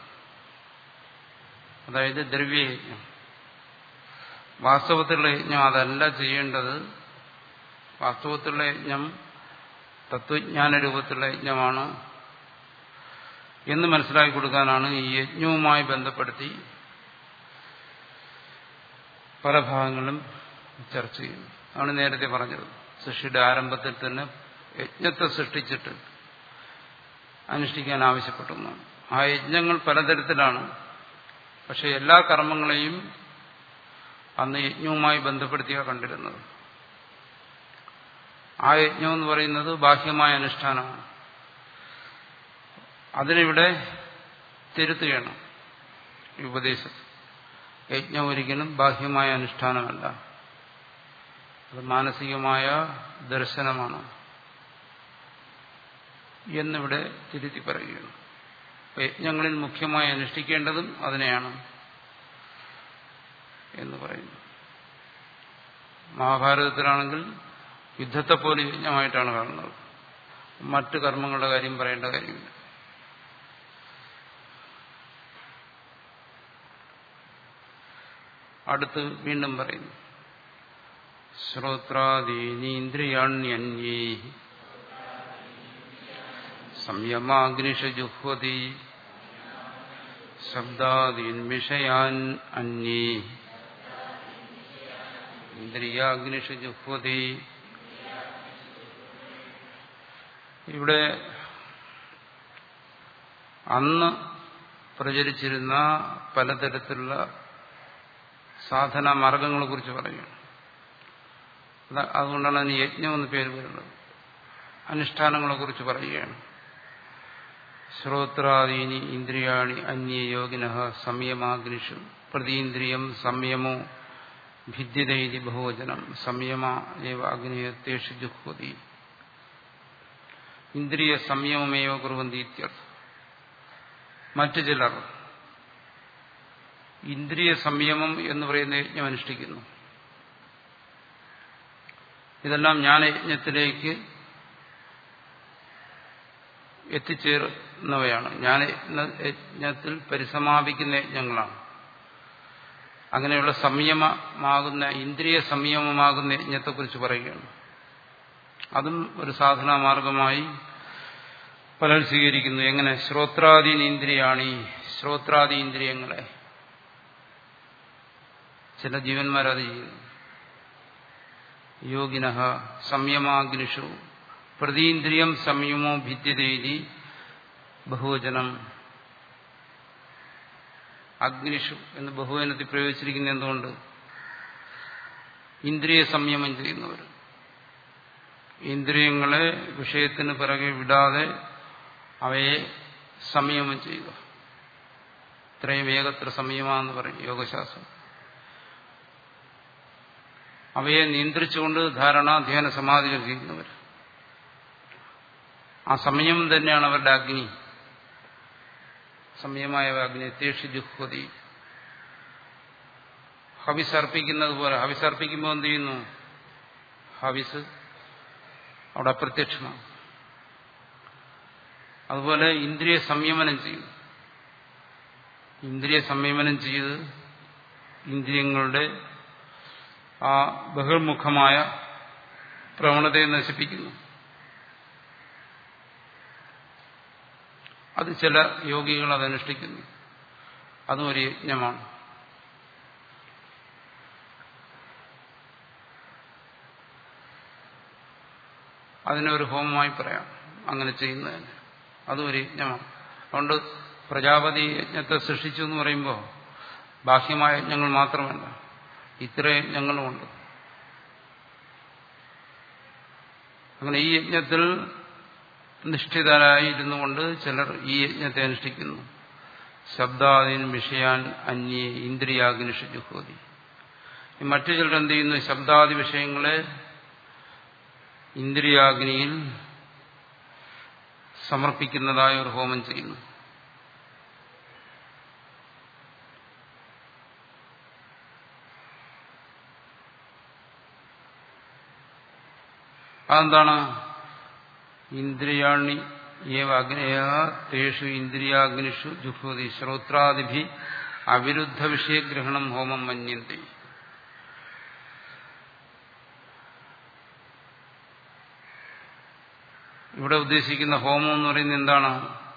അതായത് ദ്രവ്യയജ്ഞം വാസ്തവത്തിലുള്ള യജ്ഞം അതല്ല ചെയ്യേണ്ടത് വാസ്തവത്തിലുള്ള യജ്ഞം തത്വജ്ഞാന രൂപത്തിലുള്ള യജ്ഞമാണ് എന്ന് മനസ്സിലാക്കി കൊടുക്കാനാണ് ഈ യജ്ഞവുമായി ബന്ധപ്പെടുത്തി പല ഭാഗങ്ങളും ചർച്ച ചെയ്യുന്നത് ആണ് നേരത്തെ പറഞ്ഞത് സൃഷ്ടിയുടെ ആരംഭത്തിൽ തന്നെ യജ്ഞത്തെ സൃഷ്ടിച്ചിട്ട് അനുഷ്ഠിക്കാൻ ആവശ്യപ്പെട്ടു ആ യജ്ഞങ്ങൾ പലതരത്തിലാണ് പക്ഷെ എല്ലാ കർമ്മങ്ങളെയും അന്ന് യജ്ഞവുമായി ബന്ധപ്പെടുത്തിയാണ് കണ്ടിരുന്നത് ആ യജ്ഞം എന്ന് പറയുന്നത് ബാഹ്യമായ അനുഷ്ഠാനമാണ് അതിനിവിടെ തിരുത്തുകയാണ് ഈ ഉപദേശം യജ്ഞം ഒരിക്കലും ബാഹ്യമായ അനുഷ്ഠാനമല്ല അത് മാനസികമായ ദർശനമാണ് എന്നിവിടെ തിരുത്തി പറയുകയാണ് യജ്ഞങ്ങളിൽ മുഖ്യമായി അനുഷ്ഠിക്കേണ്ടതും അതിനെയാണ് എന്ന് പറയുന്നു മഹാഭാരതത്തിലാണെങ്കിൽ യുദ്ധത്തെപ്പോലെ യജ്ഞമായിട്ടാണ് കാണുന്നത് മറ്റു കർമ്മങ്ങളുടെ കാര്യം പറയേണ്ട കാര്യമില്ല അടുത്ത് വീണ്ടും പറയുന്നു ശ്രോത്രാദീനീന്ദ്രിയാണ്യന്യേ സംയമാഗ്നിഷ ജുഹ്വതി ശബ്ദാദീൻ വിഷയാൻ അന്യേ ഇന്ദ്രിയാഗ്നിഷ ജുഹ്വതി ഇവിടെ അന്ന് പ്രചരിച്ചിരുന്ന പലതരത്തിലുള്ള സാധനാ മാർഗങ്ങളെ കുറിച്ച് പറയുകയാണ് അതുകൊണ്ടാണ് അതിന് യജ്ഞം എന്ന് പേര് വരുന്നത് അനുഷ്ഠാനങ്ങളെ കുറിച്ച് പറയുകയാണ് ശ്രോത്രാദീനി ഇന്ദ്രിയാണി അന്യ യോഗിന സംയമാഗ്നിഷു പ്രതീന്ദ്രിയം സംയമോ ഭിദ്യതൈതി ബഹുവചനം സംയമ ഏവ അഗ്നിയത്തേഷു ജുഹ്വതി ഇന്ദ്രിയ സംയമമേവ കുറുവന്തി ഇത്യർത്ഥം മറ്റു ചിലർ ഇന്ദ്രിയ സംയമം എന്ന് പറയുന്ന യജ്ഞം അനുഷ്ഠിക്കുന്നു ഇതെല്ലാം ജ്ഞാനയജ്ഞത്തിലേക്ക് എത്തിച്ചേർന്നവയാണ് ജ്ഞാനയജ്ഞത്തിൽ പരിസമാപിക്കുന്ന യജ്ഞങ്ങളാണ് അങ്ങനെയുള്ള സംയമമാകുന്ന ഇന്ദ്രിയ സംയമമാകുന്ന യജ്ഞത്തെക്കുറിച്ച് പറയുകയാണ് അതും ഒരു സാധനാ മാർഗമായി പലർ സ്വീകരിക്കുന്നു എങ്ങനെ ശ്രോത്രാദീൻ ഇന്ദ്രിയാണ് ഈ ശ്രോത്രാദി ഇന്ദ്രിയങ്ങളെ ചില ജീവന്മാരത് ചെയ്യുന്നു യോഗിന സംയമാഗ്നിഷു പ്രതീന്ദ്രിയം സംയമോ ഭിദ്യതേതി ബഹുവചനം അഗ്നിഷു എന്ന് ബഹുവചനത്തിൽ പ്രയോഗിച്ചിരിക്കുന്ന എന്തുകൊണ്ട് ഇന്ദ്രിയ സംയമം ചെയ്യുന്നവർ ഇന്ദ്രിയങ്ങളെ വിഷയത്തിന് പിറകെ വിടാതെ അവയെ സംയമം ചെയ്യുക ഇത്രയും ഏകത്ര സംയമാന്ന് പറയും യോഗശാസ്ത്രം അവയെ നിയന്ത്രിച്ചുകൊണ്ട് ധാരണ ധ്യാന സമാധികൾ ചെയ്യുന്നവർ ആ സംയമം തന്നെയാണ് അവരുടെ അഗ്നി സംയമായ അഗ്നി തേഷി ജുഹ്വതി ഹവിസ് അർപ്പിക്കുന്നത് പോലെ ഹവിസ് അർപ്പിക്കുമ്പോൾ എന്ത് ചെയ്യുന്നു ഹവിസ് അവിടെ അപ്രത്യക്ഷമാണ് അതുപോലെ ഇന്ദ്രിയ സംയമനം ചെയ്യും ഇന്ദ്രിയ സംയമനം ചെയ്ത് ഇന്ദ്രിയങ്ങളുടെ ആ ബഹിർമുഖമായ പ്രവണതയെ നശിപ്പിക്കുന്നു അത് ചില യോഗികൾ അതനുഷ്ഠിക്കുന്നു അതും ഒരു യജ്ഞമാണ് അതിനെ ഒരു ഹോമമായി പറയാം അങ്ങനെ ചെയ്യുന്നതിന് അതും ഒരു യജ്ഞമാണ് അതുകൊണ്ട് പ്രജാപതി യജ്ഞത്തെ സൃഷ്ടിച്ചു എന്ന് പറയുമ്പോൾ ബാഹ്യമായ യജ്ഞങ്ങൾ മാത്രമല്ല ഇത്ര യജ്ഞങ്ങളുമുണ്ട് അങ്ങനെ ഈ യജ്ഞത്തിൽ നിഷ്ഠിതരായിരുന്നു കൊണ്ട് ചിലർ ഈ യജ്ഞത്തെ അനുഷ്ഠിക്കുന്നു ശബ്ദാദീൻ വിഷയാൻ അന്യേ ഇന്ദ്രിയാഗ്നിഷ ജുഹോതി മറ്റു ചിലർ എന്ത് ചെയ്യുന്നു ശബ്ദാദി വിഷയങ്ങളെ ഇന്ദ്രിയാഗ്നിയിൽ സമർപ്പിക്കുന്നതായ ഒരു ഹോമം ചെയ്യുന്നു അതെന്താണ് ഇന്ദ്രിയാണി ഏവ അഗ്നയ തേഷു ഇന്ദ്രിയാഗ്നിഷു ജുഹൂതി ശ്രോത്രാദിഭി അവിരുദ്ധ വിഷയഗ്രഹണം ഹോമം മന്യന്തി ഇവിടെ ഉദ്ദേശിക്കുന്ന ഹോമം എന്ന് പറയുന്നത് എന്താണ്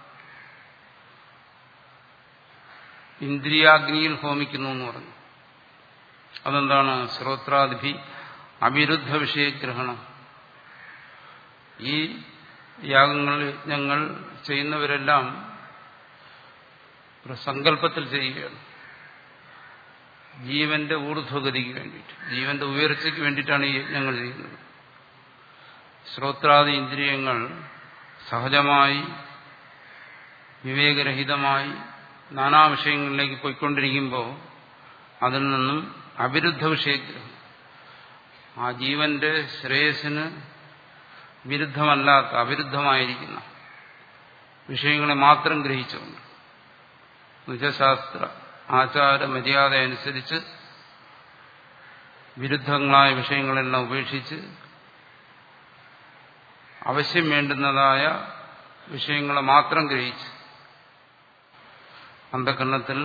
ഇന്ദ്രിയാഗ്നിയിൽ ഹോമിക്കുന്നു എന്ന് പറഞ്ഞു അതെന്താണ് ശ്രോത്രാദിഭി അവിരുദ്ധ വിഷയഗ്രഹണം ഈ യാഗങ്ങൾ യജ്ഞങ്ങൾ ചെയ്യുന്നവരെല്ലാം ഒരു സങ്കല്പത്തിൽ ചെയ്യുകയാണ് ജീവന്റെ ഊർധ്വഗതിക്ക് വേണ്ടിയിട്ട് ജീവന്റെ ഉയർച്ചയ്ക്ക് വേണ്ടിയിട്ടാണ് ഈ യജ്ഞങ്ങൾ ചെയ്യുന്നത് ശ്രോത്രാദി ഇന്ദ്രിയങ്ങൾ സഹജമായി വിവേകരഹിതമായി നാനാ വിഷയങ്ങളിലേക്ക് പോയിക്കൊണ്ടിരിക്കുമ്പോൾ അതിൽ നിന്നും അവിരുദ്ധ വിഷയഗ്രഹം ആ ജീവന്റെ ശ്രേയസിന് വിരുദ്ധമല്ലാത്ത അവിരുദ്ധമായിരിക്കുന്ന വിഷയങ്ങളെ മാത്രം ഗ്രഹിച്ചുകൊണ്ട് നിജശാസ്ത്ര ആചാര മര്യാദ അനുസരിച്ച് വിരുദ്ധങ്ങളായ വിഷയങ്ങളെല്ലാം ഉപേക്ഷിച്ച് അവശ്യം വേണ്ടുന്നതായ വിഷയങ്ങളെ മാത്രം ഗ്രഹിച്ച് അന്ധകരണത്തിൽ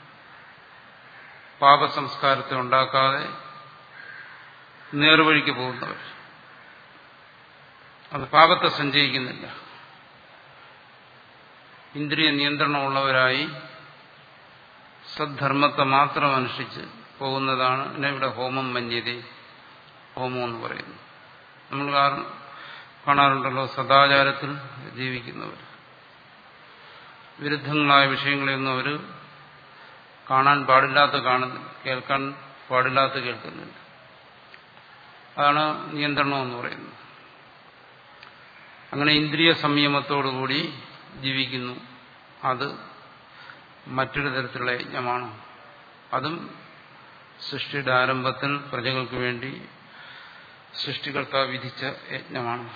പാപസംസ്കാരത്തെ ഉണ്ടാക്കാതെ നേർവഴിക്ക് പോകുന്നവർ അത് പാപത്തെ സഞ്ചയിക്കുന്നില്ല ഇന്ദ്രിയ നിയന്ത്രണമുള്ളവരായി സദ്ധർമ്മത്തെ മാത്രം അനുഷ്ഠിച്ച് പോകുന്നതാണ് എന്നെ ഇവിടെ ഹോമം മന്യത ഹോമം എന്ന് പറയുന്നു നമ്മൾ കാണാറുണ്ടല്ലോ സദാചാരത്തിൽ ജീവിക്കുന്നവർ വിരുദ്ധങ്ങളായ വിഷയങ്ങളെയൊന്നും അവർ കാണാൻ പാടില്ലാത്ത കാണുന്നില്ല കേൾക്കാൻ പാടില്ലാത്ത കേൾക്കുന്നില്ല അതാണ് നിയന്ത്രണം എന്ന് പറയുന്നത് അങ്ങനെ ഇന്ദ്രിയ സംയമത്തോടുകൂടി ജീവിക്കുന്നു അത് മറ്റൊരു തരത്തിലുള്ള യജ്ഞമാണ് അതും സൃഷ്ടിയുടെ ആരംഭത്തിൽ പ്രജകൾക്ക് വേണ്ടി സൃഷ്ടികർത്താവ് വിധിച്ച യജ്ഞമാണ്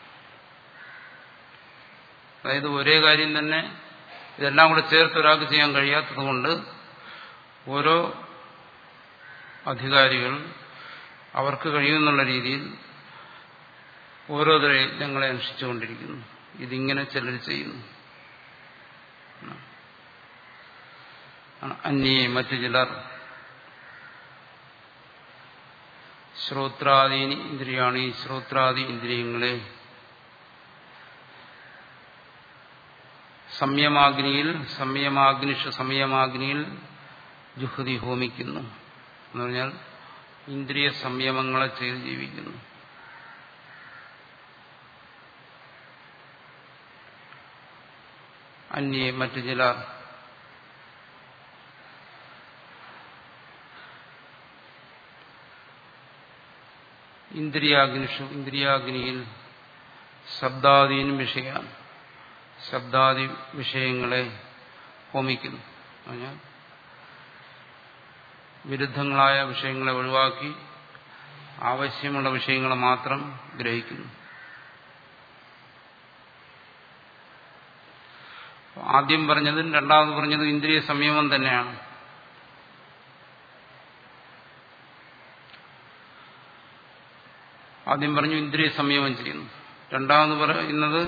അതായത് ഒരേ കാര്യം തന്നെ ഇതെല്ലാം കൂടെ ചേർത്ത് ഒരാൾക്ക് ചെയ്യാൻ കഴിയാത്തതുകൊണ്ട് ഓരോ അധികാരികൾ അവർക്ക് കഴിയുമെന്നുള്ള രീതിയിൽ ഓരോരുത്തരെ യജ്ഞങ്ങളെ അനുഷ്ഠിച്ചുകൊണ്ടിരിക്കുന്നു ഇതിങ്ങനെ ചിലർ ചെയ്യുന്നു അന്യേ മറ്റു ചിലർ ശ്രോത്രാദീനി ഇന്ദ്രിയാണ് ഈ ശ്രോത്രാദി ഇന്ദ്രിയങ്ങളെ സംയമാഗ്നിയിൽ സംയമാഗ്നിഷ സംയമാഗ്നിയിൽ ജുഹതി ഹോമിക്കുന്നു എന്ന് പറഞ്ഞാൽ ഇന്ദ്രിയ സംയമങ്ങളെ ചെയ്ത് ജീവിക്കുന്നു അന്യേ മറ്റു ചില ഇന്ദ്രിയാഗ്നിഷു ഇന്ദ്രിയാഗ്നിയിൽ ശബ്ദാദീനും വിഷയാണ് ശബ്ദാദി വിഷയങ്ങളെ ഹോമിക്കുന്നു പറഞ്ഞാൽ വിരുദ്ധങ്ങളായ വിഷയങ്ങളെ ഒഴിവാക്കി ആവശ്യമുള്ള വിഷയങ്ങളെ മാത്രം ഗ്രഹിക്കുന്നു ആദ്യം പറഞ്ഞതും രണ്ടാമത് പറഞ്ഞതും ഇന്ദ്രിയ സംയമം തന്നെയാണ് ആദ്യം പറഞ്ഞു ഇന്ദ്രിയ സംയമം ചെയ്യുന്നു രണ്ടാമത് പറയുന്നത്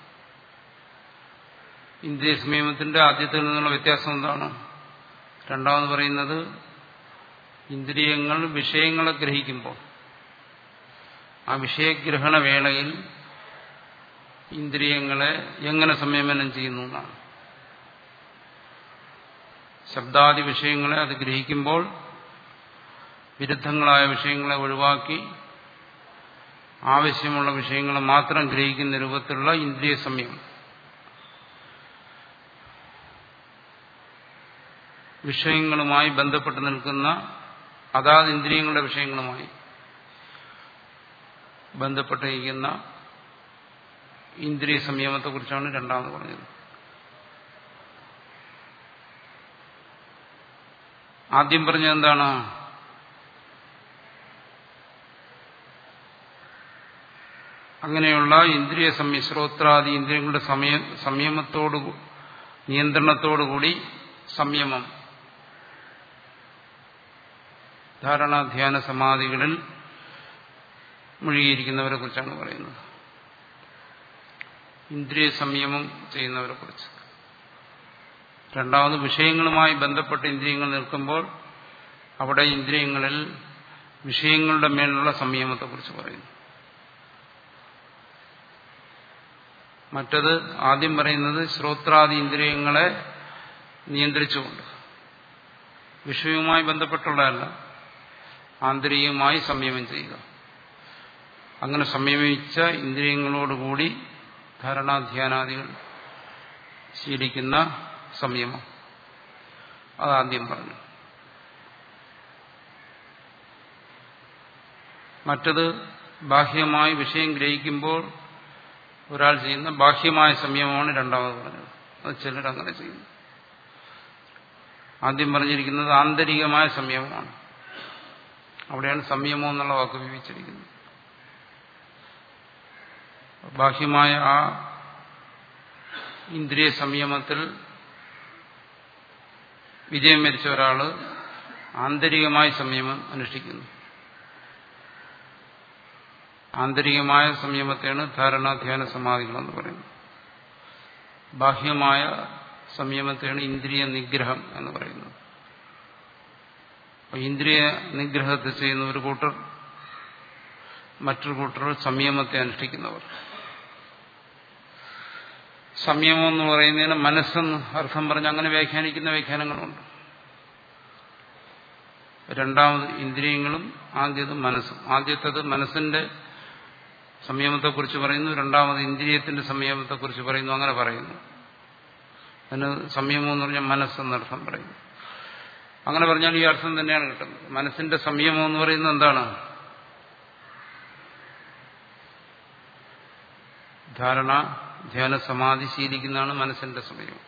ഇന്ദ്രിയ സംയമത്തിന്റെ ആദ്യത്തിൽ നിന്നുള്ള വ്യത്യാസം എന്താണ് രണ്ടാമത് പറയുന്നത് ഇന്ദ്രിയങ്ങൾ വിഷയങ്ങളെ ഗ്രഹിക്കുമ്പോൾ ആ വിഷയഗ്രഹണ വേളയിൽ ഇന്ദ്രിയങ്ങളെ എങ്ങനെ സംയമനം ചെയ്യുന്നു എന്നാണ് ശബ്ദാദി വിഷയങ്ങളെ അത് ഗ്രഹിക്കുമ്പോൾ വിരുദ്ധങ്ങളായ വിഷയങ്ങളെ ഒഴിവാക്കി ആവശ്യമുള്ള വിഷയങ്ങളെ മാത്രം ഗ്രഹിക്കുന്ന രൂപത്തിലുള്ള ഇന്ദ്രിയ സംയമം വിഷയങ്ങളുമായി ബന്ധപ്പെട്ട് നിൽക്കുന്ന അതാത് ഇന്ദ്രിയങ്ങളുടെ വിഷയങ്ങളുമായി ബന്ധപ്പെട്ടിരിക്കുന്ന ഇന്ദ്രിയ സംയമത്തെക്കുറിച്ചാണ് രണ്ടാമത് പറഞ്ഞത് ആദ്യം പറഞ്ഞത് എന്താണ് അങ്ങനെയുള്ള ഇന്ദ്രിയ സംയ ശ്രോത്രാദി ഇന്ദ്രിയങ്ങളുടെ സമയ സംയമത്തോടു നിയന്ത്രണത്തോടുകൂടി സംയമം ധാരണ ധ്യാന സമാധികളിൽ മുഴുകിയിരിക്കുന്നവരെ കുറിച്ചാണ് പറയുന്നത് ഇന്ദ്രിയ സംയമം ചെയ്യുന്നവരെ കുറിച്ച് രണ്ടാമത് വിഷയങ്ങളുമായി ബന്ധപ്പെട്ട് ഇന്ദ്രിയങ്ങൾ നിൽക്കുമ്പോൾ അവിടെ ഇന്ദ്രിയങ്ങളിൽ വിഷയങ്ങളുടെ മേലുള്ള സംയമത്തെക്കുറിച്ച് പറയുന്നു മറ്റത് ആദ്യം പറയുന്നത് ശ്രോത്രാദി ഇന്ദ്രിയങ്ങളെ നിയന്ത്രിച്ചുകൊണ്ട് വിഷയവുമായി ബന്ധപ്പെട്ടുള്ളതല്ല ആന്തരികമായി സംയമം ചെയ്യുക അങ്ങനെ സംയമിച്ച ഇന്ദ്രിയങ്ങളോടുകൂടി ധാരണാധ്യാനാദികൾ ശീലിക്കുന്ന സംയമം അതാദ്യം പറഞ്ഞു മറ്റത് ബാഹ്യമായി വിഷയം ഗ്രഹിക്കുമ്പോൾ ഒരാൾ ചെയ്യുന്ന ബാഹ്യമായ സംയമമാണ് രണ്ടാമത് പറഞ്ഞത് അത് ചിലർ അങ്ങനെ ചെയ്യുന്നു ആദ്യം പറഞ്ഞിരിക്കുന്നത് ആന്തരികമായ സംയമമാണ് അവിടെയാണ് സംയമം എന്നുള്ള വാക്ക് ഉപയോഗിച്ചിരിക്കുന്നത് ബാഹ്യമായ ആ ഇന്ദ്രിയ സംയമത്തിൽ വിജയം വരിച്ച ഒരാള് ആന്തരികമായ സംയമം അനുഷ്ഠിക്കുന്നു ആന്തരികമായ സംയമത്തെയാണ് ധാരണാധ്യാന സമാധികളെന്ന് പറയുന്നത് ബാഹ്യമായ സംയമത്തെയാണ് ഇന്ദ്രിയ നിഗ്രഹം എന്ന് പറയുന്നത് ഇന്ദ്രിയ നിഗ്രഹത്തെ ചെയ്യുന്ന ഒരു കൂട്ടർ മറ്റൊരു കൂട്ടർ സംയമത്തെ അനുഷ്ഠിക്കുന്നവർ സംയമം എന്ന് പറയുന്നതിന് മനസ്സെന്ന് അർത്ഥം പറഞ്ഞ് അങ്ങനെ വ്യാഖ്യാനിക്കുന്ന വ്യാഖ്യാനങ്ങളുണ്ട് രണ്ടാമത് ഇന്ദ്രിയങ്ങളും ആദ്യത് മനസ്സും ആദ്യത്തത് മനസ്സിന്റെ സംയമത്തെക്കുറിച്ച് പറയുന്നു രണ്ടാമത് ഇന്ദ്രിയത്തിന്റെ സംയമത്തെക്കുറിച്ച് പറയുന്നു അങ്ങനെ പറയുന്നു അതിന് സംയമം എന്ന് പറഞ്ഞാൽ മനസ്സെന്നർത്ഥം പറയുന്നു അങ്ങനെ പറഞ്ഞാൽ ഈ അർത്ഥം തന്നെയാണ് കിട്ടുന്നത് മനസ്സിന്റെ സംയമം എന്ന് പറയുന്നത് എന്താണ് ധാരണ ധ്യാന സമാധി ശീലിക്കുന്നതാണ് മനസ്സിന്റെ സംയമം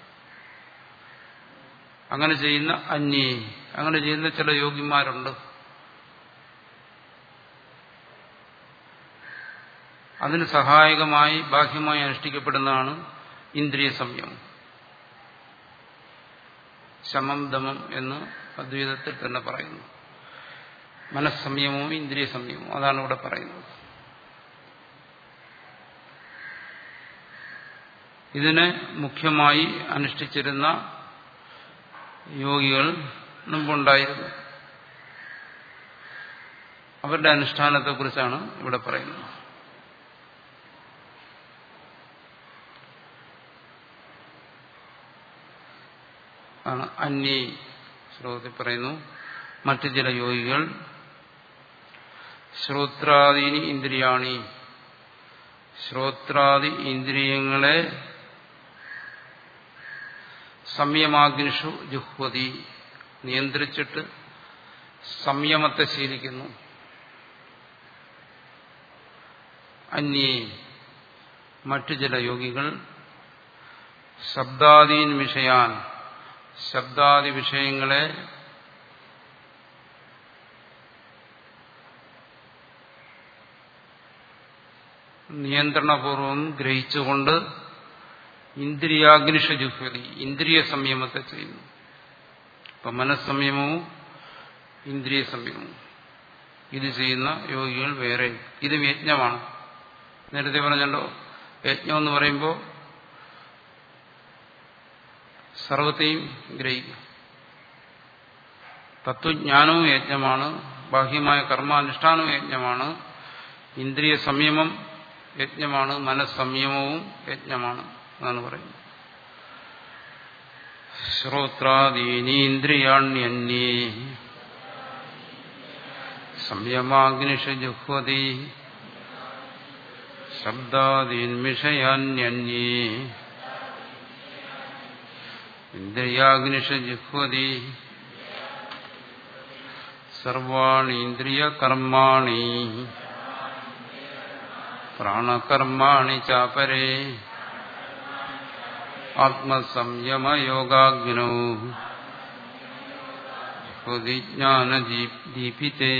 അങ്ങനെ ചെയ്യുന്ന അന്യേ അങ്ങനെ ചെയ്യുന്ന ചില യോഗിമാരുണ്ട് അതിന് സഹായകമായി ബാഹ്യമായി അനുഷ്ഠിക്കപ്പെടുന്നതാണ് ഇന്ദ്രിയ സംയമം ശമം ദമം എന്ന് അദ്വൈതത്തിൽ തന്നെ പറയുന്നു മനസ്സംയമവും ഇന്ദ്രിയ സംയമവും അതാണ് ഇവിടെ പറയുന്നത് ഇതിനെ മുഖ്യമായി അനുഷ്ഠിച്ചിരുന്ന യോഗികൾ മുമ്പുണ്ടായിരുന്നു അവരുടെ അനുഷ്ഠാനത്തെക്കുറിച്ചാണ് ഇവിടെ പറയുന്നത് ആണ് അന്യേ ശ്ലോകത്തിൽ പറയുന്നു മറ്റു ചില യോഗികൾ ശ്രോത്രാദീനി ഇന്ദ്രിയാണി ശ്രോത്രാദി ഇന്ദ്രിയങ്ങളെ സംയമാഗ്നിഷു ജുഹ്വതി നിയന്ത്രിച്ചിട്ട് സംയമത്തെ ശീലിക്കുന്നു അന്യേ മറ്റു ചില യോഗികൾ ശബ്ദാദീൻ വിഷയാൻ ശബ്ദാദി വിഷയങ്ങളെ നിയന്ത്രണപൂർവം ഗ്രഹിച്ചുകൊണ്ട് ഇന്ദ്രിയാഗ്നിഷ ജുഹ്വതി ഇന്ദ്രിയ സംയമത്തെ ചെയ്യുന്നു ഇപ്പൊ മനസ്സംയമവും ഇന്ദ്രിയ സംയമവും ഇത് ചെയ്യുന്ന യോഗികൾ വേറെ ഇതും യജ്ഞമാണ് നേരത്തെ പറഞ്ഞല്ലോ യജ്ഞം എന്ന് പറയുമ്പോൾ സർവത്തെയും ഗ്രഹിക്കും തത്വജ്ഞാനവും യജ്ഞമാണ് ബാഹ്യമായ കർമാനുഷ്ഠാനവും യജ്ഞമാണ് ഇന്ദ്രിയ സംയമം യജ്ഞമാണ് മനസ്സംയമവും യജ്ഞമാണ് എന്നാണ് പറയുന്നത് ശ്രോത്രാദീനീന്ദ്രിയാണ്യന്യേ സംയമാഗ്നിഷ ജുഹ്വതി ശബ്ദാദീൻമിഷയാന്യന്യേ ഇന്ദ്രിയാഗ്നിഷ ജുഹ്വതി സർവാണീന്ദ്രിയകർമാണി പ്രാണകർമാണി ചാപരേ ആത്മസംയമയോഗാഗ്നോ ജ്ഞാനദീപിതേ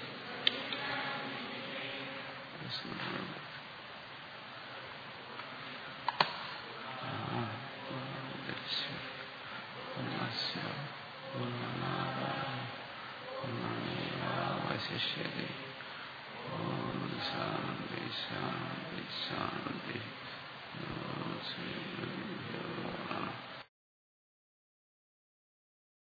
ശിഷ്യതി ഓം ശാന്തി ശാന്തി ശാന്തി ഓം ശ്രീ ഗുരുഭ്യോ നമഃ